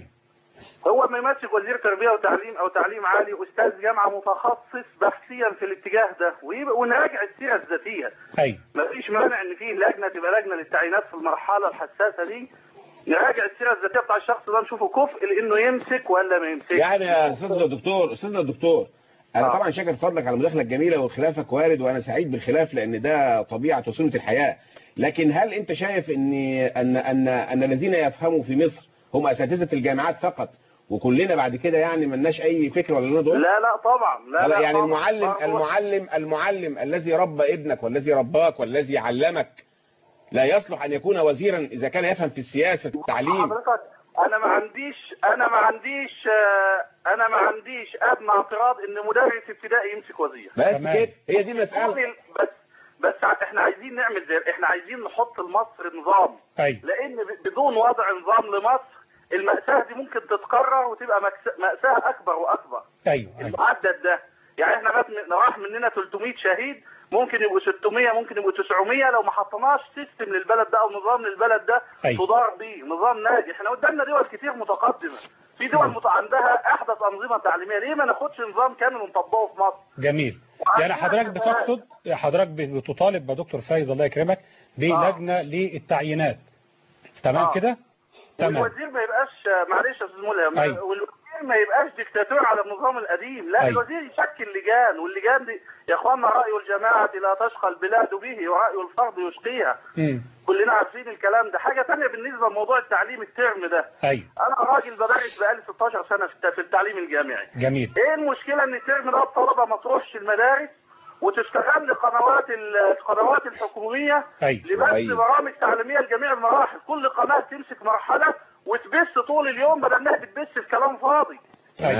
S9: هو ما يمسك وزير تربيه وتعليم او تعليم عالي استاذ جامعه متخصص بحثيا في الاتجاه ده ويبقى ونراجع السيره الذاتيه
S2: ايوه
S9: ما فيش مانع ان فيه لجنه تبقى لجنه للتعيينات في المرحله الحساسه دي نراجع السيره الذاتيه بتاع الشخص ده نشوفه كفء لانه يمسك ولا ما يمسكش
S3: يعني يا استاذنا الدكتور استاذنا الدكتور انا
S9: آه.
S3: طبعا شاكر فضلك على المداخله الجميله وخلافك وارد وانا سعيد بالخلاف لان ده طبيعه وسنه الحياه لكن هل انت شايف ان ان ان ان الذين يفهموا في مصر هم اساتذه الجامعات فقط وكلنا بعد كده يعني ملناش اي فكره ولا لنا دور
S9: لا لا طبعا لا لا
S3: يعني
S9: طبعاً.
S3: المعلم
S9: برضو-
S3: المعلم المعلم الذي ربى ابنك والذي رباك والذي علمك لا يصلح ان يكون وزيرا اذا كان يفهم في السياسه التعليم
S9: حضرتك انا ما عنديش انا ما عنديش آه، انا ما عنديش ادنى اعتراض ان مدرس ابتدائي يمسك وزير
S3: بس
S2: تمام.
S3: كده هي دي المساله
S9: بس بس احنا عايزين نعمل زي احنا عايزين نحط لمصر نظام
S2: ايوه
S9: لان ب- بدون وضع نظام لمصر المأساة دي ممكن تتكرر وتبقى مكس- مأساة أكبر وأكبر
S2: ايوه ايوه
S9: المعدد ده يعني احنا مات من- راح مننا 300 شهيد ممكن يبقوا 600 ممكن يبقوا 900 لو ما حطيناش سيستم للبلد ده او نظام للبلد ده
S2: أيوة.
S9: تدار بيه نظام ناجح احنا قدامنا دول كتير متقدمه في دول مت... عندها احدث انظمه تعليميه ليه ما ناخدش نظام كامل ونطبقه في مصر
S2: جميل يعني حضرتك بتقصد حضرتك بتطالب بدكتور فايز الله يكرمك بلجنه للتعيينات تمام
S9: آه.
S2: كده تمام
S9: والوزير ما يبقاش معلش يا استاذ ملهم
S2: أيوة.
S9: والوزير ما يبقاش ديكتاتور على النظام القديم لا
S2: أيوة.
S9: الوزير يشكل لجان واللجان دي يا اخوانا راي الجماعه لا تشقى البلاد به وراي الفرد يشقيها
S2: امم
S9: كلنا عارفين الكلام ده حاجه ثانيه بالنسبه لموضوع التعليم الترم ده
S2: ايوه
S9: انا راجل بدرس بقالي 16 سنه في الت- في التعليم الجامعي
S2: جميل
S9: ايه المشكله ان الترم ده الطلبه ما تروحش المدارس وتشتغل لقنوات ال- القنوات الحكوميه
S2: ايوه
S9: لبث
S3: أيوة.
S9: برامج تعليميه لجميع المراحل كل قناه تمسك مرحله وتبث طول اليوم بدل انها بتبث في كلام فاضي
S2: ايوه
S3: تمام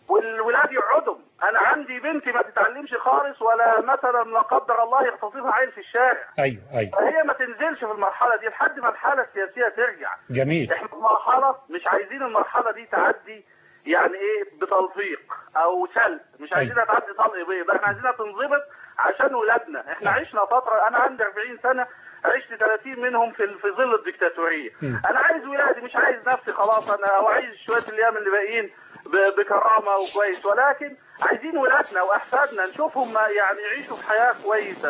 S9: والولاد يقعدوا انا عندي بنتي ما تتعلمش خالص ولا مثلا لا قدر الله يغتصبها عيل في الشارع
S2: ايوه ايوه
S9: فهي ما تنزلش في المرحله دي لحد ما الحاله السياسيه ترجع
S2: جميل
S9: احنا في مرحله مش عايزين المرحله دي تعدي يعني ايه بتلفيق او سلب مش عايزينها تعدي طلق بيض احنا عايزينها تنضبط عشان ولادنا احنا عشنا فتره انا عندي 40 سنه عشت 30 منهم في في ظل الدكتاتوريه
S2: مم.
S9: انا عايز ولادي مش عايز نفسي خلاص انا او عايز شويه الايام اللي باقيين ب- بكرامه وكويس ولكن عايزين ولادنا واحفادنا نشوفهم ما- يعني يعيشوا في حياه كويسه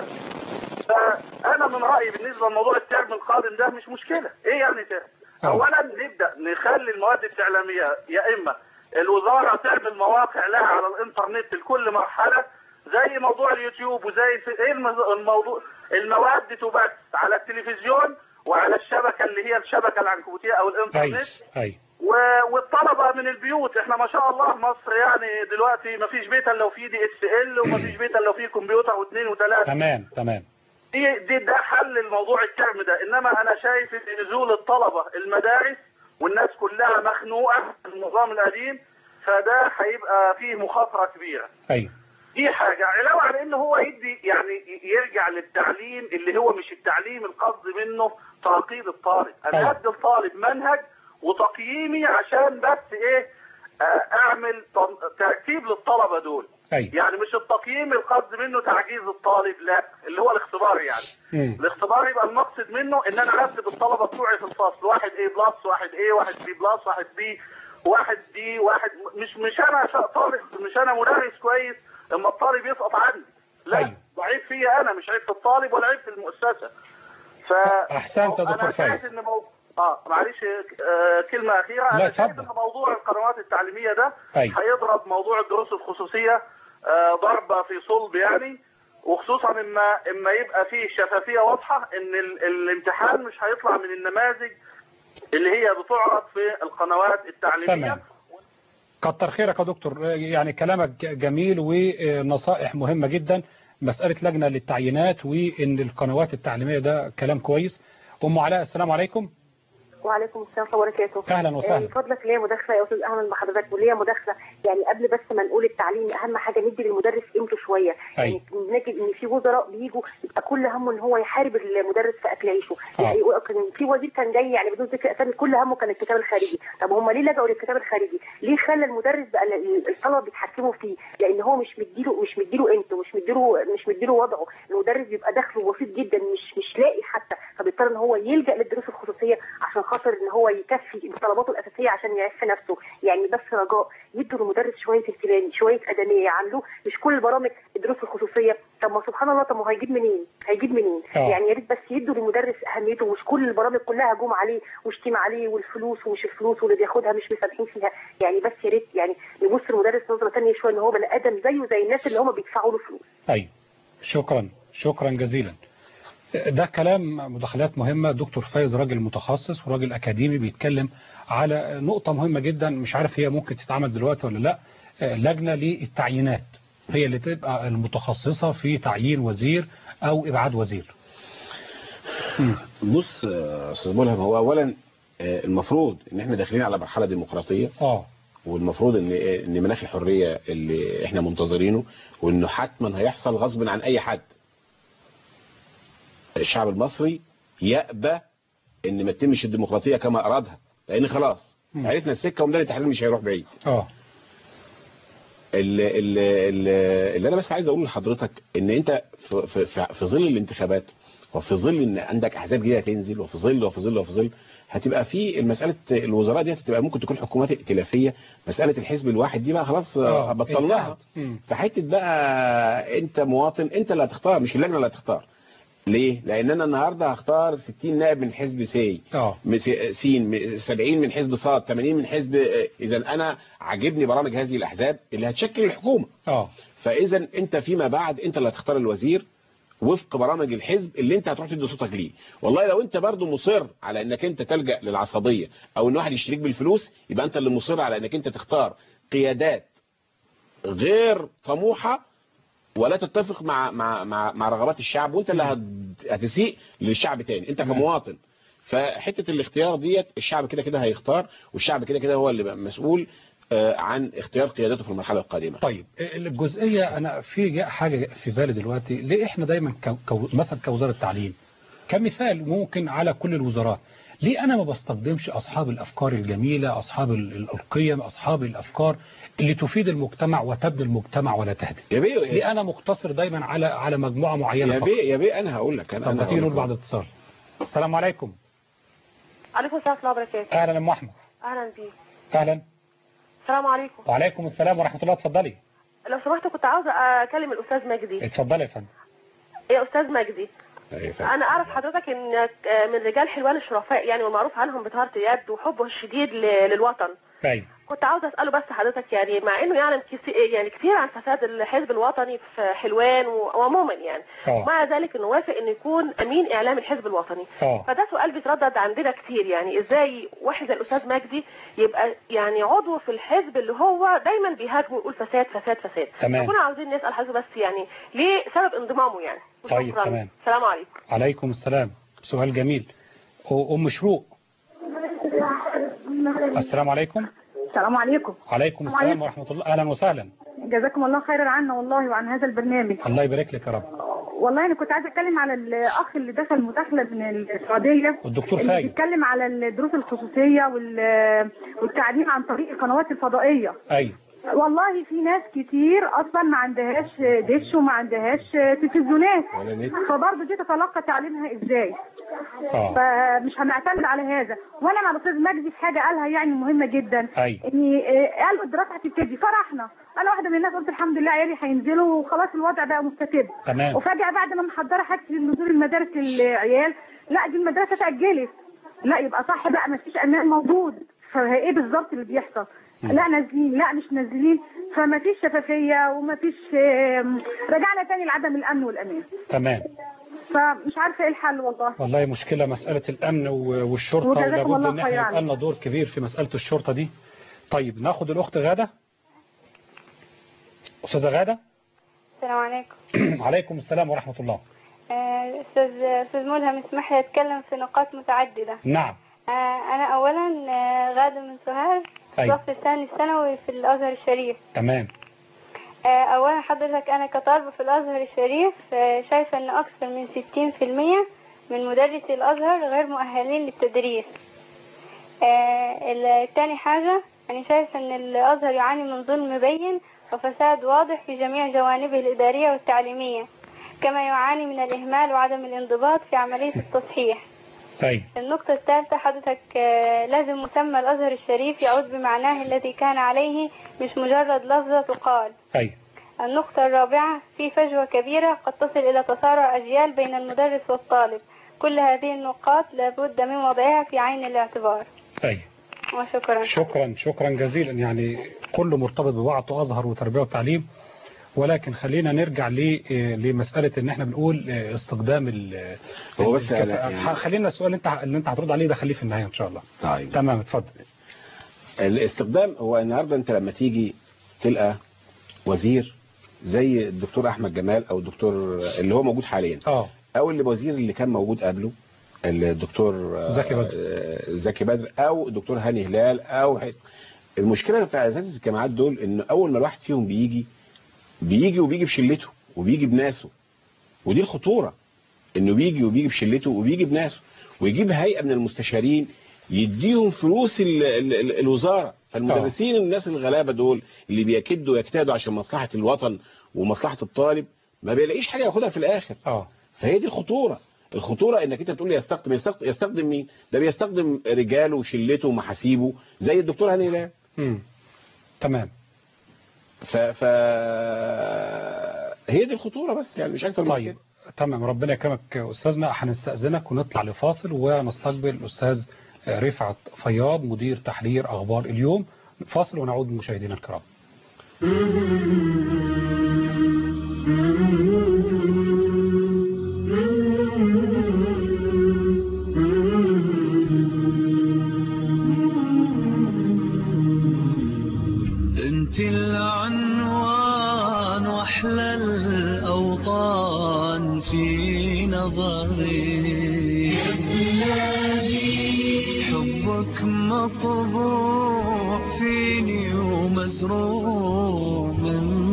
S9: فانا من رايي بالنسبه لموضوع الترم القادم ده مش مشكله ايه يعني ترم
S2: آه.
S9: اولا نبدا نخلي المواد التعليميه يا اما الوزاره تعمل مواقع لها على الانترنت لكل مرحله زي موضوع اليوتيوب وزي الف- ايه الم- الموضوع المواد تبث على التلفزيون وعلى الشبكه اللي هي الشبكه العنكبوتيه او الانترنت
S2: كويس ايوه
S9: و- والطلبه من البيوت احنا ما شاء الله مصر يعني دلوقتي ما فيش بيت الا لو فيه دي اس ال وما فيش بيت الا لو فيه كمبيوتر واثنين وثلاثه
S2: تمام تمام
S9: دي, دي ده حل الموضوع الترم ده انما انا شايف ان نزول الطلبه المدارس والناس كلها مخنوقه في النظام القديم فده هيبقى فيه مخاطره كبيره
S2: ايوه
S9: دي حاجة علاوة على ان هو يدي يعني يرجع للتعليم اللي هو مش التعليم القصد منه تعقيد الطالب انا
S2: أيوة.
S9: ادي الطالب منهج وتقييمي عشان بس ايه آه، اعمل تن- ترتيب للطلبة دول
S2: ايوه
S9: يعني مش التقييم القصد منه تعجيز الطالب لا اللي هو الاختبار يعني
S2: مم.
S9: الاختبار يبقى المقصد منه ان انا ارتب الطلبه بتوعي في الفصل واحد اي بلس واحد اي واحد بي بلس واحد بي واحد دي واحد مش مش انا شا- طالب مش انا مدرس كويس اما الطالب يسقط عني لا
S2: أيوة.
S9: ده عيب فيا انا مش عيب في الطالب ولا عيب في المؤسسه ف
S2: أحسنت يا دكتور
S9: أنا شايف
S2: فايز.
S9: إن مو... اه معلش آه كلمه اخيره
S2: لا،
S9: انا شايف
S2: اتفضل.
S9: ان موضوع القنوات التعليميه ده
S2: أيوة.
S9: هيضرب موضوع الدروس الخصوصيه آه ضربه في صلب يعني وخصوصا اما اما يبقى فيه شفافيه واضحه ان ال... الامتحان مش هيطلع من النماذج اللي هي بتعرض في القنوات التعليميه
S2: تمام كتر خيرك يا دكتور يعني كلامك ج- جميل ونصائح مهمة جدا مسألة لجنة للتعيينات وإن القنوات التعليمية ده كلام كويس أم علاء السلام عليكم
S10: وعليكم السلام ورحمه الله وبركاته
S2: أهلا وسهلا.
S10: من فضلك ليا مداخله يا استاذ احمد مع حضرتك وليا مداخله يعني قبل بس ما نقول التعليم اهم حاجه ندي للمدرس قيمته شويه يعني نجد ان في وزراء بيجوا يبقى كل همه ان هو يحارب المدرس في اكل عيشه يعني يقول- كان في وزير كان جاي يعني بدون ذكر اسامي كل همه كان الكتاب الخارجي طب هم ليه لجأوا للكتاب الخارجي ليه خلى المدرس بقى ال- الطلبه بيتحكموا فيه لان هو مش مديله مش مديله قيمته مش مديله مش مديله وضعه المدرس بيبقى دخله بسيط جدا مش مش لاقي حتى فبيضطر ان هو يلجأ للدروس الخصوصيه عشان خاطر ان هو يكفي طلباته الاساسيه عشان يعيش نفسه يعني بس رجاء يدوا للمدرس شويه اهتمام شويه ادميه يعاملوه مش كل البرامج الدروس الخصوصيه طب ما سبحان الله طب ما هو هيجيب منين هيجيب منين
S2: آه.
S10: يعني يا ريت بس يدوا للمدرس اهميته مش كل البرامج كلها هجوم عليه وشتيمه عليه والفلوس ومش الفلوس واللي بياخدها مش مسامحين فيها يعني بس يا ريت يعني نبص للمدرس نظره ثانيه شويه ان هو بني ادم زيه زي الناس اللي هم بيدفعوا له فلوس
S2: أيوة شكرا شكرا جزيلا ده كلام مداخلات مهمة دكتور فايز راجل متخصص وراجل أكاديمي بيتكلم على نقطة مهمة جدا مش عارف هي ممكن تتعمل دلوقتي ولا لا لجنة للتعيينات هي اللي تبقى المتخصصة في تعيين وزير أو إبعاد وزير
S3: بص يا استاذ ملهم هو اولا آه، المفروض ان احنا داخلين على مرحله ديمقراطيه
S2: اه
S3: والمفروض ان ان مناخ الحريه اللي احنا منتظرينه وانه حتما هيحصل غصب عن اي حد الشعب المصري يأبى ان ما تتمش الديمقراطيه كما ارادها لان خلاص
S2: مم.
S3: عرفنا السكه ومدار التحرير مش هيروح بعيد
S2: اه
S3: اللي, اللي, اللي, اللي انا بس عايز اقوله لحضرتك ان انت في, في, في, في ظل الانتخابات وفي ظل ان عندك احزاب جديده تنزل وفي ظل وفي ظل وفي ظل هتبقى في مساله الوزراء دي هتبقى ممكن تكون حكومات ائتلافيه مساله الحزب الواحد دي بقى خلاص
S2: آه،
S3: بطلناها
S2: اتحد. مم.
S3: فحته بقى انت مواطن انت اللي هتختار مش اللجنه اللي هتختار ليه؟ لان انا النهارده هختار 60 نائب من حزب سي
S2: اه
S3: مس- سين م- 70 من حزب صاد 80 من حزب اذا انا عاجبني برامج هذه الاحزاب اللي هتشكل الحكومه
S2: اه
S3: فاذا انت فيما بعد انت اللي هتختار الوزير وفق برامج الحزب اللي انت هتروح تدي صوتك ليه والله لو انت برضو مصر على انك انت تلجأ للعصبية او ان واحد يشتريك بالفلوس يبقى انت اللي مصر على انك انت تختار قيادات غير طموحة ولا تتفق مع مع مع, مع رغبات الشعب وانت اللي هت- هتسيء للشعب تاني انت كمواطن فحته الاختيار ديت الشعب كده كده هيختار والشعب كده كده هو اللي بقى مسؤول آه، عن اختيار قيادته في المرحله القادمه
S2: طيب الجزئية أنا في جاء حاجة في بالي دلوقتي ليه إحنا دايما كو كو مثلا كوزارة التعليم كمثال ممكن على كل الوزارات ليه أنا ما بستخدمش أصحاب الأفكار الجميلة أصحاب ال- ال- القيم أصحاب الأفكار اللي تفيد المجتمع وتبني المجتمع ولا تهدم
S3: يا بيه
S2: ليه أنا مقتصر دايما على على مجموعة معينة
S3: يا
S2: فقط
S3: بيه يا بيه انا هقول لك انا
S2: طب
S3: أنا
S2: ما تيجي
S3: هقول
S2: نقول
S3: لك.
S2: بعد اتصال السلام عليكم
S11: عليكم السلام ورحمة الله وبركاته
S2: أهلا أم أحمد
S11: أهلا بيك
S2: أهلا
S11: السلام عليكم
S2: وعليكم السلام ورحمة الله اتفضلي
S11: لو سمحت كنت عاوزة أكلم الأستاذ مجدي
S2: اتفضلي يا فندم
S11: يا أستاذ مجدي
S3: أيوة فاهم.
S11: أنا أعرف حضرتك إنك من رجال حلوان الشرفاء يعني والمعروف عنهم بطهارة اليد وحبه الشديد ل- للوطن
S2: أيوة
S11: كنت عاوزة أسأله بس حضرتك يعني مع إنه يعلم كثير يعني كثير عن فساد الحزب الوطني في حلوان و- وعموما يعني
S2: اه
S11: مع ذلك إنه وافق إنه يكون أمين إعلام الحزب الوطني
S2: اه
S11: فده سؤال بيتردد عندنا كتير يعني ازاي واحد زي الاستاذ مجدي يبقى يعني عضو في الحزب اللي هو دايما بيهاجم ويقول فساد فساد فساد
S2: تمام.
S11: كنا عاوزين نسال حضرتك بس يعني ليه سبب انضمامه يعني
S2: طيب،
S11: وشكراً.
S2: تمام.
S11: السلام عليكم
S2: عليكم السلام سؤال جميل أ- أم شروق السلام عليكم
S12: السلام عليكم
S2: عليكم
S12: السلام
S2: السلام
S12: عليكم.
S2: ورحمة الله أهلا وسهلا
S12: جزاكم الله خيرا عنا والله وعن هذا البرنامج
S2: الله يبارك لك يا رب
S12: والله انا كنت عايزه اتكلم على الاخ اللي دخل مداخله من السعوديه
S2: والدكتور
S12: اللي
S2: فايز.
S12: بيتكلم على الدروس الخصوصيه وال- والتعليم عن طريق القنوات الفضائيه
S2: أيوة
S12: والله في ناس كتير اصلا ما عندهاش دش وما عندهاش تلفزيونات
S3: ولا نت.
S12: فبرضه دي تتلقى تعليمها ازاي
S2: اه
S12: فمش هنعتمد على هذا وانا مع الاستاذ مجدي في حاجه قالها يعني مهمه جدا
S2: أيوة
S12: ان آه، قالوا الدراسه هتبتدي فرحنا انا واحده من الناس قلت الحمد لله عيالي هينزلوا وخلاص الوضع بقى مستتب
S2: تمام
S12: وفجاه بعد ما محضره حاجه نزول المدارس للعيال لا دي المدرسه اتاجلت لا يبقى صح بقى ما فيش امان موجود فايه بالظبط اللي بيحصل لا نازلين لا مش نازلين فما فيش شفافيه وما فيش آم، رجعنا تاني لعدم الامن والامان
S2: تمام
S12: فمش عارفه ايه الحل والله
S2: والله مشكلة مسألة الأمن و- والشرطة
S12: وجزاكم
S2: ولابد
S12: الله
S2: إن احنا
S12: خيرا.
S2: يبقى لنا دور كبير في مسألة الشرطة دي طيب ناخد الأخت غادة أستاذة غادة
S13: السلام عليكم
S2: عليكم السلام ورحمة الله
S13: آه، استاذ استاذ ملهم اسمح لي اتكلم في نقاط متعدده
S2: نعم
S13: آه، انا اولا آه، غاده من سهال
S2: أيوة.
S13: الصف الثاني الثانوي في الازهر الشريف
S2: تمام
S13: آه، اولا حضرتك انا كطالبه في الازهر الشريف آه، شايفه ان اكثر من 60% من مدرسي الازهر غير مؤهلين للتدريس آه، ال- تاني حاجه انا شايفه ان الازهر يعاني من ظلم مبين وفساد واضح في جميع جوانبه الاداريه والتعليميه كما يعاني من الاهمال وعدم الانضباط في عمليه التصحيح
S2: طيب
S13: النقطة الثالثة حضرتك آه، لازم مسمى الأزهر الشريف يعود بمعناه الذي كان عليه مش مجرد لفظة تقال
S2: أيوة
S13: النقطة الرابعة في فجوة كبيرة قد تصل إلى تصارع أجيال بين المدرس والطالب كل هذه النقاط لابد من وضعها في عين الاعتبار
S2: أيوة
S13: وشكرا
S2: شكرا شكرا جزيلا يعني كله مرتبط ببعضه أزهر وتربية وتعليم ولكن خلينا نرجع ل- آه، لمسألة ان احنا بنقول آه، استخدام ال
S3: هو بس
S2: الكفاءة.
S3: أنا-
S2: ح- خلينا السؤال اللي انت اللي انت هترد عليه ده خليه في النهاية ان شاء الله
S3: طيب
S2: تمام اتفضل
S3: الاستخدام هو النهارده انت لما تيجي تلقى وزير زي الدكتور احمد جمال او الدكتور اللي هو موجود حاليا
S2: اه
S3: او اللي وزير اللي كان موجود قبله الدكتور آه،
S2: زكي بدر.
S3: آه، زكي بدر او الدكتور هاني هلال او ح- المشكله بتاع اساتذه الجامعات دول ان اول ما الواحد فيهم بيجي بيجي وبيجي بشلته وبيجي بناسه ودي الخطوره انه بيجي وبيجي بشلته وبيجي بناسه ويجيب هيئه من المستشارين يديهم فلوس ال ال ال الوزاره فالمدرسين الناس الغلابه دول اللي بيكدوا ويجتهدوا عشان مصلحه الوطن ومصلحه الطالب ما بيلاقيش حاجه ياخدها في الاخر
S2: اه
S3: فهي دي الخطوره الخطوره انك انت تقول لي يستخدم يستخدم, يستخدم مين ده بيستخدم رجاله وشلته ومحاسيبه زي الدكتور هاني هلال
S2: امم تمام
S3: ف ف هي دي الخطوره بس يعني مش اكتر من
S2: طيب
S3: كده
S2: تمام ربنا يكرمك استاذنا هنستأذنك ونطلع لفاصل ونستقبل الاستاذ رفعت فياض مدير تحرير اخبار اليوم فاصل ونعود مشاهدينا الكرام
S1: انت العنوان واحلى الاوطان في نظري يا بلادي حبك مطبوع فيني ومزروع من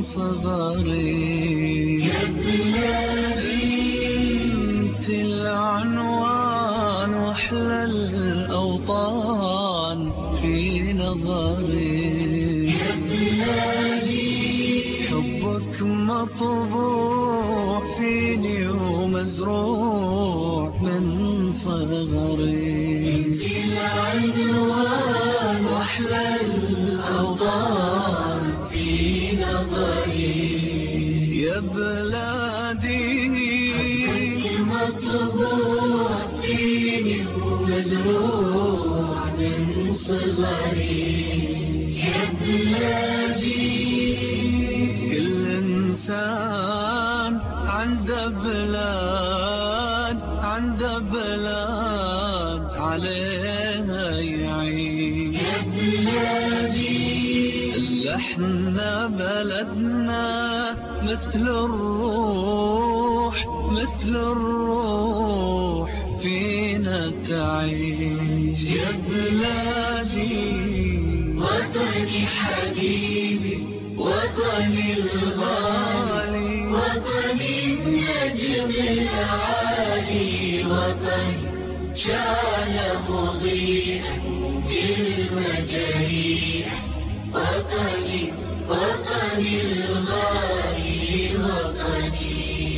S1: صغري يا بلادي انت العنوان واحلى الاوطان في نظري يا بلادي حبك مطبوع فيني ومزروع من صغري انت العنوان واحلى الاوطان في نظري يا بلادي مطبوع فيني ومزروع من صغري يا بلادي كل انسان عنده بلاد عنده بلاد عليها يعيش يا بلادي اللي احنا بلدنا مثل الروح مثل الروح فينا تعيش يا بلادي وطني حبيبي وطني الغالي وطني النجم العالي وطني شعل مضيء المجاريح وطني وطني الغالي وطني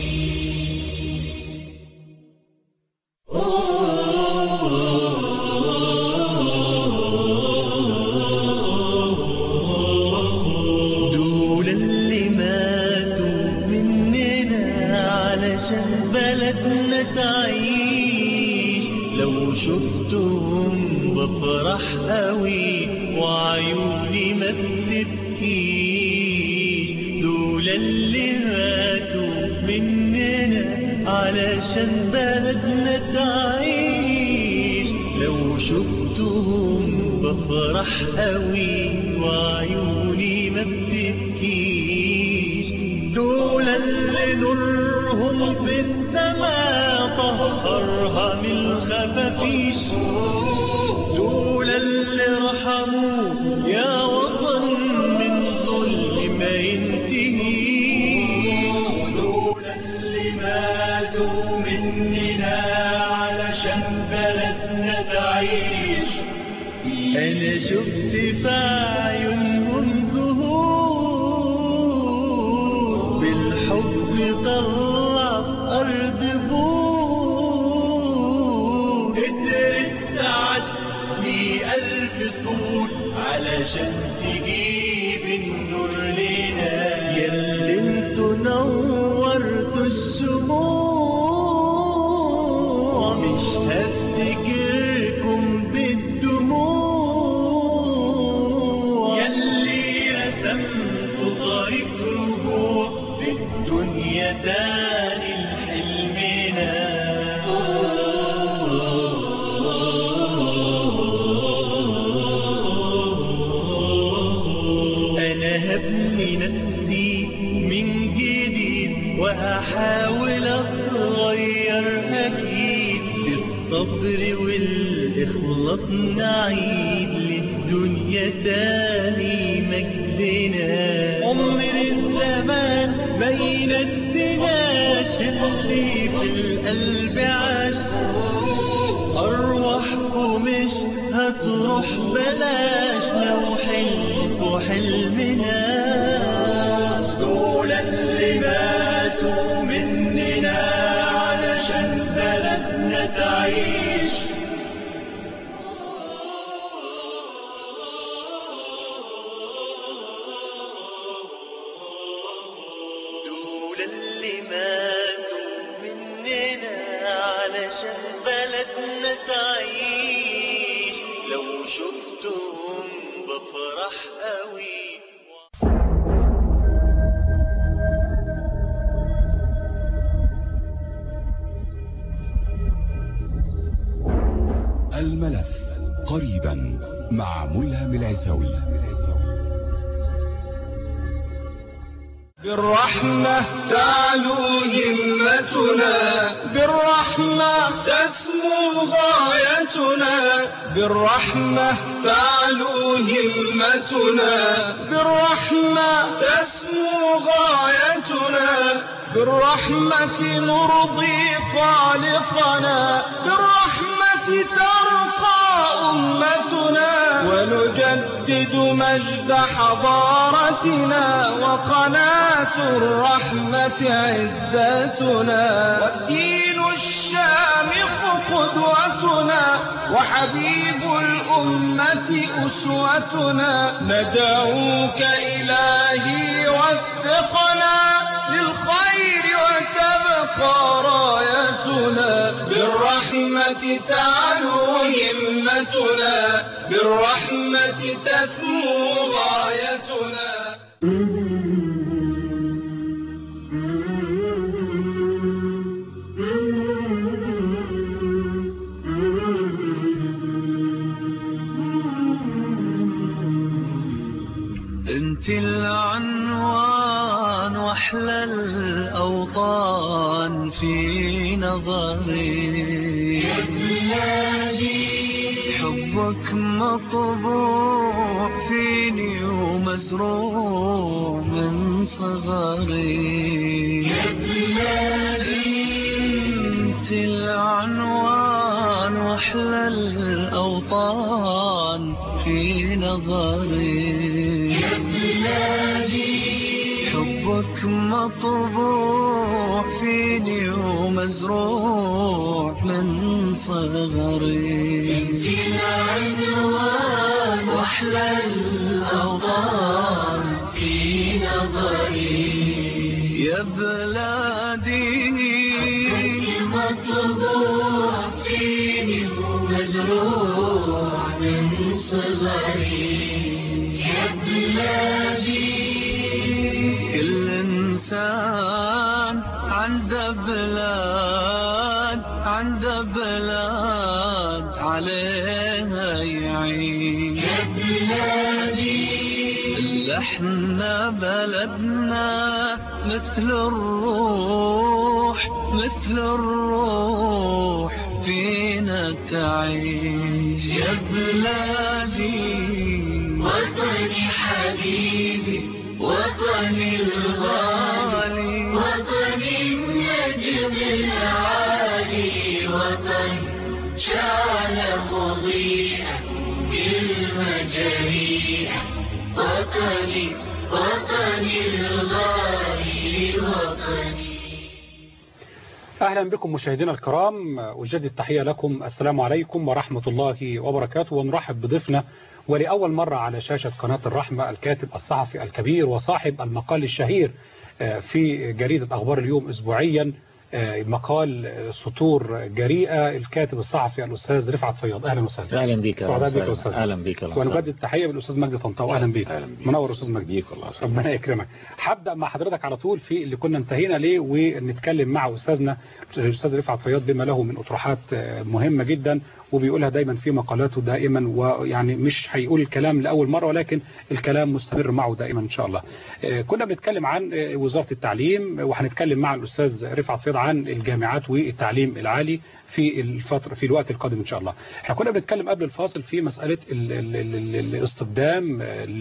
S1: دول اللي ماتوا مننا علشان بلدنا تعيش لو شفتهم بفرح قوي وعيوني ما بتبكيش دول اللي ماتوا مننا علشان بلدنا تعيش لو شفتهم بفرح قوي وعيوني ما بتبكيش دول اللي نورهم في السماء طهرها من الخفافيش دول اللي رحموا يا وطن من ظلم ما ينتهيش دول اللي ماتوا مننا علشان بلدنا تعيش أنا شفت في عيونهم زهور بالحب طلع أرض بور قدرت تعدي ألف سور علشان تجيب النور لنا ياللي انتوا نورتوا الشموع مش هفتكركم بالدموع ياللي رسمتوا طريق رجوع في الدنيا تاني لحلمنا أنا هبني نفسي من جديد وهحاول أتغير أكيد بالصبر والإخلاص نعيد للدنيا تاني مجدنا عمر الزمان ما ينسناش اللي في القلب عاش أرواحكم مش هتروح بلاش لو حلمكوا حلمنا دول اللي ماتوا مننا علشان بلدنا تعيش دول اللي ماتوا مننا علشان بلدنا تعيش لو شفتهم بفرح قوي
S14: الملف قريبا مع ملهم العيساوي
S1: بالرحمة تعلو همتنا بالرحمة تسمو غايتنا بالرحمة تعلو همتنا بالرحمة تسمو غايتنا بالرحمة نرضي خالقنا بالرحمة ترقى أمتنا ونجدد مجد حضارتنا وقناة الرحمة عزتنا والدين الشامخ قدوتنا وحبيب الأمة أسوتنا ندعوك إلهي وفقنا للخير وتبقى رايتنا بالرحمة تعلو همتنا بالرحمة تسمو غايتنا
S15: انت العنوان واحلى الاوطان في نظري حبك مطبوع فيني ومزروع من صغري انت العنوان واحلى الاوطان في نظري حبك مطبوع فيني ومزروع من صغري انت العنوان واحلى الاوطان في نظري يا بلادي مطبوع فيني ومزروع من صغري يا بلادي كل انسان عنده بلاد عنده بلاد عليها يعيش يا بلادي احنا بلدنا مثل الروح مثل الروح فينا تعيش يا بلادي وطني حبيبي وطني الغالي وطني النجم العالي وطن شعل مضيئا بالمجاريح وطني وطني الغالي وطني
S2: أهلا بكم مشاهدينا الكرام أجدد التحية لكم السلام عليكم ورحمة الله وبركاته ونرحب بضيفنا ولأول مرة على شاشة قناة الرحمة الكاتب الصحفي الكبير وصاحب المقال الشهير في جريدة أخبار اليوم أسبوعيا مقال سطور جريئة الكاتب الصحفي الأستاذ رفعت فياض أهلا وسهلا
S16: أهلا بك
S2: سعداء بك أستاذ
S16: أهلا بك
S2: ونجدد التحية بالأستاذ مجدي طنطاوي أهلا بك
S3: أهلا بك
S2: منور أستاذ مجدي
S3: الله
S2: ربنا يكرمك هبدأ مع حضرتك على طول في اللي كنا انتهينا ليه ونتكلم مع أستاذنا الأستاذ رفعت فياض بما له من أطروحات مهمة جدا وبيقولها دايما في مقالاته دائما ويعني مش هيقول الكلام لأول مرة ولكن الكلام مستمر معه دائما إن شاء الله كنا بنتكلم عن وزارة التعليم وهنتكلم مع الأستاذ رفعت فياض عن الجامعات والتعليم العالي في الفترة في الوقت القادم إن شاء الله احنا كنا بنتكلم قبل الفاصل في مسألة ال ال ال الاستخدام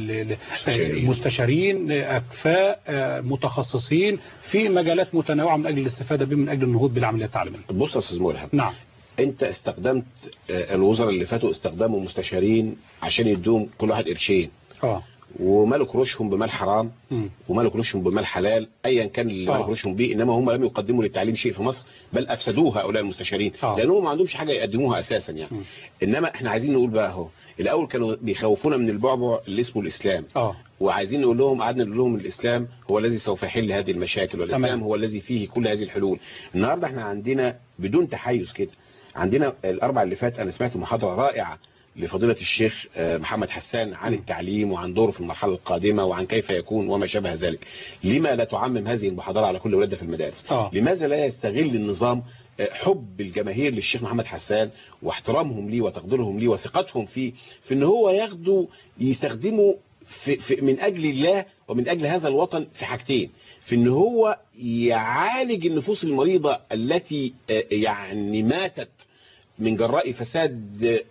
S2: المستشارين أكفاء متخصصين في مجالات متنوعة من أجل الاستفادة بهم من أجل النهوض بالعملية التعليمية
S3: بص يا أستاذ ملهم
S2: نعم
S3: انت استخدمت الوزراء اللي فاتوا استخدموا مستشارين عشان يدوهم كل واحد قرشين
S2: اه
S3: ومالوا كروشهم بمال حرام
S2: مم.
S3: ومالوا كروشهم بمال حلال ايا كان اللي
S2: آه.
S3: مالوا كروشهم بيه انما هم لم يقدموا للتعليم شيء في مصر بل افسدوه هؤلاء المستشارين
S2: آه.
S3: لانهم ما عندهمش حاجه يقدموها اساسا يعني
S2: مم.
S3: انما احنا عايزين نقول بقى اهو الاول كانوا بيخوفونا من البعبع اللي اسمه الاسلام
S2: اه
S3: وعايزين نقول لهم قعدنا نقول لهم الاسلام هو الذي سوف يحل هذه المشاكل والاسلام
S2: تمام.
S3: هو الذي فيه كل هذه الحلول النهارده احنا عندنا بدون تحيز كده عندنا الاربع اللي فات انا سمعت محاضره رائعه لفضيلة الشيخ آه، محمد حسان عن التعليم وعن دوره في المرحلة القادمة وعن كيف يكون وما شابه ذلك لما لا تعمم هذه المحاضرة على كل ولادة في المدارس
S2: آه.
S3: لماذا لا يستغل النظام آه، حب الجماهير للشيخ محمد حسان واحترامهم ليه وتقديرهم ليه وثقتهم فيه في ان هو ياخدوا يستخدموا في في من اجل الله ومن اجل هذا الوطن في حاجتين في ان هو يعالج النفوس المريضة التي آه، يعني ماتت من جراء فساد آه،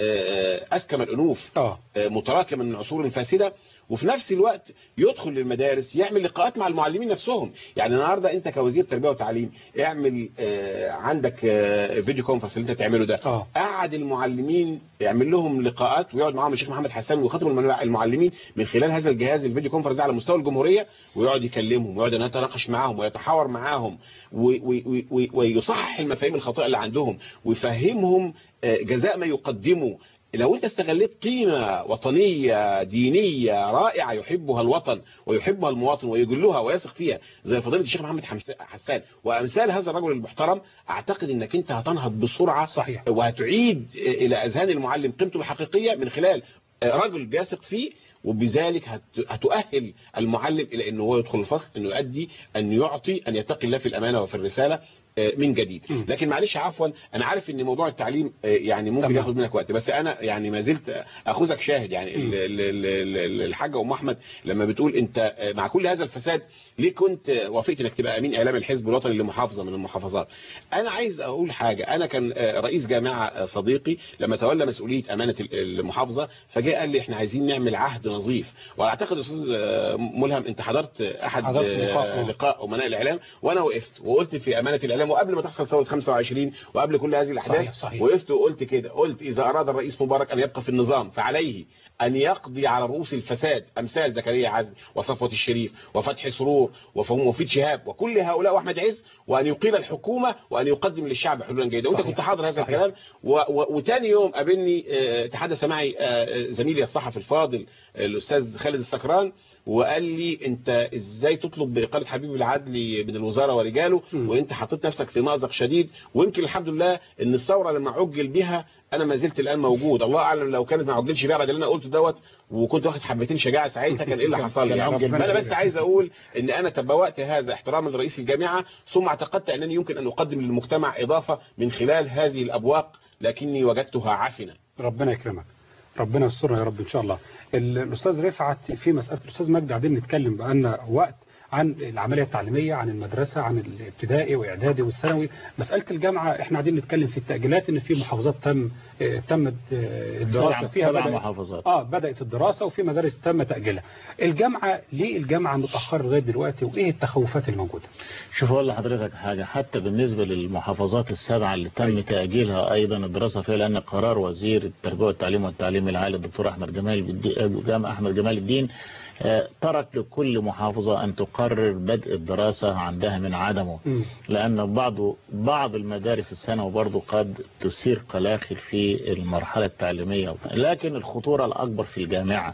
S3: آه، أسكم الأنوف
S2: اه
S3: آه، متراكمة من عصور فاسدة وفي نفس الوقت يدخل للمدارس يعمل لقاءات مع المعلمين نفسهم يعني النهارده انت كوزير تربيه وتعليم اعمل آه، عندك آه، فيديو كونفرنس اللي انت تعمله ده
S2: اه
S3: قعد المعلمين يعمل لهم لقاءات ويقعد معاهم الشيخ محمد حسان ويخاطب الم- المعلمين من خلال هذا الجهاز الفيديو كونفرنس ده على مستوى الجمهوريه ويقعد يكلمهم ويقعد يتناقش معاهم ويتحاور معاهم و- و- و- و- ويصحح المفاهيم الخاطئه اللي عندهم ويفهمهم آه، جزاء ما يقدموا لو انت استغليت قيمة وطنية دينية رائعة يحبها الوطن ويحبها المواطن ويجلها ويثق فيها زي فضيلة الشيخ محمد حمس- حسان وامثال هذا الرجل المحترم اعتقد انك انت هتنهض بسرعة
S2: صحيح
S3: وهتعيد الى اذهان المعلم قيمته الحقيقية من خلال رجل بيثق فيه وبذلك هت- هتؤهل المعلم الى انه هو يدخل الفصل انه يؤدي ان يعطي ان يتقي الله في الامانه وفي الرساله آه، من جديد لكن معلش عفوا انا عارف ان موضوع التعليم آه، يعني ممكن
S2: تمام.
S3: ياخد منك وقت بس انا يعني ما زلت اخذك شاهد يعني ال- ال- ال- ال- الحاجه ام احمد لما بتقول انت آه، مع كل هذا الفساد ليه كنت آه، وافقت انك تبقى امين اعلام الحزب الوطني لمحافظه من المحافظات انا عايز اقول حاجه انا كان آه، رئيس جامعه آه، صديقي لما تولى مسؤوليه امانه ال- المحافظه فجاء قال لي احنا عايزين نعمل عهد نظيف واعتقد استاذ آه، ملهم انت حضرت احد
S2: حضرت
S3: آه،
S2: لقاء، آه.
S3: لقاء امناء الاعلام وانا وقفت وقلت في امانه الاعلام وقبل ما تحصل ثوره 25 وقبل كل هذه الاحداث
S2: صحيح، صحيح.
S3: وقفت وقلت كده قلت اذا اراد الرئيس مبارك ان يبقى في النظام فعليه ان يقضي على رؤوس الفساد امثال زكريا عزمي وصفوه الشريف وفتحي سرور وفهم وفيد شهاب وكل هؤلاء واحمد عز وان يقيل الحكومه وان يقدم للشعب حلولا جيده وانت
S2: صحيح،
S3: كنت حاضر هذا
S2: صحيح.
S3: الكلام و- و- وتاني يوم قابلني آه، تحدث معي آه، زميلي الصحفي الفاضل آه، الاستاذ خالد السكران وقال لي انت ازاي تطلب باقاله حبيب العدلي من الوزاره ورجاله وانت حطيت نفسك في مأزق شديد ويمكن الحمد لله ان الثوره لما عجل بها انا ما زلت الان موجود الله اعلم لو كانت ما عجلش بيها بعد اللي انا قلته دوت وكنت واخد حبتين شجاعه ساعتها كان ايه اللي حصل لي
S2: كان
S3: يعني
S2: عجل
S3: فانا
S2: بيها.
S3: بس عايز اقول ان انا تبوأت هذا احتراما لرئيس الجامعه ثم اعتقدت انني يمكن ان اقدم للمجتمع اضافه من خلال هذه الابواق لكني وجدتها عفنه
S2: ربنا يكرمك ربنا يسترها يا رب ان شاء الله ال- الاستاذ رفعت في مساله الاستاذ مجدي قاعدين نتكلم بقالنا وقت عن العمليه التعليميه عن المدرسه عن الابتدائي واعدادي والثانوي مساله الجامعه احنا قاعدين نتكلم في التاجيلات ان في محافظات تم اه، تمت اه، الدراسه
S16: سبع-
S2: فيها
S16: سبع
S2: بدأت-
S16: محافظات.
S2: اه بدات الدراسه وفي مدارس تم تاجيلها الجامعه ليه الجامعه متاخره لغايه دلوقتي وايه التخوفات الموجوده
S16: شوف اقول لحضرتك حاجه حتى بالنسبه للمحافظات السبعه اللي تم تاجيلها ايضا الدراسه فيها لان قرار وزير التربيه والتعليم والتعليم العالي الدكتور احمد جمال الدين جامع احمد جمال الدين آه، ترك لكل محافظه ان تقرر بدء الدراسه عندها من عدمه لأن بعض بعض المدارس الثانوي برضه قد تثير قلاقل في المرحلة التعليمية لكن الخطورة الأكبر في الجامعة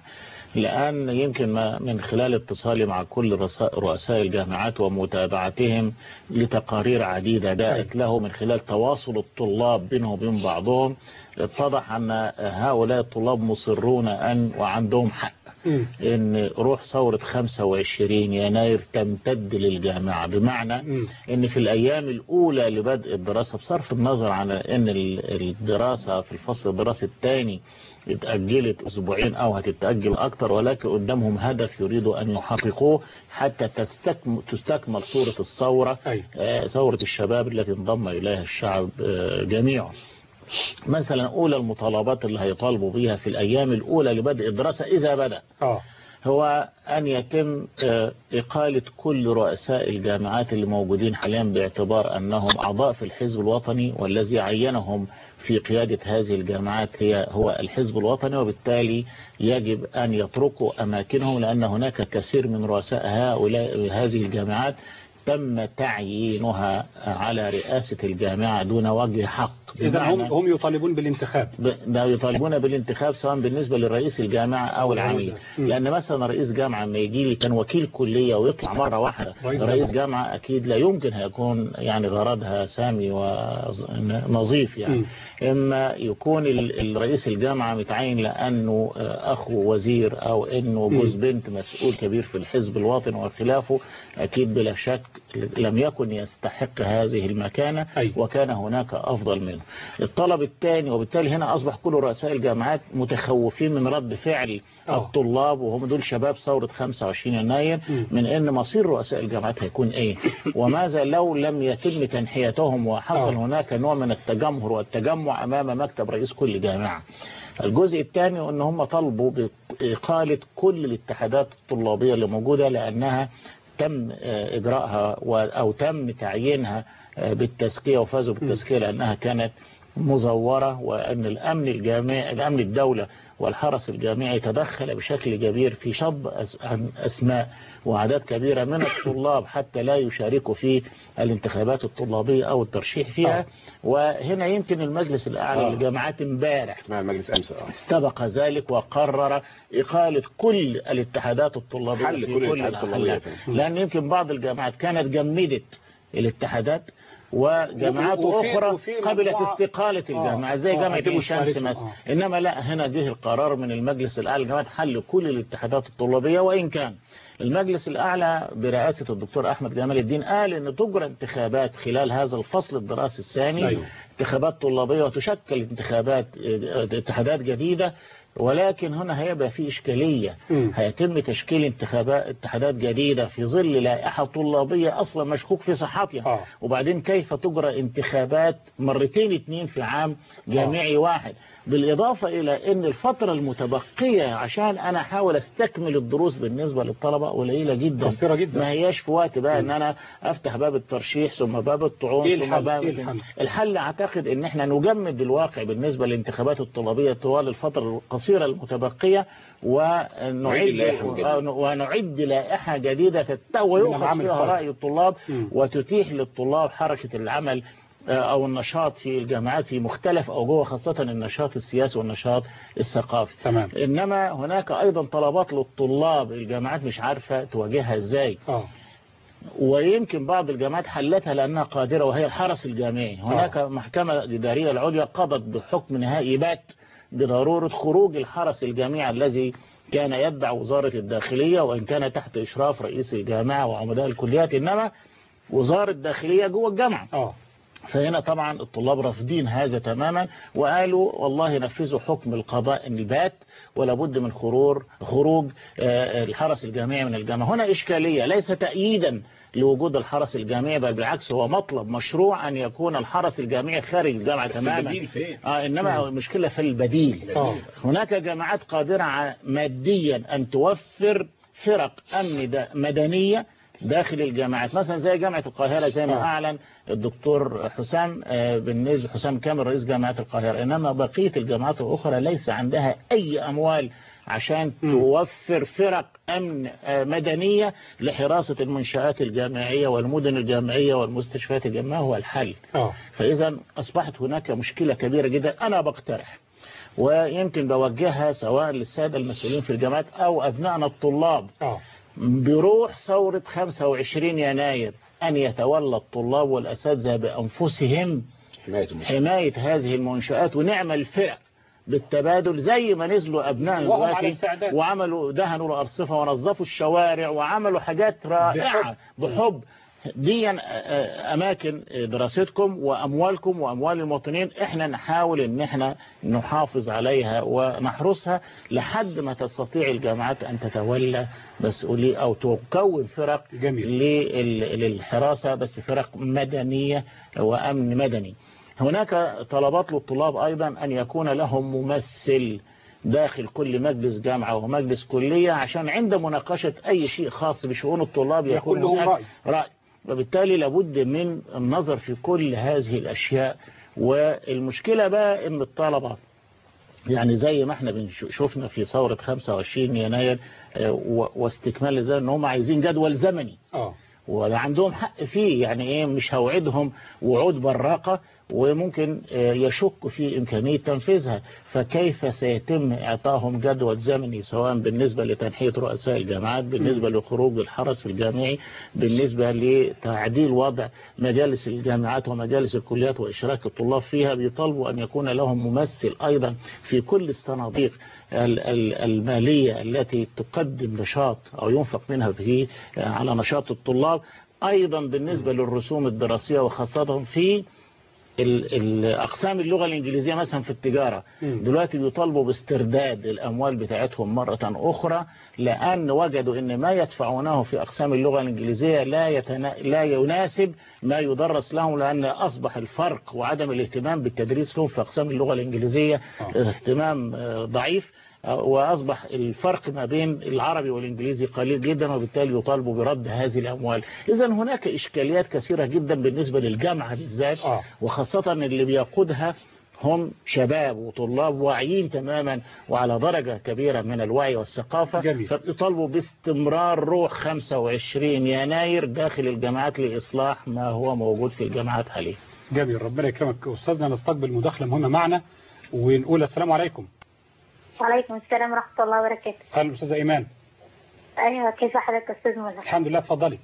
S16: لأن يمكن ما من خلال اتصالي مع كل رسا- رؤساء الجامعات ومتابعتهم لتقارير عديدة جاءت له من خلال تواصل الطلاب بينهم وبين بعضهم اتضح أن هؤلاء الطلاب مصرون أن وعندهم حق ان روح ثورة 25 يناير تمتد للجامعة بمعنى ان في الايام الاولى لبدء الدراسة بصرف النظر عن ان ال- الدراسة في الفصل الدراسي الثاني اتأجلت اسبوعين او هتتأجل اكتر ولكن قدامهم هدف يريدوا ان يحققوه حتى تستكمل, تستكمل صورة الثورة آه، ثورة الشباب التي انضم اليها الشعب آه، جميعا مثلا اولى المطالبات اللي هيطالبوا بيها في الايام الاولى لبدء الدراسة اذا بدأ
S2: اه
S16: هو أن يتم آه، إقالة كل رؤساء الجامعات اللي موجودين حاليا باعتبار أنهم أعضاء في الحزب الوطني والذي عينهم في قيادة هذه الجامعات هي هو الحزب الوطني وبالتالي يجب أن يتركوا أماكنهم لأن هناك كثير من رؤساء هؤلاء هذه الجامعات تم تعيينها على رئاسة الجامعة دون وجه حق
S2: اذا هم
S16: بمعنى-
S2: هم يطالبون بالانتخاب
S16: ب- ده يطالبون بالانتخاب سواء بالنسبة لرئيس الجامعة أو العميد لأن مثلا رئيس جامعة ما يجي لي كان وكيل كلية ويطلع مرة واحدة
S2: رئيس
S16: رئيس
S2: جامعة.
S16: جامعة أكيد لا يمكن هيكون يعني غرضها سامي ونظيف يعني إما يكون ال- الرئيس الجامعة متعين لأنه آه، أخو وزير أو أنه جوز بنت مسؤول كبير في الحزب الوطني وخلافه أكيد بلا شك لم يكن يستحق هذه المكانة وكان هناك أفضل منه عايزينه الطلب الثاني وبالتالي هنا أصبح كل رؤساء الجامعات متخوفين من رد فعل الطلاب وهم دول شباب ثورة 25 يناير من ان مصير رؤساء الجامعات هيكون ايه وماذا لو لم يتم تنحيتهم وحصل هناك نوع من التجمهر والتجمع امام مكتب رئيس كل جامعة الجزء الثاني ان هم طلبوا بإقالة كل الاتحادات الطلابية اللي موجودة لأنها تم إجراءها أو تم تعيينها بالتزكية وفازوا بالتزكية لأنها كانت مزورة وأن الأمن الجامعي الأمن الدولة والحرس الجامعي تدخل بشكل كبير في شطب أسماء وأعداد كبيرة من الطلاب حتى لا يشاركوا في الانتخابات الطلابية أو الترشيح فيها وهنا يمكن المجلس الأعلى للجامعات امبارح
S3: مجلس أمس
S16: استبق ذلك وقرر إقالة كل الاتحادات الطلابية
S3: حل
S16: في
S3: كل
S16: كل
S3: الاتحادات الطلابية.
S16: الحلات. لأن يمكن بعض الجامعات كانت جمدت الاتحادات وجامعات
S2: وفي-
S16: أخرى
S2: وفي
S16: قبلت
S2: مجموعة-
S16: استقالة الجامعة زي
S2: آه،
S16: جامعة
S2: عايزين
S16: عين شمس
S2: يشاركوا.
S16: مثلا
S2: آه.
S16: إنما لا هنا جه القرار من المجلس الأعلى للجامعات حل كل الاتحادات الطلابية وإن كان المجلس الأعلى برئاسة الدكتور أحمد جمال الدين قال أن تجرى انتخابات خلال هذا الفصل الدراسي الثاني
S2: أيوه.
S16: انتخابات طلابية وتشكل انتخابات اه، اتحادات جديدة ولكن هنا هيبقى في إشكالية
S2: مم.
S16: هيتم تشكيل انتخابات اتحادات جديدة في ظل لائحة طلابية أصلا مشكوك في صحتها
S2: آه.
S16: وبعدين كيف تجرى انتخابات مرتين اتنين في عام جامعي واحد بالإضافة إلى أن الفترة المتبقية عشان أنا أحاول أستكمل الدروس بالنسبة للطلبة قليلة جدا
S2: قصيرة جدا.
S16: ما هياش في وقت بقى أن أنا أفتح باب الترشيح ثم باب الطعون
S2: إيه
S16: ثم
S2: الحل؟
S16: باب
S2: إيه الحل؟
S16: الحل أعتقد أن احنا نجمد الواقع بالنسبة للانتخابات الطلابية طوال الفترة القصيرة المتبقية ونعد
S3: اللائحة من جديد.
S16: ونعد لائحة جديدة تت-
S2: من
S16: ويؤخذ
S2: العام
S16: فيها
S2: القادم.
S16: رأي الطلاب
S2: مم.
S16: وتتيح للطلاب حركة العمل آه، أو النشاط في الجامعات في مختلف أوجهه خاصة النشاط السياسي والنشاط الثقافي
S2: تمام.
S16: إنما هناك أيضا طلبات للطلاب الجامعات مش عارفة تواجهها إزاي
S2: اه
S16: ويمكن بعض الجامعات حلتها لأنها قادرة وهي الحرس الجامعي هناك محكمة الإدارية العليا قضت بحكم نهائي بات بضرورة خروج الحرس الجامعي الذي كان يتبع وزارة الداخلية وإن كان تحت إشراف رئيس الجامعة وعمداء الكليات إنما وزارة الداخلية جوه الجامعة
S2: اه
S16: فهنا طبعا الطلاب رافضين هذا تماما وقالوا والله نفذوا حكم القضاء البات ولا بد من خروج خروج آه، الحرس الجامعي من الجامعة هنا إشكالية ليس تأييدا لوجود الحرس الجامعي بل بالعكس هو مطلب مشروع أن يكون الحرس الجامعي خارج الجامعة
S3: بس
S16: تماما
S3: البديل فين؟
S16: آه إنما المشكلة في البديل
S2: آه.
S16: هناك جامعات قادرة على- ماديا أن توفر فرق أمن دا- مدنية داخل الجامعات مثلا زي جامعة القاهرة زي ما
S2: آه.
S16: أعلن الدكتور حسام آه، بالنسبة حسام كامل رئيس جامعة القاهرة إنما بقية الجامعات الأخرى ليس عندها أي أموال عشان توفر فرق أمن آه، مدنية لحراسة المنشآت الجامعية والمدن الجامعية والمستشفيات الجامعية هو الحل
S2: اه
S16: فإذا أصبحت هناك مشكلة كبيرة جدا أنا بقترح ويمكن بوجهها سواء للسادة المسؤولين في الجامعات أو أبنائنا الطلاب
S2: اه
S16: بروح ثورة 25 يناير أن يتولى الطلاب والأساتذة بأنفسهم
S3: حماية المسلمين
S16: حماية هذه المنشآت ونعمل فرق بالتبادل زي ما نزلوا أبناء
S2: وهم على
S16: دلوقتي
S2: استعداد.
S16: وعملوا دهنوا الأرصفة ونظفوا الشوارع وعملوا حاجات رائعة بحب دي أماكن دراستكم وأموالكم وأموال المواطنين إحنا نحاول إن إحنا نحافظ عليها ونحرسها لحد ما تستطيع الجامعات أن تتولى مسؤولية أو تكون فرق
S2: جميل.
S16: لل- للحراسة بس فرق مدنية وأمن مدني هناك طلبات للطلاب أيضا أن يكون لهم ممثل داخل كل مجلس جامعة ومجلس كلية عشان عند مناقشة أي شيء خاص بشؤون الطلاب
S2: يكون
S16: يكون
S2: لهم
S16: هناك
S2: رأي.
S16: رأي وبالتالي لابد من النظر في كل هذه الأشياء والمشكلة بقى ان الطلبة يعني زي ما احنا بنش- شفنا في ثورة 25 يناير آه، و- واستكمال ذلك ان هم عايزين جدول زمني
S2: اه
S16: وده عندهم حق فيه يعني ايه مش هوعدهم وعود براقة وممكن آه، يشك في إمكانية تنفيذها فكيف سيتم إعطاهم جدول زمني سواء بالنسبة لتنحية رؤساء الجامعات بالنسبة لخروج الحرس الجامعي بالنسبة لتعديل وضع مجالس الجامعات ومجالس الكليات وإشراك الطلاب فيها بيطالبوا أن يكون لهم ممثل أيضا في كل الصناديق ال- ال- المالية التي تقدم نشاط أو ينفق منها في على نشاط الطلاب أيضا بالنسبة للرسوم الدراسية وخاصة في ال- ال- أقسام اللغة الإنجليزية مثلا في التجارة دلوقتي بيطالبوا باسترداد الأموال بتاعتهم مرة أخرى لأن وجدوا أن ما يدفعونه في أقسام اللغة الإنجليزية لا, يتنا... لا يناسب ما يدرس لهم لأن أصبح الفرق وعدم الاهتمام بالتدريس لهم في أقسام اللغة الإنجليزية اهتمام آه، ضعيف آه، وأصبح الفرق ما بين العربي والإنجليزي قليل جدا وبالتالي يطالبوا برد هذه الأموال إذا هناك إشكاليات كثيرة جدا بالنسبة للجامعة بالذات وخاصة اللي بيقودها هم شباب وطلاب واعيين تماما وعلى درجة كبيرة من الوعي والثقافة جميل. فبيطالبوا باستمرار روح 25 يناير داخل الجامعات لإصلاح ما هو موجود في الجامعات حاليا
S2: جميل ربنا يكرمك أستاذنا نستقبل مداخلة مهمة معنا ونقول السلام عليكم
S17: وعليكم السلام ورحمة الله وبركاته
S2: أهلا أستاذة إيمان
S17: أيوة كيف حضرتك أستاذ مولى
S2: الحمد لله اتفضلي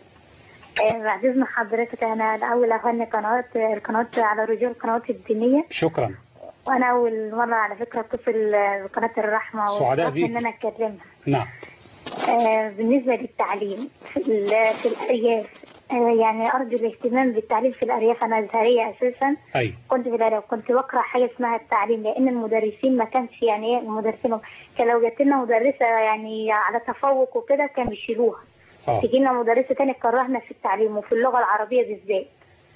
S17: آه، بعد إذن حضرتك أنا الأول أهني قناة القناة على رجوع القنوات الدينية
S2: شكرا
S17: وأنا أول مرة على فكرة أتصل بقناة الرحمة
S2: سعداء
S17: وأتمنى
S2: بيك.
S17: إن أنا أتكلمها
S2: نعم
S17: آه، بالنسبة للتعليم في, ال- في الأرياف آه، يعني أرجو الاهتمام بالتعليم في الأرياف أنا أزهرية أساسا
S2: أي
S17: كنت في الأرياف كنت بقرأ حاجة اسمها التعليم لأن المدرسين ما كانش يعني إيه المدرسين كان لو جات لنا مدرسة يعني على تفوق وكده كان بيشيلوها
S2: آه.
S17: تجي لنا مدرسة تاني تكرهنا في التعليم وفي اللغة العربية بالذات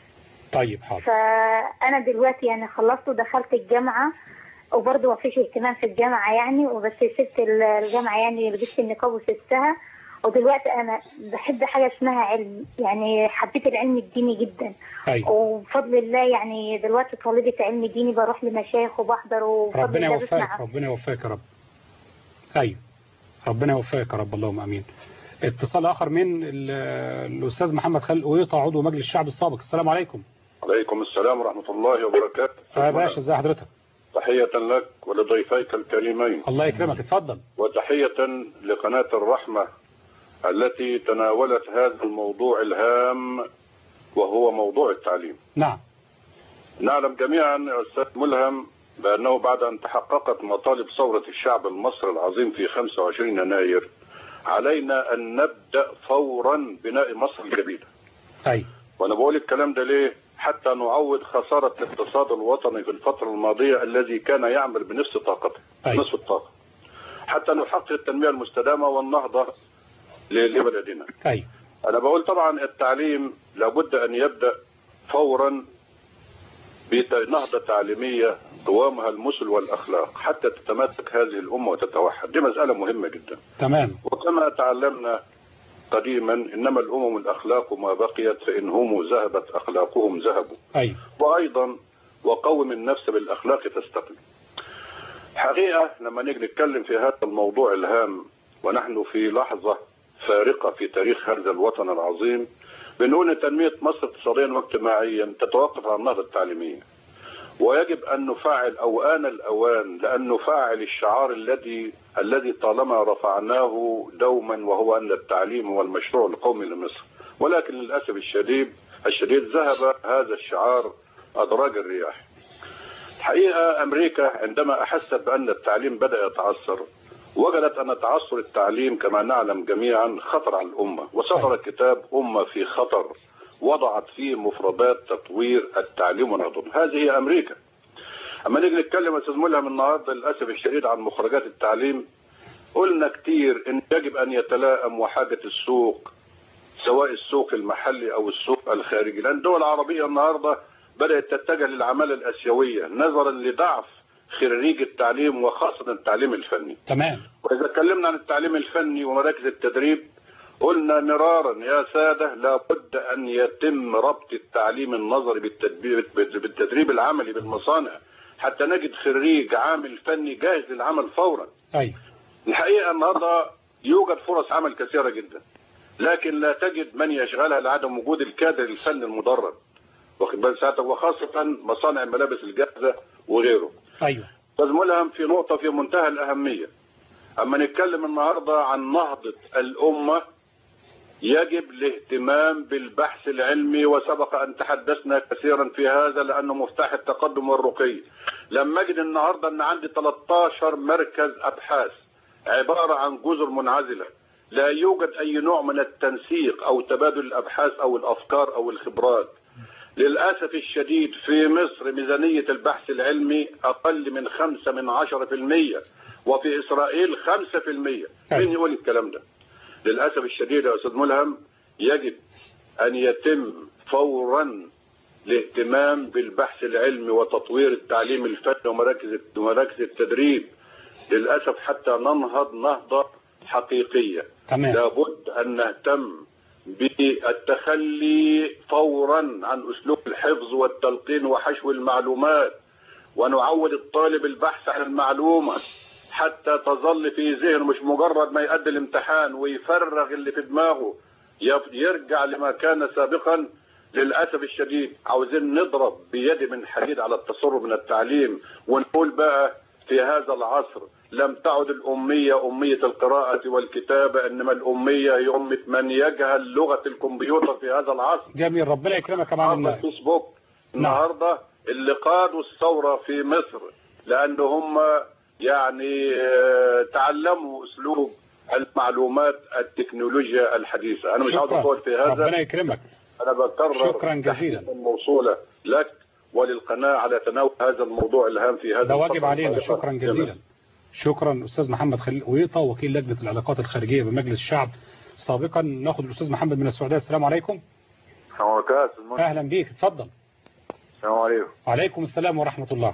S2: طيب حاضر
S17: فأنا دلوقتي يعني خلصت ودخلت الجامعة وبرضه ما فيش اهتمام في الجامعة يعني وبس سبت ال- الجامعة يعني لبست النقاب وسبتها ودلوقتي أنا بحب حاجة اسمها علم يعني حبيت العلم الديني جدا
S2: أيوة.
S17: وبفضل الله يعني دلوقتي طالبة علم ديني بروح لمشايخ وبحضر وبفضل
S2: ربنا
S17: الله
S2: يوفقك
S17: بسمع
S2: ربنا يوفقك يا رب أيوة ربنا يوفقك يا رب اللهم أمين اتصال آخر من ال- الأستاذ محمد خالد قويطة عضو مجلس الشعب السابق السلام عليكم
S18: عليكم السلام ورحمة الله وبركاته
S2: يا باشا ازي حضرتك
S18: تحية لك ولضيفيك الكريمين
S2: الله يكرمك اتفضل
S18: وتحية لقناة الرحمة التي تناولت هذا الموضوع الهام وهو موضوع التعليم
S2: نعم
S18: نعلم جميعا يا أستاذ ملهم بأنه بعد أن تحققت مطالب ثورة الشعب المصري العظيم في 25 يناير علينا أن نبدأ فورا بناء مصر الجديدة
S2: أي
S18: وانا بقول الكلام ده ليه حتى نعوض خسارة الاقتصاد الوطني في الفترة الماضية الذي كان يعمل بنصف طاقته نصف الطاقة حتى نحقق التنمية المستدامة والنهضة ل- لبلدنا
S2: أي
S18: أنا بقول طبعا التعليم لابد أن يبدأ فورا بنهضة تعليمية قوامها المثل والأخلاق حتى تتماسك هذه الأمة وتتوحد دي مسألة مهمة جدا
S2: تمام
S18: وكما تعلمنا قديما إنما الأمم الأخلاق ما بقيت فإن هم ذهبت أخلاقهم ذهبوا
S2: أي
S18: وأيضا وقوم النفس بالأخلاق تستقيم حقيقة لما نيجي نتكلم في هذا الموضوع الهام ونحن في لحظة فارقة في تاريخ هذا الوطن العظيم بنقول ان تنمية مصر اقتصاديا واجتماعيا تتوقف على النهضة التعليمية ويجب ان نفعل او ان الاوان لان نفعل الشعار الذي الذي طالما رفعناه دوما وهو ان التعليم هو المشروع القومي لمصر ولكن للاسف الشديد الشديد ذهب هذا الشعار ادراج الرياح الحقيقه امريكا عندما احست بان التعليم بدا يتعثر وجدت ان تعثر التعليم كما نعلم جميعا خطر على الامه وصدر كتاب امه في خطر وضعت فيه مفردات تطوير التعليم ونهضته هذه هي امريكا اما نيجي نتكلم يا استاذ ملهم النهارده للاسف الشديد عن مخرجات التعليم قلنا كتير ان يجب ان يتلائم وحاجه السوق سواء السوق المحلي او السوق الخارجي لان الدول العربيه النهارده بدات تتجه للعماله الاسيويه نظرا لضعف خريج التعليم وخاصه التعليم الفني
S2: تمام
S18: واذا اتكلمنا عن التعليم الفني ومراكز التدريب قلنا مرارا يا ساده لابد ان يتم ربط التعليم النظري بالتدريب, بالتدريب العملي بالمصانع حتى نجد خريج عامل فني جاهز للعمل فورا
S2: أي
S18: الحقيقه النهارده يوجد فرص عمل كثيره جدا لكن لا تجد من يشغلها لعدم وجود الكادر الفني المدرب واخد بال ساعتك وخاصه مصانع الملابس الجاهزه وغيره
S2: أيوة
S18: استاذ ملهم في نقطه في منتهى الاهميه اما نتكلم النهارده عن نهضه الامه يجب الاهتمام بالبحث العلمي وسبق ان تحدثنا كثيرا في هذا لانه مفتاح التقدم والرقي لما اجد النهارده ان عندي 13 مركز ابحاث عباره عن جزر منعزله لا يوجد اي نوع من التنسيق او تبادل الابحاث او الافكار او الخبرات للأسف الشديد في مصر ميزانية البحث العلمي أقل من خمسة من عشرة في المية وفي إسرائيل خمسة في المية مين يقول الكلام ده للأسف الشديد يا أستاذ ملهم يجب أن يتم فورا الاهتمام بالبحث العلمي وتطوير التعليم الفني ومراكز ومراكز التدريب للأسف حتى ننهض نهضة حقيقية
S2: تمام.
S18: لابد أن نهتم بالتخلي فورا عن أسلوب الحفظ والتلقين وحشو المعلومات ونعود الطالب البحث عن المعلومة حتى تظل في ذهنه مش مجرد ما يؤدي الامتحان ويفرغ اللي في دماغه يف- يرجع لما كان سابقا للأسف الشديد عاوزين نضرب بيد من حديد على التصرف من التعليم ونقول بقى في هذا العصر لم تعد الأمية أمية القراءة والكتابة إنما الأمية هي أمة من يجهل لغة الكمبيوتر في هذا العصر
S2: جميل ربنا يكرمك يا معلم الله
S18: الفيسبوك النهارده اللي قادوا الثوره في مصر لان هم يعني آه، تعلموا اسلوب المعلومات التكنولوجيا الحديثه انا مش عاوز
S2: شكرا.
S18: اطول في هذا
S2: ربنا يكرمك
S18: انا بكرر
S2: شكرا جزيلا.
S18: تحية موصوله لك وللقناه على تناول هذا الموضوع الهام في هذا
S2: ده واجب
S18: الفترة
S2: علينا
S18: السابقة.
S2: شكرا جزيلا شكرا أستاذ محمد خليل قويطة وكيل لجنة العلاقات الخارجية بمجلس الشعب سابقا ناخد الأستاذ محمد من السعودية السلام عليكم
S19: السلام عليكم يا أستاذ منى.
S2: أهلا بيك اتفضل
S19: السلام عليكم
S2: وعليكم السلام ورحمة الله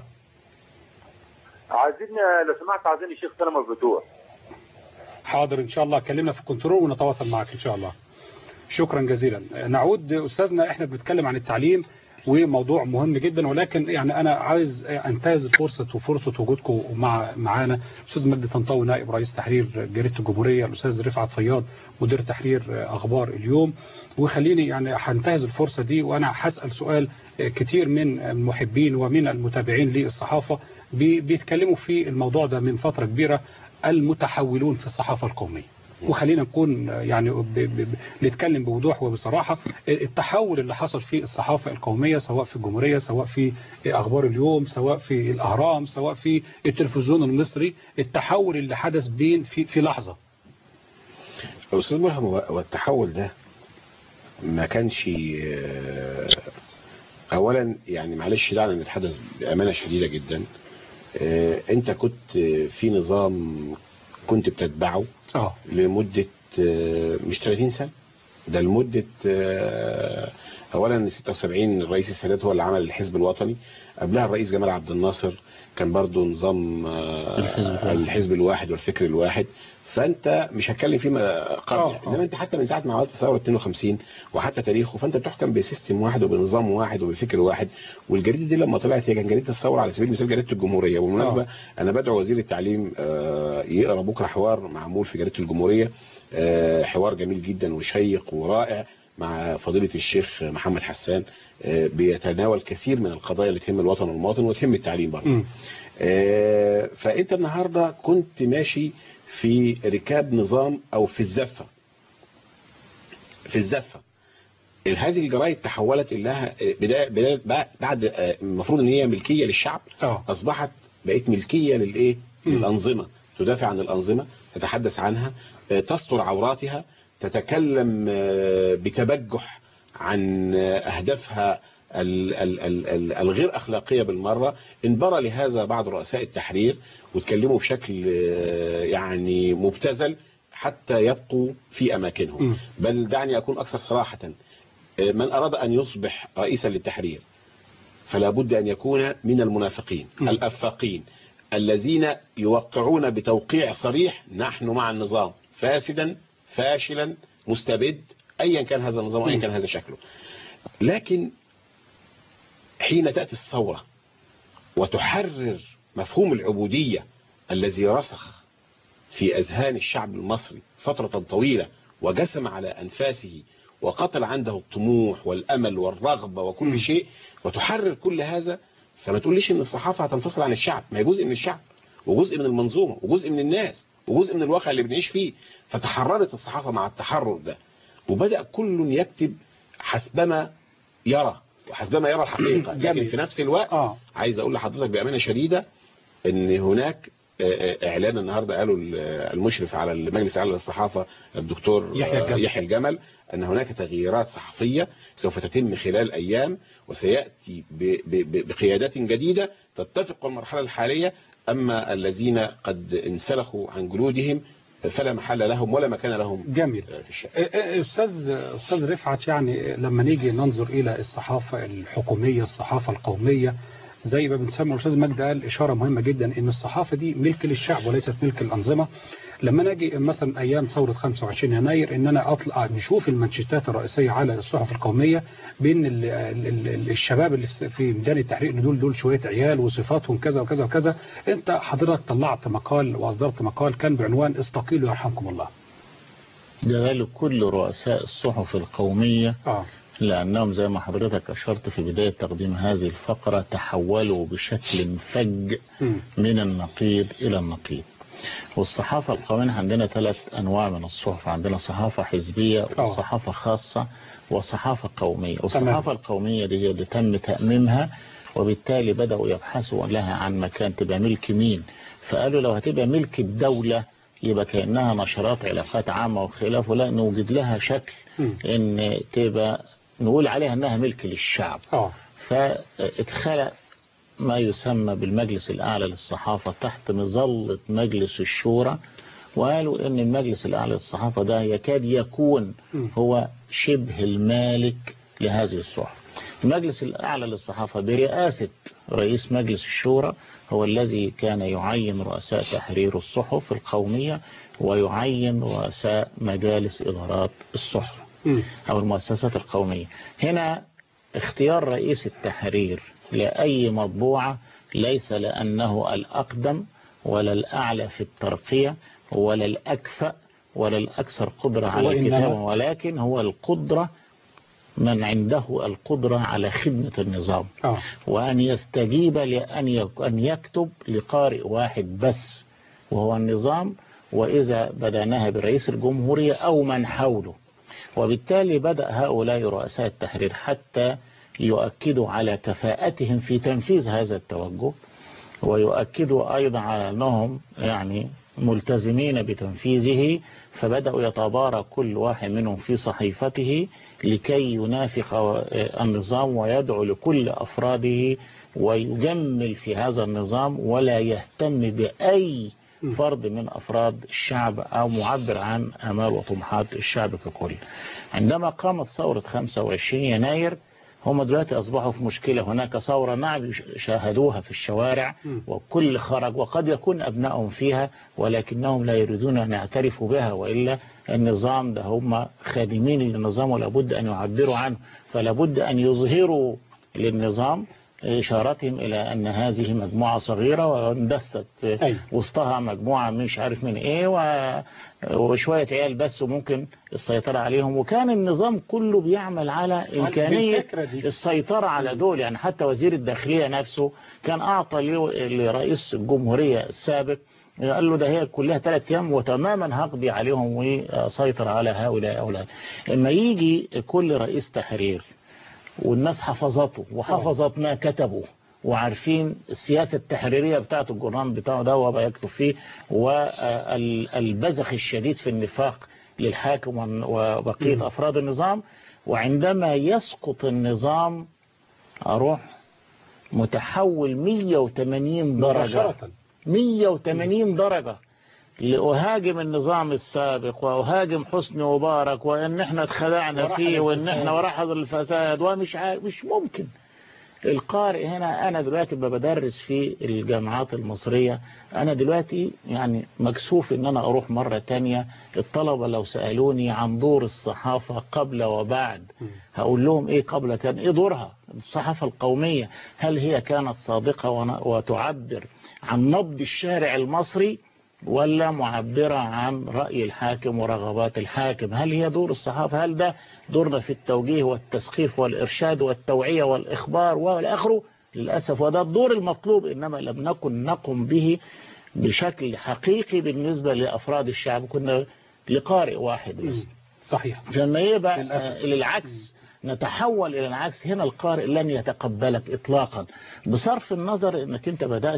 S19: عايزين لو سمحت عايزين الشيخ سلمى الفتوح
S2: حاضر إن شاء الله كلمنا في الكنترول ونتواصل معك إن شاء الله شكرا جزيلا نعود أستاذنا إحنا بنتكلم عن التعليم وموضوع مهم جدا ولكن يعني أنا عايز أنتهز فرصة وفرصة وجودكم مع معانا الأستاذ مجدي طنطاوي نائب رئيس تحرير جريدة الجمهورية الأستاذ رفعت فياض مدير تحرير أخبار اليوم وخليني يعني هنتهز الفرصة دي وأنا هسأل سؤال كتير من المحبين ومن المتابعين للصحافة بي- بيتكلموا في الموضوع ده من فترة كبيرة المتحولون في الصحافة القومية وخلينا نكون يعني ب- ب- ب- نتكلم بوضوح وبصراحة التحول اللي حصل في الصحافة القومية سواء في الجمهورية سواء في أخبار اليوم سواء في الأهرام سواء في التلفزيون المصري التحول اللي حدث بين في, في لحظة
S3: أستاذ ملهم هو هو التحول ده ما كانش آه، أولا يعني معلش دعنا نتحدث بأمانة شديدة جدا آه، أنت كنت في نظام كنت بتتبعه
S2: اه
S3: لمدة آه، مش 30 سنة ده لمدة آه، أولا 76 الرئيس السادات هو اللي عمل الحزب الوطني قبلها الرئيس جمال عبد الناصر كان برضو نظام آه،
S16: الحزب.
S3: الحزب الواحد والفكر الواحد فانت مش هتكلم فيما قبل يعني. انما انت حتى من ساعه ما عملت ثوره 52 وحتى تاريخه فانت بتحكم بسيستم واحد وبنظام واحد وبفكر واحد والجريده دي لما طلعت هي كان جريده الثوره على سبيل المثال جريده الجمهوريه وبالمناسبه
S2: آه.
S3: انا بدعو وزير التعليم آه، يقرا بكره حوار معمول في جريده الجمهوريه آه، حوار جميل جدا وشيق ورائع مع فضيله الشيخ محمد حسان آه، بيتناول كثير من القضايا اللي تهم الوطن والمواطن وتهم التعليم برضه
S2: مم.
S3: آه، فانت النهارده كنت ماشي في ركاب نظام او في الزفه في الزفه هذه الجرائد تحولت لها بدايه بدايه بعد آه، المفروض ان هي ملكيه للشعب
S2: اه
S3: اصبحت بقت ملكيه للايه للانظمه تدافع عن الانظمه تتحدث عنها آه، تستر عوراتها تتكلم آه، بتبجح عن آه، اهدافها ال- ال- ال- ال- الغير اخلاقيه بالمره انبرى لهذا بعض رؤساء التحرير واتكلموا بشكل آه، يعني مبتذل حتى يبقوا في اماكنهم
S2: مم.
S3: بل دعني اكون اكثر صراحه آه، من اراد ان يصبح رئيسا للتحرير فلا بد أن يكون من المنافقين الأفاقين الذين يوقعون بتوقيع صريح نحن مع النظام فاسدا فاشلا مستبد أيا كان هذا النظام وأيا كان هذا شكله لكن حين تأتي الثورة وتحرر مفهوم العبودية الذي رسخ في أذهان الشعب المصري فترة طويلة وجسم على أنفاسه وقتل عنده الطموح والأمل والرغبة وكل شيء وتحرر كل هذا فما تقوليش ان الصحافة هتنفصل عن الشعب ما هي جزء من الشعب وجزء من المنظومة وجزء من الناس وجزء من الواقع اللي بنعيش فيه فتحررت الصحافة مع التحرر ده وبدأ كل يكتب حسبما يرى وحسبما يرى الحقيقة لكن
S2: جميل.
S3: في نفس الوقت
S2: اه
S3: عايز اقول لحضرتك بأمانة شديدة ان هناك اعلان النهارده قالوا المشرف على المجلس الاعلى للصحافه الدكتور
S2: يحيى الجمل.
S3: يحيى الجمل ان هناك تغييرات صحفيه سوف تتم خلال ايام وسياتي ب- ب- بقيادات جديده تتفق المرحله الحاليه اما الذين قد انسلخوا عن جلودهم فلا محل لهم ولا مكان لهم
S2: جميل
S3: في الشارع
S2: إيه إيه استاذ استاذ رفعت يعني لما نيجي ننظر الى الصحافه الحكوميه الصحافه القوميه زي ما بنسمى الاستاذ مجدي قال اشاره مهمه جدا ان الصحافه دي ملك للشعب وليست ملك الانظمه لما نجي مثلا ايام ثوره 25 يناير ان انا اطلع نشوف المانشيتات الرئيسيه على الصحف القوميه بين ال ال ال الشباب اللي في- في ميدان التحرير ان دول دول شويه عيال وصفاتهم كذا وكذا وكذا انت حضرتك طلعت مقال واصدرت مقال كان بعنوان استقيلوا يرحمكم الله
S16: ده لكل رؤساء الصحف القومية
S2: آه.
S16: لأنهم زي ما حضرتك أشرت في بداية تقديم هذه الفقرة تحولوا بشكل فج من النقيض إلى النقيض والصحافة القومية عندنا ثلاث أنواع من الصحف عندنا صحافة حزبية وصحافة خاصة وصحافة قومية والصحافة القومية دي هي اللي تم تأميمها وبالتالي بدأوا يبحثوا لها عن مكان تبقى ملك مين فقالوا لو هتبقى ملك الدولة يبقى كأنها نشرات علاقات عامة وخلافه لا نوجد لها شكل ان تبقى نقول عليها انها ملك للشعب
S2: اه
S16: فاتخلق ما يسمى بالمجلس الأعلى للصحافة تحت مظلة مجلس الشورى وقالوا ان المجلس الأعلى للصحافة ده يكاد يكون هو شبه المالك لهذه الصحف المجلس الأعلى للصحافة برئاسة رئيس مجلس الشورى هو الذي كان يعين رؤساء تحرير الصحف القومية ويعين رؤساء مجالس إدارات الصحف أو المؤسسات القومية هنا اختيار رئيس التحرير لأي مطبوعة ليس لأنه الأقدم ولا الأعلى في الترقية ولا الأكفأ ولا الأكثر قدرة على
S2: وإنما-
S16: الكتابة ولكن هو القدرة من عنده القدرة على خدمة النظام
S2: آه.
S16: وأن يستجيب لأن يك- أن يكتب لقارئ واحد بس وهو النظام وإذا بدأناها برئيس الجمهورية أو من حوله وبالتالي بدأ هؤلاء رؤساء التحرير حتى يؤكدوا على كفاءتهم في تنفيذ هذا التوجه ويؤكدوا أيضا على أنهم يعني ملتزمين بتنفيذه فبدأوا يتبارى كل واحد منهم في صحيفته لكي ينافق النظام ويدعو لكل أفراده ويجمل في هذا النظام ولا يهتم بأي فرد من أفراد الشعب أو معبر عن أمال وطموحات الشعب ككل عندما قامت ثورة 25 يناير هم دلوقتي أصبحوا في مشكلة هناك ثورة نعم شاهدوها في الشوارع وكل خرج وقد يكون أبنائهم فيها ولكنهم لا يريدون أن يعترفوا بها وإلا النظام ده هم خادمين للنظام ولابد أن يعبروا عنه فلابد أن يظهروا للنظام إشارتهم إلى أن هذه مجموعة صغيرة واندست وسطها مجموعة مش عارف من إيه و- وشوية عيال بس وممكن السيطرة عليهم وكان النظام كله بيعمل على إمكانية
S2: بالفكرة دي.
S16: السيطرة على دول يعني حتى وزير الداخلية نفسه كان أعطى ل- لرئيس الجمهورية السابق قال له ده هي كلها ثلاث أيام وتماما هقضي عليهم وسيطر على هؤلاء أولاد إما يجي كل رئيس تحرير والناس حفظته وحفظت ما كتبه وعارفين السياسة التحريرية بتاعت الجرنان بتاعه ده وبقى يكتب فيه والبذخ الشديد في النفاق للحاكم وبقية وبقية أفراد النظام وعندما يسقط النظام أروح متحول 180 درجة
S2: مباشرة
S16: 180 درجة لأهاجم النظام السابق وأهاجم حسني مبارك وإن احنا اتخدعنا
S2: ورحل
S16: فيه وإن
S2: الفساد.
S16: احنا ورحض الفساد ومش عا- مش ممكن القارئ هنا أنا دلوقتي بدرس في الجامعات المصرية أنا دلوقتي يعني مكسوف إن أنا أروح مرة تانية الطلبة لو سألوني عن دور الصحافة قبل وبعد هقول لهم إيه قبل كان إيه دورها الصحافة القومية هل هي كانت صادقة ون- وتعبر عن نبض الشارع المصري ولا معبرة عن رأي الحاكم ورغبات الحاكم هل هي دور الصحافة هل ده دورنا في التوجيه والتسخيف والإرشاد والتوعية والإخبار والآخره للأسف وده الدور المطلوب إنما لم نكن نقم به بشكل حقيقي بالنسبة لأفراد الشعب كنا لقارئ واحد بس
S2: صحيح
S16: لما يبقى آه، للعكس نتحول إلى العكس هنا القارئ لن يتقبلك إطلاقا بصرف النظر أنك أنت بدأت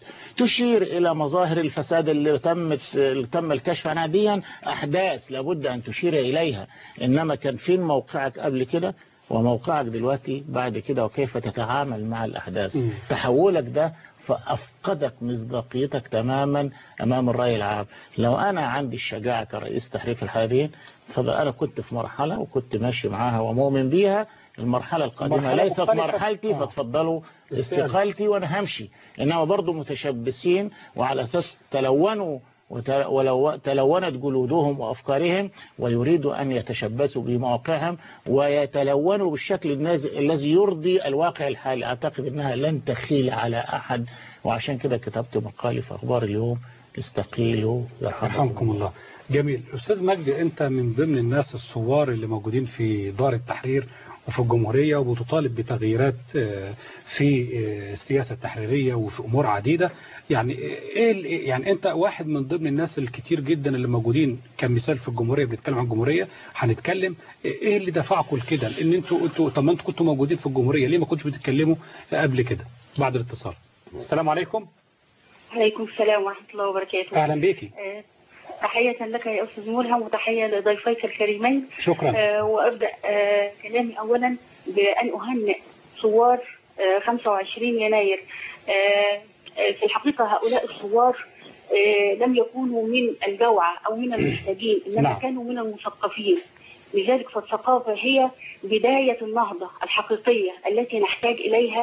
S16: تشير إلى مظاهر الفساد اللي تمت اللي تم الكشف عنها ديا أحداث لابد أن تشير إليها إنما كان فين موقعك قبل كده وموقعك دلوقتي بعد كده وكيف تتعامل مع الأحداث
S2: مم.
S16: تحولك ده فأفقدك مصداقيتك تماما أمام الرأي العام لو أنا عندي الشجاعة كرئيس تحريف الحادين فأنا كنت في مرحلة وكنت ماشي معاها ومؤمن بيها المرحلة القادمة
S2: مرحلة
S16: ليست
S2: مختلفة.
S16: مرحلتي
S2: آه.
S16: فتفضلوا
S2: استقالة.
S16: استقالتي وأنا همشي إنما برضو متشبثين وعلى أساس تلونوا وت- ولو تلونت جلودهم وأفكارهم ويريدوا أن يتشبثوا بمواقعهم ويتلونوا بالشكل الناز- الذي يرضي الواقع الحالي أعتقد أنها لن تخيل على أحد وعشان كده كتبت مقالي في أخبار اليوم استقيلوا
S2: يرحمكم الله جميل أستاذ مجدي أنت من ضمن الناس الثوار اللي موجودين في دار التحرير وفي الجمهورية وبتطالب بتغييرات آه، في آه، السياسة التحريرية وفي أمور عديدة يعني إيه ال- يعني أنت واحد من ضمن الناس الكتير جدا اللي موجودين كمثال في الجمهورية بنتكلم عن الجمهورية هنتكلم إيه اللي دفعكم لكده لأن أنتوا أنتوا طب ما أنتوا كنتوا موجودين في الجمهورية ليه ما كنتش بتتكلموا قبل كده بعد الاتصال السلام عليكم
S20: عليكم السلام ورحمة الله وبركاته
S2: أهلا بيكي
S20: آه، تحية لك يا أستاذ ملهم وتحية لضيفيك الكريمين
S2: شكرا.
S20: آه، وأبدأ آه، كلامي أولا بأن أهنئ ثوار آه، 25 يناير آه، آه، في الحقيقة هؤلاء الثوار آه، لم يكونوا من الجوعى أو من المحتاجين إنما
S21: نعم.
S20: كانوا من المثقفين لذلك فالثقافة هي بداية النهضة الحقيقية التي نحتاج إليها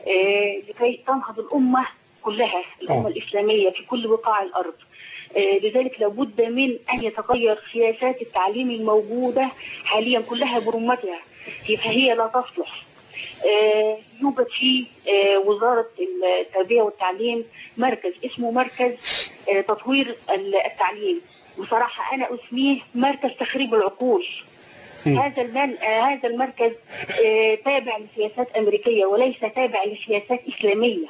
S20: آه، لكي تنهض الأمة كلها الأمة
S21: آه.
S20: الإسلامية في كل بقاع الأرض آه، لذلك لابد من أن يتغير سياسات التعليم الموجودة حاليا كلها برمتها فهي لا تصلح آه، يوجد في آه، وزارة التربية والتعليم مركز اسمه مركز آه، تطوير التعليم بصراحة أنا أسميه مركز تخريب العقول هذا المن... آه، هذا المركز آه، تابع لسياسات أمريكية وليس تابع لسياسات إسلامية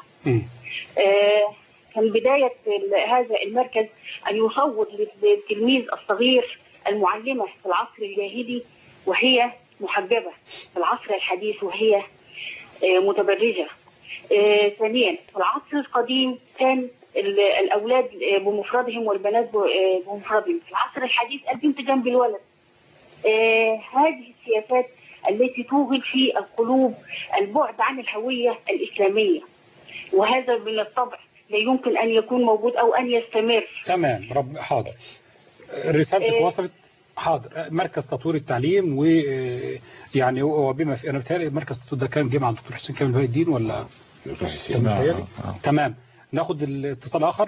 S20: آه، كان بداية ال- هذا المركز أن يصوت للتلميذ الصغير المعلمة في العصر الجاهلي وهي محجبة في العصر الحديث وهي آه، متبرجة آه، ثانيا في العصر القديم كان ال- الأولاد آه، بمفردهم والبنات ب- آه، بمفردهم في العصر الحديث البنت جنب الولد آه، هذه السياسات التي توغل في القلوب البعد عن الهوية الإسلامية وهذا من الطبع لا يمكن أن يكون موجود أو أن يستمر
S2: تمام رب حاضر رسالتك
S20: إيه.
S2: وصلت حاضر مركز تطوير التعليم ويعني وبما في انا بتهيألي مركز التطوير ده كان جه مع الدكتور حسين كامل بهاء الدين ولا
S3: حسين.
S2: بتهيألي؟ تمام ناخد الاتصال اخر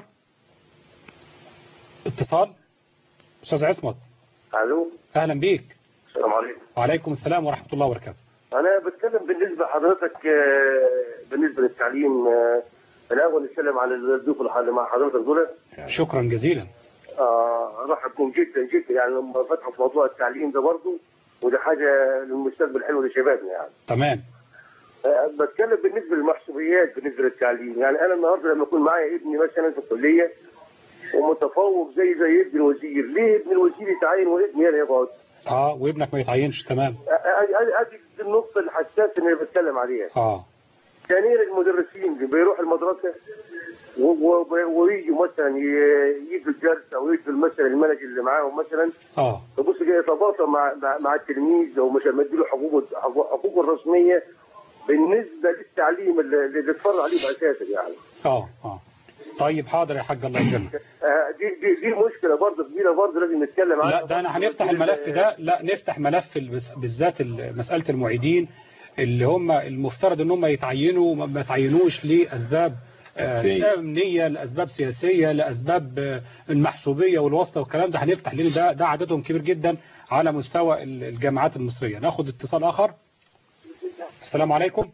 S2: اتصال استاذ عصمت
S22: الو
S2: اهلا بيك
S22: السلام عليكم
S2: وعليكم السلام ورحمه الله وبركاته
S22: انا بتكلم بالنسبه لحضرتك آه، بالنسبه للتعليم آه، الاول نتكلم على الضيوف اللي مع حضرتك دول
S2: شكرا جزيلا
S22: آه، ارحبكم جدا جدا يعني لما فتحوا في موضوع التعليم ده برضه وده حاجه للمستقبل حلو لشبابنا يعني
S2: تمام
S22: آه، بتكلم بالنسبه للمحسوبيات بالنسبه للتعليم يعني انا النهارده لما يكون معايا ابني مثلا في الكليه ومتفوق زي زي ابن الوزير ليه ابن الوزير يتعين وابني انا يقعد
S2: اه وابنك ما يتعينش تمام
S22: ادي النقطه الحساسه اللي أنا بتكلم عليها
S2: اه
S22: ثانيا المدرسين بيروح المدرسه و- و- ويجوا مثلا ي- يدوا الدرس او يدوا مثلا المنهج اللي معاهم مثلا
S2: اه
S22: تبص كده يتباطى مع مع, مع التلميذ لو مش مديله حقوقه حقوقه الرسميه بالنسبه للتعليم اللي اللي اتفرج عليه اساسا يعني
S2: اه اه طيب حاضر يا حاج الله يكرمك
S22: آه، دي دي دي مشكله برضه كبيره برضه لازم نتكلم عنها
S2: لا ده انا هنفتح الملف ده لا نفتح ملف البس- بالذات ال- مسألة المعيدين اللي هم المفترض ان هم يتعينوا وما ما يتعينوش لاسباب آه،
S3: أوكي.
S2: امنيه لاسباب سياسيه لاسباب آه، المحسوبيه والواسطه والكلام ده هنفتح لان ده ده عددهم كبير جدا على مستوى ال- الجامعات المصريه ناخد اتصال اخر السلام عليكم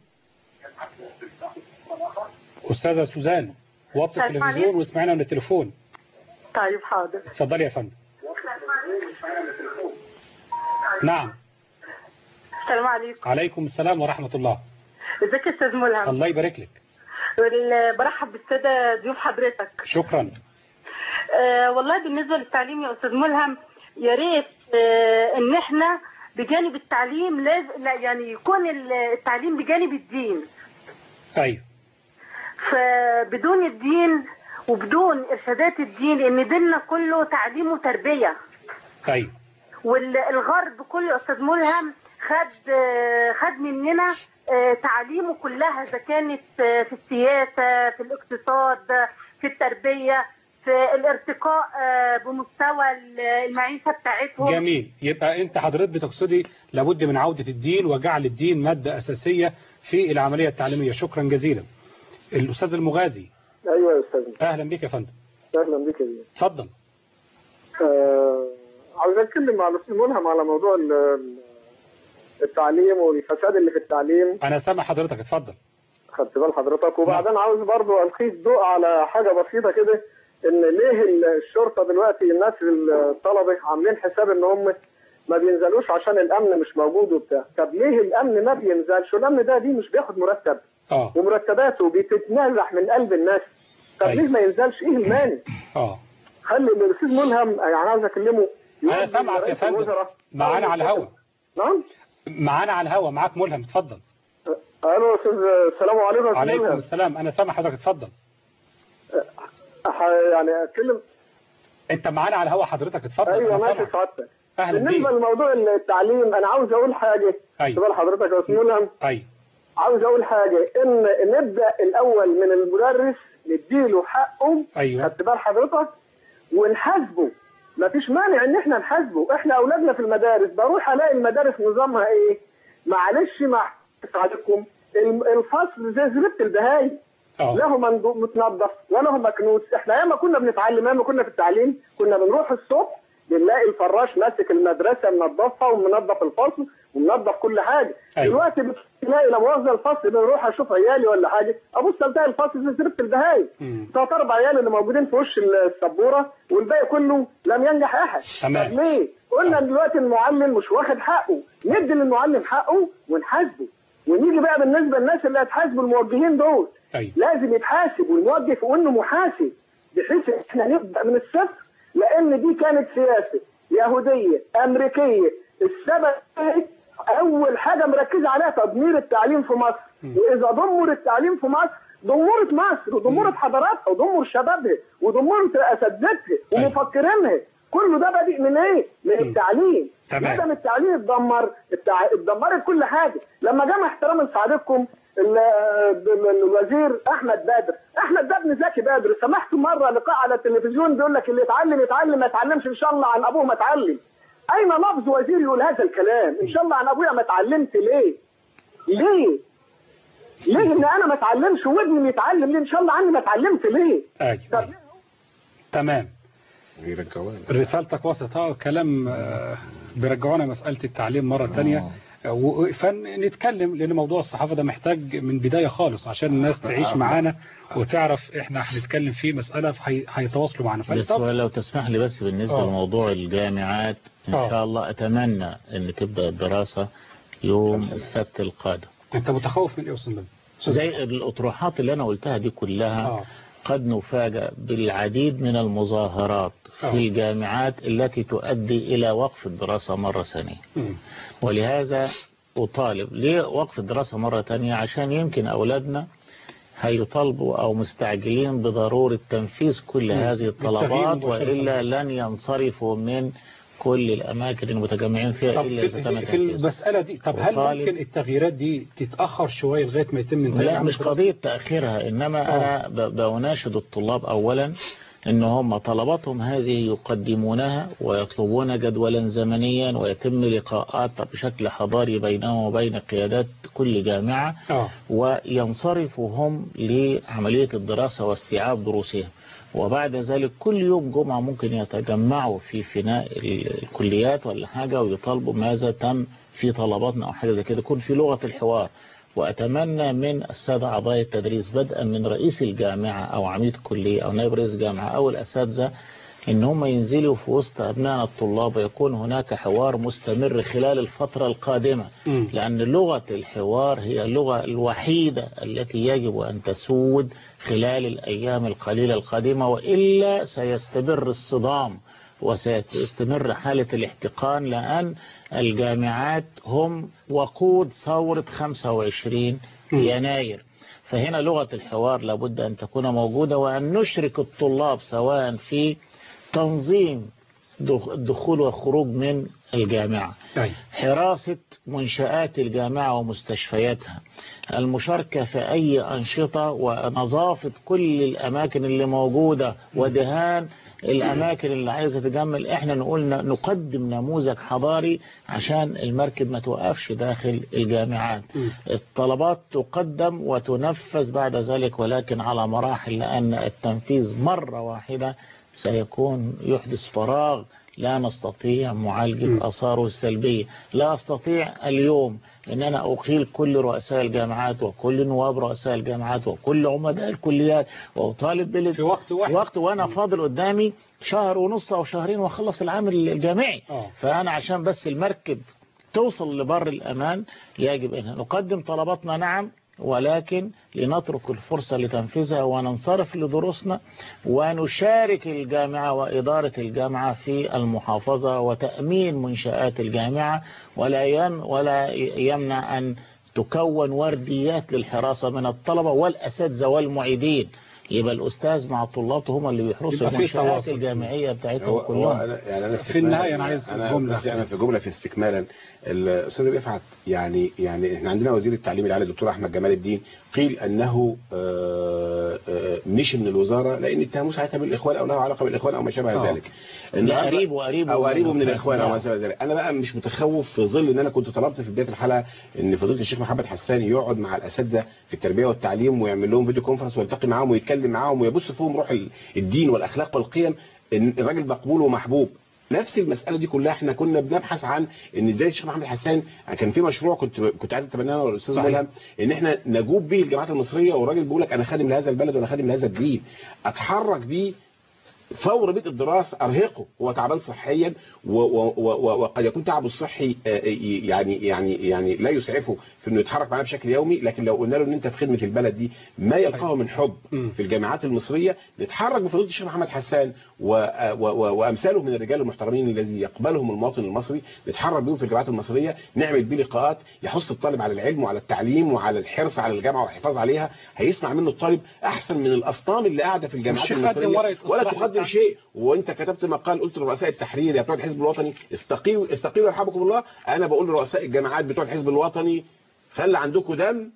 S2: استاذه سوزان وطي
S21: السلام
S2: التلفزيون
S21: عليكم.
S2: واسمعنا من التليفون
S21: طيب حاضر
S2: اتفضلي يا فندم نعم
S21: السلام عليكم
S2: عليكم السلام ورحمة الله
S21: ازيك يا استاذ ملهم
S2: الله يبارك لك
S21: وال- برحب بالساده ضيوف حضرتك
S2: شكرا
S21: آه والله بالنسبه للتعليم يا استاذ ملهم يا ريت آه ان احنا بجانب التعليم لازم لا يعني يكون ال- التعليم بجانب الدين
S2: ايوه
S21: فبدون الدين وبدون ارشادات الدين ان ديننا كله تعليم وتربيه
S2: ايوه
S21: والغرب كله يا استاذ ملهم خد آه، خد مننا آه، تعليمه كلها اذا كانت آه، في السياسه في الاقتصاد آه، في التربيه في الارتقاء آه، بمستوى ال- المعيشه بتاعتهم
S2: جميل يبقى انت حضرتك بتقصدي لابد من عودة الدين وجعل الدين مادة أساسية في العملية التعليمية شكرا جزيلا الأستاذ المغازي
S4: ايوه يا استاذ
S2: أهلا بك يا فندم
S4: اهلا بك يا بيه.
S2: اتفضل
S4: آه عاوز اتكلم مع الاستاذ ملهم على موضوع ال- ال- التعليم والفساد اللي في التعليم
S2: أنا سامع حضرتك اتفضل
S4: خدت بال حضرتك وبعدين عاوز برضو القي الضوء على حاجه بسيطه كده ان ليه ال- الشرطه دلوقتي الناس الطلبه عاملين حساب ان هم ما بينزلوش عشان الامن مش موجود وبتاع طب ليه الامن ما بينزلش والامن ده دي مش بياخد مرتب
S2: اه
S4: ومرتباته بتتنزح من قلب الناس طب ليه ما ينزلش ايه المانع
S2: اه
S4: خلي الاستاذ ملهم يعني عاوز اكلمه
S2: أنا سامعك يا فندم معانا على الهوا
S4: نعم
S2: معانا على الهوا معاك ملهم اتفضل
S4: الو استاذ السلام عليكم يا أستاذ
S2: عليكم
S4: ملهم.
S2: السلام أنا سامع حضرتك اتفضل
S4: أح- يعني اتكلم
S2: انت معانا على الهوا حضرتك اتفضل
S4: ايوه
S2: أنا
S4: ماشي
S2: سامعك.
S4: سعادتك
S2: أهلا
S4: بالنسبه
S2: بيك
S4: لموضوع التعليم انا عاوز اقول حاجه
S2: أيوة.
S4: سؤال حضرتك يا استاذ ملهم
S2: أيوة
S4: عاوز اقول حاجه ان نبدا الاول من المدرس نديله حقه
S2: أيوة
S4: خدت بال حضرتك ونحاسبه مفيش مانع ان احنا نحاسبه احنا اولادنا في المدارس بروح الاقي المدارس نظامها ايه معلش مع عليكم الم- الفصل زي زبده البهايم لا هو مندو- متنظف ولا هو مكنوس احنا ايام ما كنا بنتعلم ايام ما كنا في التعليم كنا بنروح الصبح بنلاقي الفراش ماسك المدرسه منظفها ومنظف الفصل ومنظف كل حاجه
S2: أيوة.
S4: دلوقتي بتلاقي لما وصل الفصل بنروح اشوف عيالي ولا حاجه ابص الاقي الفصل زي زبده البهايم ثلاث اربع عيال اللي موجودين في وش السبوره والباقي كله لم ينجح احد
S2: تمام.
S4: طب ليه؟ قلنا دلوقتي المعلم مش واخد حقه ندي للمعلم حقه ونحاسبه ونيجي بقى بالنسبه للناس اللي هتحاسبوا الموجهين دول
S2: أيوة.
S4: لازم يتحاسب والموجه في انه محاسب بحيث ان احنا نبدا من الصفر لان دي كانت سياسه يهوديه امريكيه السبب إيه؟ اول حاجه مركزه عليها تدمير التعليم في مصر واذا دمر التعليم في مصر دمرت مصر ودمرت حضاراتها ودمر شبابها ودمرت اساتذتها ومفكرينها كله ده بادئ من ايه؟ من التعليم
S2: تمام.
S4: بدل التعليم اتدمر التع... اتدمرت كل حاجه لما جه مع احترام لسعادتكم ال- ال- الوزير احمد بدر احمد ده ابن زكي بدر سمحت مره لقاء على التلفزيون بيقول لك اللي يتعلم يتعلم ما يتعلمش ان شاء الله عن ابوه ما اتعلم اين لفظ وزير يقول هذا الكلام ان شاء الله عن ابويا ما اتعلمت ليه ليه ليه ان انا ما اتعلمش وابني يتعلم ليه ان شاء الله عني ما اتعلمت ليه
S2: أيوة تمام
S3: بيرجعونا
S2: رسالتك وصلت اه كلام آه، بيرجعونا مسألة التعليم مرة تانية آه، و- فنتكلم لأن موضوع الصحافة ده محتاج من بداية خالص عشان الناس تعيش معانا وتعرف احنا هنتكلم فيه مسألة فهي- هيتواصلوا معانا
S16: بس
S2: فطب-
S16: ولو تسمح لي بس بالنسبة
S2: آه.
S16: لموضوع الجامعات إن
S2: آه.
S16: شاء الله أتمنى أن تبدأ الدراسة يوم السبت القادم
S2: انت متخوف من ايه يا استاذ مجدي؟
S16: زي الأطروحات اللي أنا قلتها دي كلها قد نفاجأ بالعديد من المظاهرات
S2: آه.
S16: في الجامعات التي تؤدي إلى وقف الدراسة مرة ثانية
S2: مم.
S16: ولهذا أطالب ليه وقف الدراسة مرة تانية عشان يمكن أولادنا هيطالبوا أو مستعجلين بضرورة تنفيذ كل
S2: مم.
S16: هذه
S2: بالتغيير
S16: الطلبات
S2: مباشرة.
S16: وإلا لن ينصرفوا من كل الأماكن المتجمعين فيها
S2: طب
S16: إلا
S2: في,
S16: إذا تم
S2: في, في
S16: تنفيذها
S2: المسألة دي طب هل
S16: وطالب-
S2: ممكن التغييرات دي تتأخر شوية لغاية ما يتم انتهاء
S16: لا
S2: العام
S16: مش
S2: الدراسي؟
S16: قضية تأخيرها إنما
S2: آه.
S16: أنا ب- بناشد الطلاب أولا إن هم طلباتهم هذه يقدمونها ويطلبون جدولا زمنيا ويتم لقاءات بشكل حضاري بينهم وبين قيادات كل جامعة
S2: اه
S16: وينصرفوا هم لعملية الدراسة واستيعاب دروسهم وبعد ذلك كل يوم جمعة ممكن يتجمعوا في فناء ال- الكليات ولا حاجة ويطالبوا ماذا تم في طلباتنا أو حاجة زي كده يكون في لغة الحوار وأتمنى من السادة أعضاء التدريس بدءا من رئيس الجامعة أو عميد كلية أو نائب رئيس جامعة أو الأساتذة إن هم ينزلوا في وسط أبنائنا الطلاب ويكون هناك حوار مستمر خلال الفترة القادمة
S2: مم.
S16: لأن لغة الحوار هي اللغة الوحيدة التي يجب أن تسود خلال الأيام القليلة القادمة وإلا سيستمر الصدام وستستمر حالة الاحتقان لأن الجامعات هم وقود ثورة 25 يناير فهنا لغة الحوار لابد أن تكون موجودة وأن نشرك الطلاب سواء في تنظيم دخ- الدخول والخروج من الجامعة حراسة منشآت الجامعة ومستشفياتها المشاركة في أي أنشطة ونظافة كل الأماكن اللي موجودة ودهان الأماكن اللي عايزة تجمل إحنا نقول ن- نقدم نموذج حضاري عشان المركب ما توقفش داخل الجامعات الطلبات تقدم وتنفذ بعد ذلك ولكن على مراحل لأن التنفيذ مرة واحدة سيكون يحدث فراغ لا نستطيع معالجة أثاره السلبية لا أستطيع اليوم أن أنا أقيل كل رؤساء الجامعات وكل نواب رؤساء الجامعات وكل عمداء الكليات وأطالب بال... في
S2: وقت واحد
S16: وقت وأنا فاضل قدامي شهر ونص أو شهرين وأخلص العام الجامعي فأنا عشان بس المركب توصل لبر الأمان يجب أن نقدم طلباتنا نعم ولكن لنترك الفرصة لتنفيذها وننصرف لدروسنا ونشارك الجامعة وإدارة الجامعة في المحافظة وتأمين منشآت الجامعة ولا ين ولا يمنع أن تكون ورديات للحراسة من الطلبة والأساتذة والمعيدين يبقى الأستاذ مع طلابته هم اللي بيحرسوا
S2: يبقى في
S16: المنشآت
S2: تواصل.
S16: الجامعية بتاعتهم
S3: هو- هو
S16: كلهم
S3: أنا- يعني أنا
S2: في النهاية أنا عايز
S3: أنا
S2: جملة.
S3: بس أنا في جملة في استكمالا الأستاذ رفعت يعني يعني إحنا عندنا وزير التعليم العالي الدكتور أحمد جمال الدين قيل أنه آه، آه، مشي من الوزارة لأن اتهموه ساعتها بالإخوان أو له علاقة بالإخوان أو ما شابه
S16: آه.
S3: ذلك
S16: لا، قريب وقريب
S3: أو
S16: من
S3: قريب من
S16: الإخوان.
S3: الإخوان أو ما
S16: نعم.
S3: شابه ذلك أنا بقى مش متخوف في ظل إن أنا كنت طلبت في بداية الحلقة إن فضيلة الشيخ محمد حسان يقعد مع الأساتذة في التربية والتعليم ويعمل لهم فيديو كونفرنس ويلتقي معاهم ويتكلم معاهم ويبث فيهم روح ال- الدين والأخلاق والقيم إن الراجل مقبول ومحبوب نفس المسألة دي كلها احنا كنا بنبحث عن ان ازاي الشيخ محمد حسان كان في مشروع كنت كنت عايز اتبناه انا والاستاذ
S2: صحيح.
S3: ملهم ان احنا نجوب بيه الجامعات المصريه والراجل بيقول لك انا خادم لهذا البلد وانا خادم لهذا الدين اتحرك بيه فور بدء الدراسة أرهقه هو تعبان صحيا و- و- و- وقد يكون تعبه الصحي آه، يعني يعني يعني لا يسعفه في انه يتحرك معاه بشكل يومي لكن لو قلنا له ان انت في خدمة البلد دي ما يلقاه من حب في الجامعات المصرية نتحرك بفضيلة الشيخ محمد حسان و- و- و- وامثاله من الرجال المحترمين الذي يقبلهم المواطن المصري نتحرك بيهم في الجامعات المصرية نعمل بيه لقاءات يحث الطالب على العلم وعلى التعليم وعلى الحرص على الجامعة والحفاظ عليها هيسمع منه الطالب احسن من الاسطام اللي قاعده في الجامعات
S2: الشيخ قدم
S3: المصرية
S2: ورقة
S3: ولا
S2: إصلاح
S3: تقدم شيء وانت كتبت مقال قلت لرؤساء التحرير يا بتوع الحزب الوطني استقيموا استقيموا يرحمكم الله انا بقول لرؤساء الجامعات بتوع الحزب الوطني خلي عندكم دم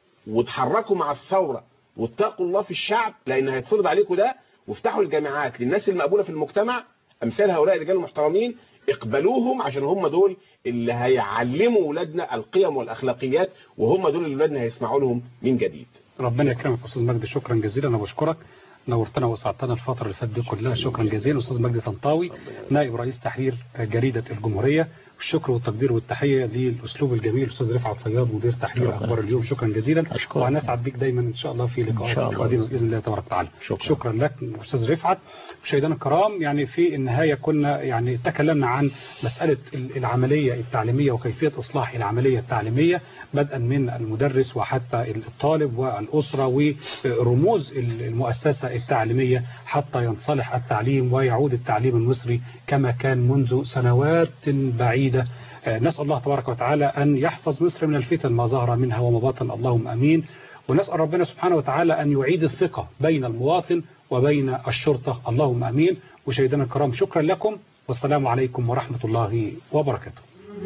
S3: وتحركوا مع الثوره واتقوا الله في الشعب لان هيتفرض عليكم ده وافتحوا الجامعات للناس المقبوله في المجتمع امثال هؤلاء الرجال المحترمين اقبلوهم عشان هم دول اللي هيعلموا ولادنا القيم والاخلاقيات وهم دول اللي ولادنا هيسمعوا لهم من جديد
S2: ربنا يكرمك يا استاذ مجدي شكرا جزيلا انا بشكرك نورتنا وسعدتنا الفتره اللي فاتت دي كلها شكرا جزيلا استاذ مجدي طنطاوي نائب رئيس تحرير جريده الجمهوريه الشكر والتقدير والتحيه للاسلوب الجميل استاذ رفعت فياض مدير تحرير
S16: شكرا.
S2: اخبار اليوم شكرا جزيلا
S16: أشكرك.
S2: وهنسعد بك دايما ان شاء الله في
S16: إن
S2: لقاءات
S16: شاء الله.
S2: قادمه باذن الله تبارك وتعالى
S16: شكرا.
S2: شكرا لك استاذ رفعت مشاهدينا الكرام يعني في النهايه كنا يعني تكلمنا عن مساله ال- العمليه التعليميه وكيفيه اصلاح العمليه التعليميه بدءا من المدرس وحتى الطالب والاسره ورموز ال- المؤسسه التعليميه حتى ينصلح التعليم ويعود التعليم المصري كما كان منذ سنوات بعيده آه، نسال الله تبارك وتعالى ان يحفظ مصر من الفتن ما ظهر منها وما بطن اللهم امين ونسأل ربنا سبحانه وتعالى أن يعيد الثقة بين المواطن وبين الشرطة اللهم أمين مشاهدينا الكرام شكرا لكم والسلام عليكم ورحمة الله وبركاته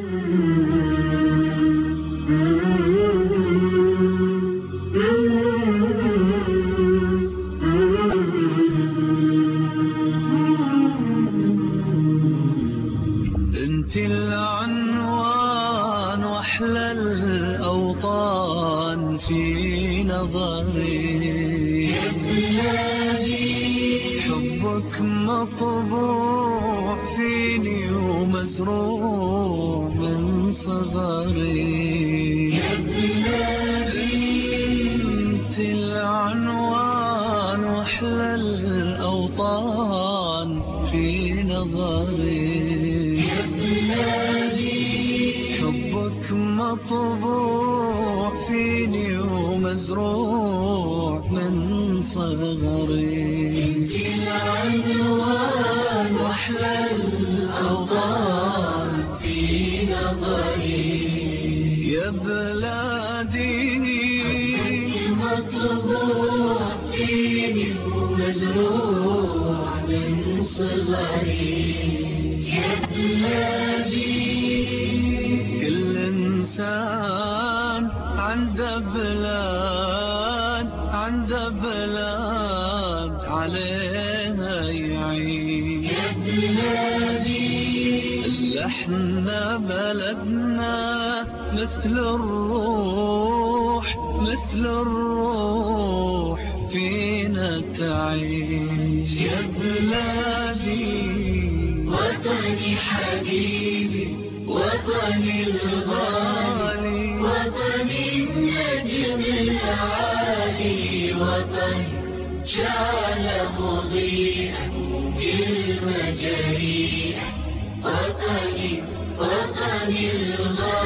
S15: انت العنوان واحلى الاوطان في نظري يا بلادي حبك مطبوع فيني ومزروع من صغري يا بلادي انت العنوان واحلى الاوطان في نظري يا بلادي حبك مطبوع فيني ومزروع من صغري انت العنوان واحلى حبيبي ومزروع من صغري يا بلادي كل إنسان عنده بلاد عنده بلاد عليها يعيش يا بلادي اللي احنا بلدنا مثل الروح مثل الروح فينا تعيش يا بلادي وطني حبيبي وطني الغالي وطني النجم العالي وطني شعل مضيئا بالمجاريح وطني وطني الغالي